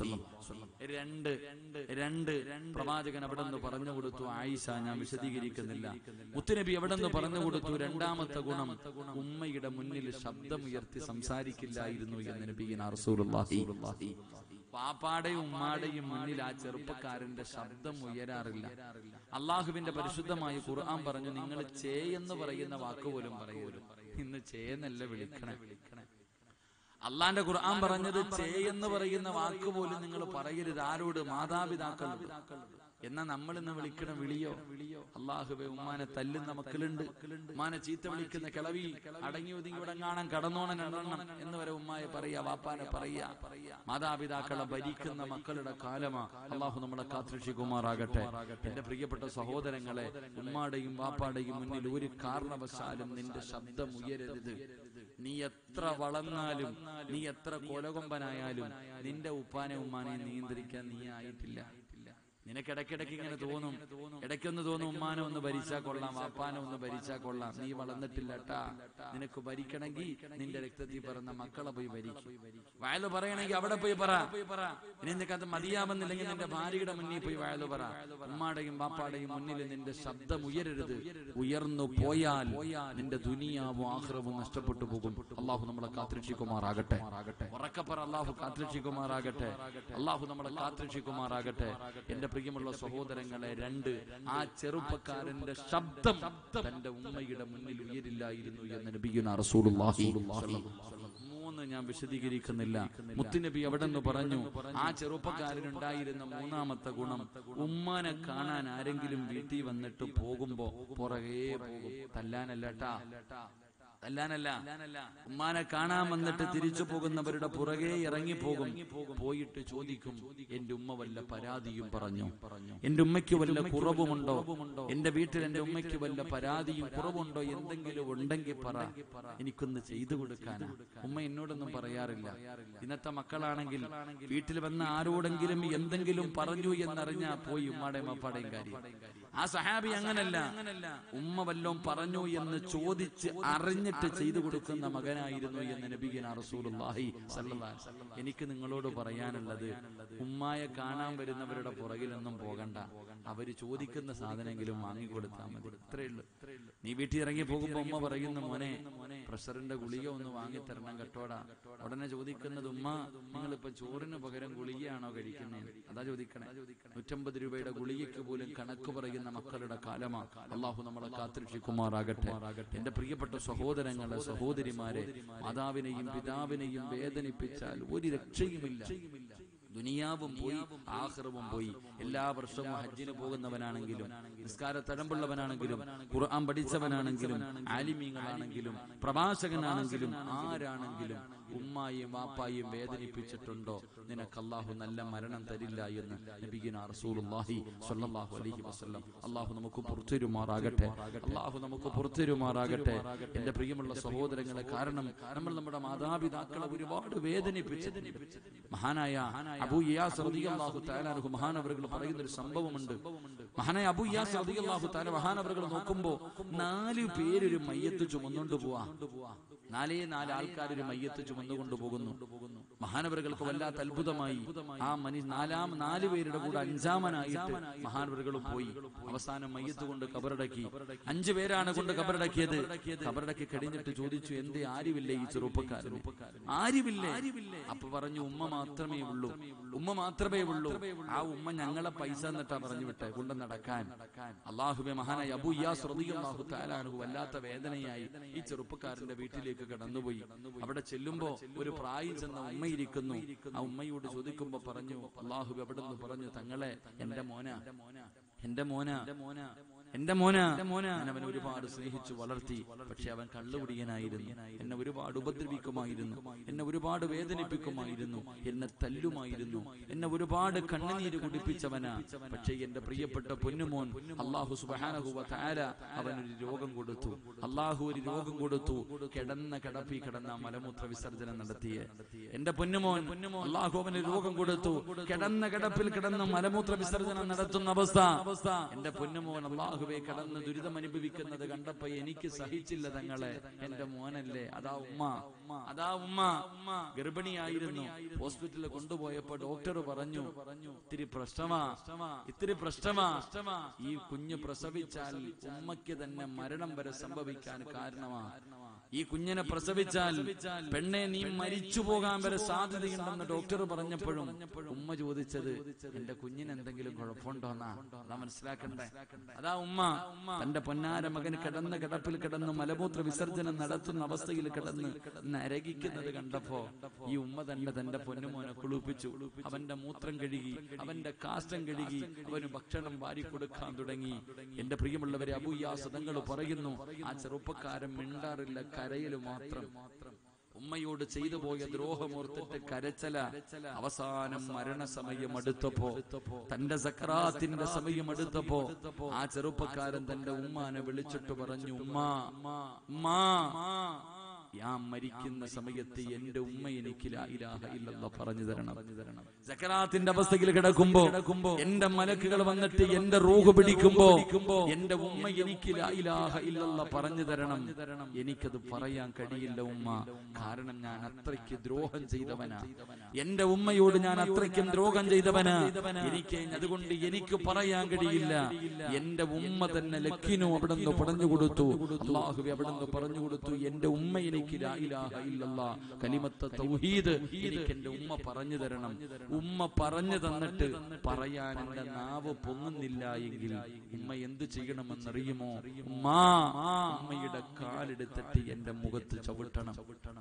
രണ്ട് രണ്ട് പ്രവാചകൻ അവിടെ നിന്ന് പറഞ്ഞു കൊടുത്തു ആയിഷ ഞാൻ വിശദീകരിക്കുന്നില്ല മുത്തുനബി എവിടെ നിന്ന് പറഞ്ഞു കൊടുത്തു രണ്ടാമത്തെ ഗുണം ഉമ്മയുടെ മുന്നിൽ ശബ്ദമുയർത്തി സംസാരിക്കില്ലായിരുന്നു എന്ന് നബിയിന റസൂലുള്ളാഹി പാപ്പാടെയും ഉമ്മാടെയും മുന്നിൽ ആ ചെറുപ്പക്കാരന്റെ ശബ്ദം ഉയരാറില്ല അള്ളാഹുവിന്റെ പരിശുദ്ധമായ ഖുർആൻ പറഞ്ഞു നിങ്ങൾ ചേ എന്ന് പറയുന്ന വാക്ക് പോലും പറയൂല ഇന്ന് ചേന്നല്ല വിളിക്കണേ വിളിക്കണേ അള്ളാന്റെ ഖുർആൻ പറഞ്ഞത് ചേ എന്ന് പറയുന്ന വാക്ക് പോലും നിങ്ങൾ പറയരുത് ആരോട് മാതാപിതാക്കൾ എന്നാ നമ്മൾ ഇന്ന് വിളിക്കണ വിളിയോ വിളിയോ അള്ളാഹുബെ ഉമ്മാനെ തല്ലുന്ന മക്കളുണ്ട് ഉമ്മാനെ ചീത്ത വിളിക്കുന്ന കിളവി അടങ്ങി ഒതുങ്ങി ഇവിടെ കാണാൻ കടന്നോണൻ എണ്ണം എന്ന് വരെ ഉമ്മായെ പറയാ വാപ്പാനെ പറയാ മാതാപിതാക്കളെ ഭരിക്കുന്ന മക്കളുടെ കാലമാ അള്ളാഹു നമ്മളെ കാത്തിരക്ഷിക്കുമാറാകട്ടെ എന്റെ പ്രിയപ്പെട്ട സഹോദരങ്ങളെ ഉമ്മാടെയും വാപ്പാടെയും മുന്നിൽ ഒരു കാരണവശാലും നിന്റെ ശബ്ദം ഉയരരുത് നീ എത്ര വളർന്നാലും നീ എത്ര കൊലകൊമ്പനായാലും നിന്റെ ഉപ്പാനെ ഉമ്മാനെ നിയന്ത്രിക്കാൻ നീ ആയിട്ടില്ല നിനക്ക് ഇടയ്ക്കിടയ്ക്ക് ഇങ്ങനെ തോന്നും ഇടയ്ക്കൊന്ന് തോന്നും ഉമ്മാനെ ഒന്ന് ഭരിച്ചാ കൊള്ളാം വാപ്പാനെ ഒന്ന് ഭരിച്ചാ കൊള്ളാം നീ വളർന്നിട്ടില്ലട്ടാ നിനക്ക് ഭരിക്കണമെങ്കിൽ നിന്റെ രക്തത്തിൽ പിറന്ന മക്കളെ പോയി ഭരിക്കും വയലു പറയണമെങ്കിൽ അവിടെ പോയി പറ ഇനി നിനക്ക് അത് മതിയാവുന്നില്ലെങ്കിൽ നിന്റെ ഭാര്യയുടെ മുന്നിൽ പോയി വയലു പറ ഉമ്മാടെയും ബാപ്പാടെയും മുന്നിൽ നിന്റെ ശബ്ദം ഉയരരുത് ഉയർന്നു പോയാൽ നിന്റെ ദുനിയാവും ആഹ്റവും നഷ്ടപ്പെട്ടു പോകും അള്ളാഹു നമ്മളെ കാത്തിരക്ഷിക്കുമാറാകട്ടെ ഉറക്കപ്പറ അള്ളാഹു കാത്തിരക്ഷിക്കുമാറാകട്ടെ അള്ളാഹു നമ്മളെ കാത്തിരക്ഷിക്കുമാറാകട്ടെ എന്റെ പ്രിയമുള്ള സഹോദരങ്ങളെ രണ്ട് ആ ചെറുപ്പക്കാരന്റെ ശബ്ദം തന്റെ ഉമ്മയുടെ മുന്നിൽ ഉയരില്ലായിരുന്നു എന്ന് നബിയുന റസൂലുള്ളാഹി മൂന്ന് ഞാൻ വിശദീകരിക്കുന്നില്ല മുത്തുനബി അവിടെ നിന്ന് പറഞ്ഞു ആ ചെറുപ്പക്കാരനുണ്ടായിരുന്ന മൂന്നാമത്തെ ഗുണം ഉമ്മാനെ കാണാൻ ആരെങ്കിലും വീട്ടിൽ വന്നിട്ട് പോകുമ്പോ പുറകെ പോകും തല്ലാനല്ലട്ടാ തല്ലാനല്ല ഉമ്മാനെ കാണാൻ വന്നിട്ട് തിരിച്ചു പോകുന്നവരുടെ പുറകെ ഇറങ്ങിപ്പോകും പോയിട്ട് ചോദിക്കും എന്റെ ഉമ്മ വല്ല പരാതിയും പറഞ്ഞു എന്റെ ഉമ്മയ്ക്ക് വല്ല കുറവുമുണ്ടോ എന്റെ വീട്ടിൽ എന്റെ ഉമ്മയ്ക്ക് വല്ല പരാതിയും കുറവുണ്ടോ എന്തെങ്കിലും ഉണ്ടെങ്കിൽ പറ എനിക്കൊന്ന് ചെയ്തു കൊടുക്കാനാ ഉമ്മ എന്നോടൊന്നും പറയാറില്ല ഇന്നത്തെ മക്കളാണെങ്കിൽ വീട്ടിൽ വന്ന ആരോടെങ്കിലും എന്തെങ്കിലും പറഞ്ഞു എന്നറിഞ്ഞാ പോയി ഉമ്മാടെയും അപ്പാടെയും കാര്യം ആ സഹാബി അങ്ങനല്ല ഉമ്മ വല്ലോം പറഞ്ഞു എന്ന് ചോദിച്ച് അറിഞ്ഞിട്ട് ചെയ്തു കൊടുക്കുന്ന മകനായിരുന്നു എന്ന് നബിഗന റസൂലുള്ളാഹി സല്ലല്ലാഹു അലൈഹി വസല്ലം. എനിക്ക് നിങ്ങളോട് പറയാനുള്ളത് ഉമ്മായെ കാണാൻ വരുന്നവരുടെ പുറകിലൊന്നും പോകണ്ട അവര് ചോദിക്കുന്ന സാധനമെങ്കിലും വാങ്ങിക്കൊടുത്താൽ മതി ഇത്രയേ ഉള്ളൂ നീ വീട്ടിൽ ഇറങ്ങി പോകുമ്പോ ഉമ്മ പറയുന്നു മോനെ പ്രഷറിന്റെ ഗുളിക ഒന്ന് വാങ്ങിത്തരണം കേട്ടോടാ ഉടനെ ചോദിക്കുന്നത് ഉമ്മ നിങ്ങളിപ്പോ ചോറിന് പകരം ഗുളികയാണോ കഴിക്കുന്നത് അതാ ചോദിക്കണേ നൂറ്റമ്പത് രൂപയുടെ ഗുളികയ്ക്ക് പോലും കണക്ക് പറയുന്ന മക്കളുടെ കാലമാ അള്ളാഹു നമ്മളെ കാത്തിരക്ഷിക്കുമാറാകട്ടെ എന്റെ പ്രിയപ്പെട്ട സഹോദരങ്ങളെ സഹോദരിമാരെ മാതാവിനെയും പിതാവിനെയും വേദനിപ്പിച്ചാൽ ഒരു രക്ഷയുമില്ല ദുനിയാവും പോയി ആഹ്റവും പോയി എല്ലാ വർഷവും ഹജ്ജിന് പോകുന്നവനാണെങ്കിലും നിസ്കാര തഴമ്പുള്ളവനാണെങ്കിലും ഖുർആൻ പഠിച്ചവനാണെങ്കിലും ആലിമീങ്ങളാണെങ്കിലും പ്രഭാഷകനാണെങ്കിലും ആരാണെങ്കിലും ഉമ്മായും വാപ്പായും വേദനിപ്പിച്ചിട്ടുണ്ടോ നിനക്ക് അള്ളാഹു നല്ല മരണം തരില്ല എന്ന് നബിഗിന റസൂലുള്ളാഹി സ്വല്ലല്ലാഹു അലൈഹി വസല്ലം അള്ളാഹു നമുക്ക് പുറത്തുരുമാറാകട്ടെ അള്ളാഹു നമുക്ക് പുറത്തുരുമാറാകട്ടെ എന്റെ പ്രിയമുള്ള സഹോദരങ്ങളെ കാരണം നമ്മൾ നമ്മുടെ മാതാപിതാക്കളെ ഒരുപാട് വേദനിപ്പിച്ചതിന് മഹാനായ അബൂ ഇയാസ് റളിയല്ലാഹു തആല അൻഹു മഹാനവറുകൾ പറയുന്ന ഒരു സംഭവമുണ്ട് മഹാനായ അബൂ ഇയാസ് റളിയല്ലാഹു തആല മഹാനവറുകൾ നോക്കുമ്പോ നാല് പേരൊരു മയ്യത്ത് ചുമന്നുകൊണ്ട് പോവാ നാലേ നാല് ആൾക്കാർ ഒരു മയ്യത്ത് ചുമന്നുകൊണ്ട് പോകുന്നു മഹാനവറുകൾക്ക് വല്ലാത്ത അത്ഭുതമായി ആ മനു നാലാം നാല് പേരുടെ കൂടെ അഞ്ചാമനായിട്ട് മഹാനവറുകൾ പോയി അവസാനം മയ്യത്ത് കൊണ്ട് കബറടക്കി അഞ്ചു പേരാണ് കൊണ്ട് കബറടക്കിയത് കബറടക്കി കഴിഞ്ഞിട്ട് ചോദിച്ചു എന്തേ ആരുമില്ലേ ഈ ചെറുപ്പക്കാരന് ആരുമില്ലേ അപ്പൊ പറഞ്ഞു ഉമ്മ മാത്രമേ ഉള്ളൂ ഉമ്മ മാത്രമേ ഉള്ളൂ ആ ഉമ്മ ഞങ്ങളെ പൈസ എന്നിട്ടാ പറഞ്ഞു വിട്ടെ കൊണ്ട് നടക്കാൻ അള്ളാഹുബെ മഹാനായ അബു ഇയാസ് റളിയല്ലാഹു തആല അൻഹു വല്ലാത്ത വേദനയായി ഈ ചെറുപ്പക്കാരന്റെ വീട്ടിലേക്ക് കടന്നുപോയി അവിടെ ചെല്ലുമ്പോ ഒരു പ്രായം ചെന്ന ഉമ്മ ഇരിക്കുന്നു ആ ഉമ്മയോട് ചോദിക്കുമ്പോ പറഞ്ഞു അള്ളാഹു എവിടെ നിന്ന് പറഞ്ഞു തങ്ങളെ എന്റെ മോന എന്റെ മോന എന്റെ മോന ഞാൻ അവനെ ഒരുപാട് സ്നേഹിച്ചു വളർത്തി പക്ഷെ അവൻ കള്ളുകുടിയനായിരുന്നു എന്നെ ഒരുപാട് ഉപദ്രവിക്കുമായിരുന്നു എന്നെ ഒരുപാട് വേദനിപ്പിക്കുമായിരുന്നു എന്നെ തല്ലുമായിരുന്നു എന്നെ ഒരുപാട് കണ്ണുനീര് കുടിപ്പിച്ചവനാ പക്ഷേ എന്റെ പ്രിയപ്പെട്ട പൊന്നുമോൻ അള്ളാഹു സുബാനഹുവ താര അവനൊരു രോഗം കൊടുത്തു അള്ളാഹു ഒരു രോഗം കൊടുത്തു കിടന്ന കിടപ്പി കിടന്ന മലമൂത്ര വിസർജനം നടത്തിയ എന്റെ പൊന്നുമോൻ അള്ളാഹു അവന് രോഗം കൊടുത്തു കിടന്ന കിടപ്പിൽ കിടന്ന് മലമൂത്ര വിസർജനം നടത്തുന്ന അവസ്ഥ എന്റെ പൊന്നുമോൻ അള്ളാഹുവെ കടന്ന് ദുരിതം അനുഭവിക്കുന്നത് കണ്ടപ്പോ എനിക്ക് സഹിച്ചില്ല തങ്ങളെ എന്റെ മോനല്ലേ അതാ ഉമ്മ അതാ ഉമ്മ ഗർഭിണിയായിരുന്നു ഹോസ്പിറ്റലിൽ കൊണ്ടുപോയപ്പോ ഡോക്ടർ പറഞ്ഞു ഇത്തിരി പ്രശ്നമാ ഇത്തിരി പ്രശ്നമാ ഈ കുഞ്ഞ് പ്രസവിച്ചാൽ ഉമ്മയ്ക്ക് തന്നെ മരണം വരെ സംഭവിക്കാൻ കാരണമാ ഈ കുഞ്ഞിനെ പ്രസവിച്ചാൽ പെണ്ണെ നീ മരിച്ചു പോകാൻ വരെ സാധ്യതയുണ്ടെന്ന് ഡോക്ടർ പറഞ്ഞപ്പോഴും ഉമ്മ ചോദിച്ചത് എന്റെ കുഞ്ഞിന് എന്തെങ്കിലും കുഴപ്പമുണ്ടോന്നാ അതാ മനസ്സിലാക്കണ്ടേ അതാ ഉമ്മ തന്റെ പൊന്നാര മകൻ കിടന്ന് കിടപ്പിൽ കിടന്ന് മലമൂത്ര വിസർജനം നടത്തുന്ന അവസ്ഥയിൽ കിടന്ന് നരകിക്കുന്നത് കണ്ടപ്പോ ഈ ഉമ്മ തന്നെ തന്റെ പൊന്നുമോനെ കുളിപ്പിച്ചു അവന്റെ മൂത്രം കഴുകി അവന്റെ കാഷ്ടം കഴുകി അവന് ഭക്ഷണം വാരി കൊടുക്കാൻ തുടങ്ങി എന്റെ പ്രിയമുള്ളവരെ അബുയാസതങ്ങൾ പറയുന്നു ആ ചെറുപ്പക്കാരൻ മിണ്ടാറില്ല കരയില് മാത്രം ഉമ്മയോട് ചെയ്തു പോയ ദ്രോഹമോർത്തിട്ട് കരച്ചല അവസാനം മരണസമയം അടുത്തപ്പോ തന്റെ സക്രാത്തിന്റെ സമയം അടുത്തപ്പോ ആ ചെറുപ്പക്കാരൻ തന്റെ ഉമ്മാനെ വിളിച്ചിട്ട് പറഞ്ഞു ഉമ്മ ഉമ്മാ ഞാൻ മരിക്കുന്ന സമയത്ത് എന്റെ ഉമ്മ എനിക്ക് ലാ ഇലാഹ ഇല്ലല്ലാഹ് പറഞ്ഞു തരണം സക്കറാത്തിന്റെ അവസ്ഥയിൽ കിടക്കുമ്പോ എന്റെ മലക്കുകൾ വന്നിട്ട് എന്റെ റൂഹ് പിടിക്കുമ്പോ എന്റെ ഉമ്മ എനിക്ക് ലാ ഇലാഹ ഇല്ലല്ലാഹ് പറഞ്ഞു തരണം എനിക്കത് പറയാൻ കഴിയില്ല ഉമ്മ കാരണം ഞാൻ അത്രയ്ക്ക് ദ്രോഹം ചെയ്തവനാ എന്റെ ഉമ്മയോട് ഞാൻ അത്രയ്ക്കും ദ്രോഹം ചെയ്തവനാ എനിക്ക് അതുകൊണ്ട് എനിക്ക് പറയാൻ കഴിയില്ല എന്റെ ഉമ്മ തന്നെ ലക്കിനു അവിടെ നിന്ന് പറഞ്ഞു കൊടുത്തു അള്ളാഹുവെ അവിടെ നിന്ന് പറഞ്ഞു കൊടുത്തു എന്റെ ഉമ്മ എനിക്ക് ലാ ഇലാഹ ഇല്ലല്ലാ കലിമത്ത തൗഹീദ് എനിക്ക് എന്റെ ഉമ്മ പറഞ്ഞു തരണം ഉമ്മ പറഞ്ഞു തന്നിട്ട് പറയാൻ എന്റെ നാവ് പൊങ്ങുന്നില്ല എങ്കിൽ ഉമ്മ എന്ത് ചെയ്യണമെന്നറിയുമോ ഉമ്മാ ഉമ്മയുടെ കാലെടുത്തിട്ട് എന്റെ മുഖത്ത് ചവിട്ടണം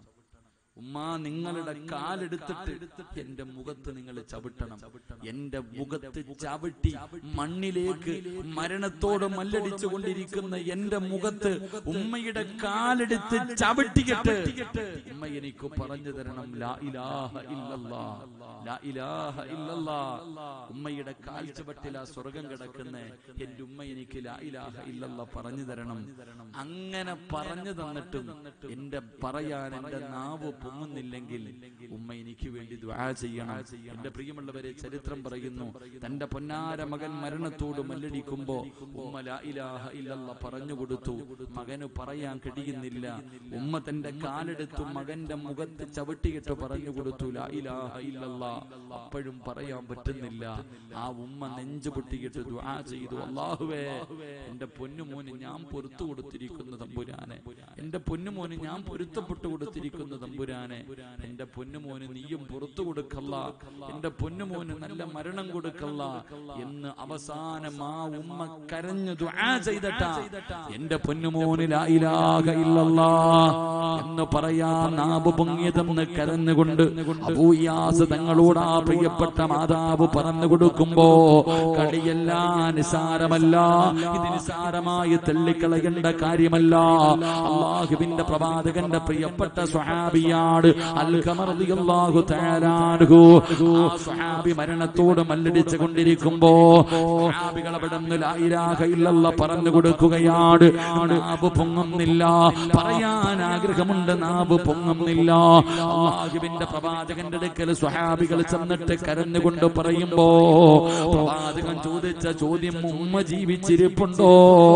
ഉമ്മ നിങ്ങളുടെ കാലെടുത്തിട്ട് എന്റെ മുഖത്ത് നിങ്ങൾ ചവിട്ടണം എന്റെ മുഖത്ത് ചവിട്ടി മണ്ണിലേക്ക് മരണത്തോട് മല്ലടിച്ചു കൊണ്ടിരിക്കുന്ന എന്റെ മുഖത്ത് ഉമ്മയുടെ കാലെടുത്ത് ചവിട്ടിയിട്ട് ഉമ്മ എനിക്ക് പറഞ്ഞു തരണം ലാ ഇലാഹ ഇല്ലല്ലാ ലാ ഇലാഹ ഇല്ലല്ലാ ഉമ്മയുടെ കാൽ ചവിട്ടില സ്വർഗം കിടക്കുന്ന എന്റെ ഉമ്മ എനിക്ക് ലാ ഇലാഹ ഇല്ലല്ലാ പറഞ്ഞു തരണം അങ്ങനെ പറഞ്ഞു തന്നിട്ടും എന്റെ പറയാൻ എന്റെ നാവ് പൊങ്ങുന്നില്ലെങ്കിൽ ഉമ്മ എനിക്ക് വേണ്ടി ദ്വാ ചെയ്യണം എന്റെ പ്രിയമുള്ളവരെ ചരിത്രം പറയുന്നു തന്റെ പൊന്നാര മകൻ മരണത്തോട് മല്ലടിക്കുമ്പോ ഉമ്മ ലാ ഇലാഹ ഇല്ലല്ല പറഞ്ഞു കൊടുത്തു മകന് പറയാൻ കഴിയുന്നില്ല ഉമ്മ തന്റെ കാലെടുത്ത് മകന്റെ മുഖത്ത് ചവിട്ടിയിട്ട് പറഞ്ഞു കൊടുത്തു ലാ ഇലാഹ ഇല്ലല്ല അപ്പോഴും പറയാൻ പറ്റുന്നില്ല ആ ഉമ്മ നെഞ്ചു പൊട്ടിയിട്ട് ദ്വാ ചെയ്തു അള്ളാഹുവേ എന്റെ പൊന്നുമോന് ഞാൻ പൊറത്തു കൊടുത്തിരിക്കുന്നു തമ്പുരാനെ എന്റെ പൊന്നുമോന് ഞാൻ പൊരുത്തപ്പെട്ടു കൊടുത്തിരിക്കുന്നു തമ്പുരാനെ എന്റെ പൊന്നുമോന് നീയും പുറത്തു കൊടുക്കല്ല എന്റെ പൊന്നുമോന് നല്ല മരണം കൊടുക്കല്ല എന്ന് അവസാനം ആ ഉമ്മ കരഞ്ഞു ദുആ ചെയ്തട്ടാ എന്റെ പൊന്നുമോന് ലാ ഇലാഹ ഇല്ലല്ലാ എന്ന് പറയാൻ നാവ് പൊങ്ങിയതെന്ന് കരഞ്ഞുകൊണ്ട് അബൂയാസ് തങ്ങളോട് ആ പ്രിയപ്പെട്ട മാതാവ് പറഞ്ഞു കൊടുക്കുമ്പോ കളിയല്ല നിസാരമല്ല ഇത് നിസാരമായി തള്ളിക്കളയേണ്ട കാര്യമല്ല അള്ളാഹുവിന്റെ പ്രവാചകന്റെ പ്രിയപ്പെട്ട സ്വഹാബിയാണ് അൽഖമറിയാഹു തആലാഹു ആ സ്വഹാബി മരണത്തോട് മല്ലടിച്ചു കൊണ്ടിരിക്കുമ്പോ സ്വഹാബികൾ അവിടെ നിന്ന് ലാ ഇലാഹ ഇല്ലല്ലാ പറഞ്ഞു കൊടുക്കുകയാണ് നാവ് പൊങ്ങുന്നില്ല പറയാൻ ആഗ്രഹമുണ്ട് നാവ് പൊങ്ങുന്നില്ല അള്ളാഹുവിന്റെ പ്രവാചകന്റെ അടുക്കൽ സ്വഹാബികൾ ചെന്നിട്ട് കരഞ്ഞുകൊണ്ട് പറയുമ്പോ പ്രവാചകൻ ചോദിച്ച ചോദ്യം ഉമ്മ ജീവിച്ചിരിപ്പുണ്ടോ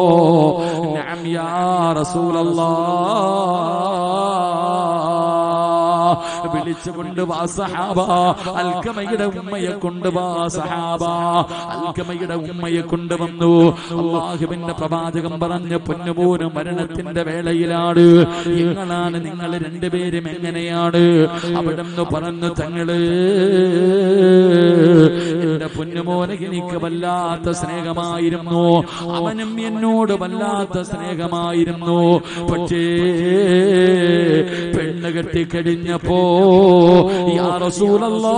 നഅം യാ റസൂലല്ലാഹ് വിളിച്ചുകൊണ്ട് വാ സഹാബ അൽക്കമയുടെ ഉമ്മയെ കൊണ്ട് വാ സഹാബ അൽക്കമയുടെ ഉമ്മയെ കൊണ്ടുവന്നു അള്ളാഹുവിന്റെ പ്രവാചകം പറഞ്ഞ പൊന്നുപോലും മരണത്തിന്റെ വേളയിലാണ് നിങ്ങളാണ് നിങ്ങൾ രണ്ടുപേരും എങ്ങനെയാണ് അവിടെ നിന്ന് പറഞ്ഞു തങ്ങള് എന്റെ പൊന്നുമോനെ എനിക്ക് വല്ലാത്ത സ്നേഹമായിരുന്നു അവനും എന്നോട് വല്ലാത്ത സ്നേഹമായിരുന്നു പക്ഷേ പെണ്ണ് കെട്ടിക്കഴിഞ്ഞപ്പോ യാ റസൂലല്ലാ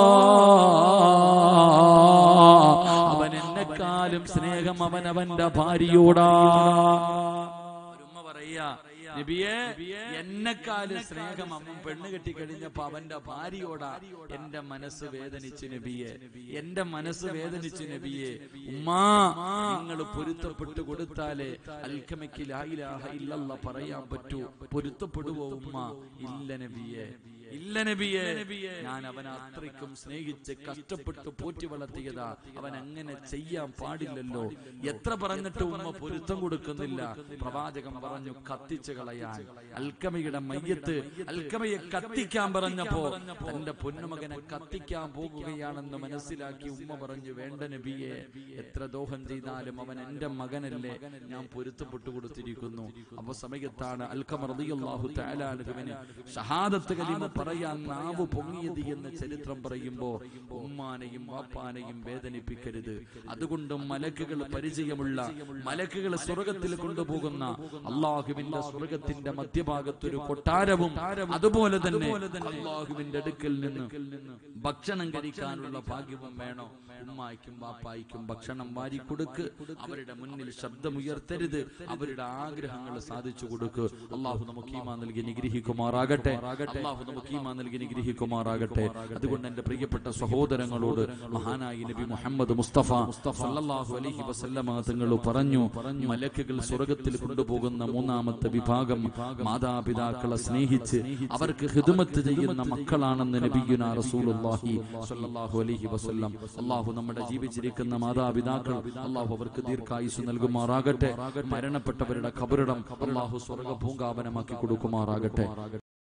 അവൻ എന്നെക്കാളും സ്നേഹം അവൻ അവന്റെ ഭാര്യയോടാ ഒരു ഉമ്മ പറയാ നബിയെ എന്നെക്കാളും സ്നേഹം അവൻ പെണ്ണ് കെട്ടി കഴിഞ്ഞപ്പോ അവന്റെ ഭാര്യയോടാ എന്റെ മനസ്സ് വേദനിച്ചു നബിയെ എന്റെ മനസ്സ് വേദനിച്ചു നബിയെ ഉമ്മാ നിങ്ങൾ പൊരുത്തപ്പെട്ടു കൊടുത്താലേ അൽക്കമയ്ക്ക് ലായിലാഹ ഇല്ലല്ല പറയാൻ പറ്റൂ പൊരുത്തപ്പെടുവോ ഉമ്മ ഇല്ല നബിയെ ഇല്ല നബിയെ ഞാൻ അവനെ അത്രയ്ക്കും സ്നേഹിച്ച് കഷ്ടപ്പെട്ട് പോറ്റി വളർത്തിയതാ അവൻ അങ്ങനെ ചെയ്യാൻ പാടില്ലല്ലോ എത്ര പറഞ്ഞിട്ട് ഉമ്മ പൊരുത്തം കൊടുക്കുന്നില്ല പ്രവാചകൻ പറഞ്ഞു കത്തിച്ചു കളയാൻ അൽക്കമയുടെ മയ്യത്ത് അൽക്കമയെ കത്തിക്കാൻ പറഞ്ഞപ്പോ തന്റെ പൊന്നുമകനെ കത്തിക്കാൻ പോകുകയാണെന്ന് മനസ്സിലാക്കി ഉമ്മ പറഞ്ഞു വേണ്ട നബിയെ എത്ര ദോഹം ചെയ്താലും അവൻ എന്റെ മകനല്ലേ ഞാൻ പൊരുത്തപ്പെട്ടു കൊടുത്തിരിക്കുന്നു അപ്പൊ സമയത്താണ് അൽക്കമറിയാഹു താലാനുവിന് ഷഹാദത്ത് കലിമ പറയാൻ നാവ് പൊങ്ങിയത് എന്ന് ചരിത്രം പറയുമ്പോ ഉമ്മാനെയും വാപ്പാനെയും വേദനിപ്പിക്കരുത് അതുകൊണ്ട് മലക്കുകൾ പരിചയമുള്ള മലക്കുകൾ സ്വർഗത്തിൽ കൊണ്ടുപോകുന്ന അള്ളാഹുവിന്റെ സ്വർഗത്തിന്റെ മധ്യഭാഗത്തൊരു കൊട്ടാരവും അതുപോലെ തന്നെ അള്ളാഹുവിന്റെ അടുക്കൽ നിന്ന് ഭക്ഷണം കഴിക്കാനുള്ള ഭാഗ്യവും വേണോ ഉമ്മായിക്കും വാപ്പായിക്കും ഭക്ഷണം വാരി കൊടുക്ക് അവരുടെ മുന്നിൽ ശബ്ദമുയർത്തരുത് അവരുടെ ആഗ്രഹങ്ങൾ സാധിച്ചു കൊടുക്ക് അള്ളാഹു നമുക്ക് ഈമാ നൽകി നിഗ്രഹിക്കുമാറാകട്ടെ അള്ളാഹു നമുക്ക് ഈമാ നൽകി നിഗ്രഹിക്കുമാറാകട്ടെ അതുകൊണ്ട് എന്റെ പ്രിയപ്പെട്ട സഹോദരങ്ങളോട് മഹാനായി നബി മുഹമ്മദ് മുസ്തഫ സല്ലല്ലാഹു അലൈഹി വസല്ലമ തങ്ങൾ പറഞ്ഞു മലക്കുകൾ സ്വർഗത്തിൽ കൊണ്ടുപോകുന്ന മൂന്നാമത്തെ വിഭാഗം മാതാപിതാക്കളെ സ്നേഹിച്ച് അവർക്ക് ഹിദ്മത്ത് ചെയ്യുന്ന മക്കളാണെന്ന് നബിയുന റസൂലുള്ളാഹി സ്വല്ലല്ലാഹു അലൈഹി വസല്ലം അള്ളാഹു നമ്മുടെ ജീവിച്ചിരിക്കുന്ന മാതാപിതാക്കൾ അള്ളാഹു അവർക്ക് ദീർഘായുസ് നൽകുമാറാകട്ടെ മരണപ്പെട്ടവരുടെ ഖബറിടം അള്ളാഹു സ്വർഗ പൂങ്കാവനമാക്കി കൊടുക്കുമാറാകട്ടെ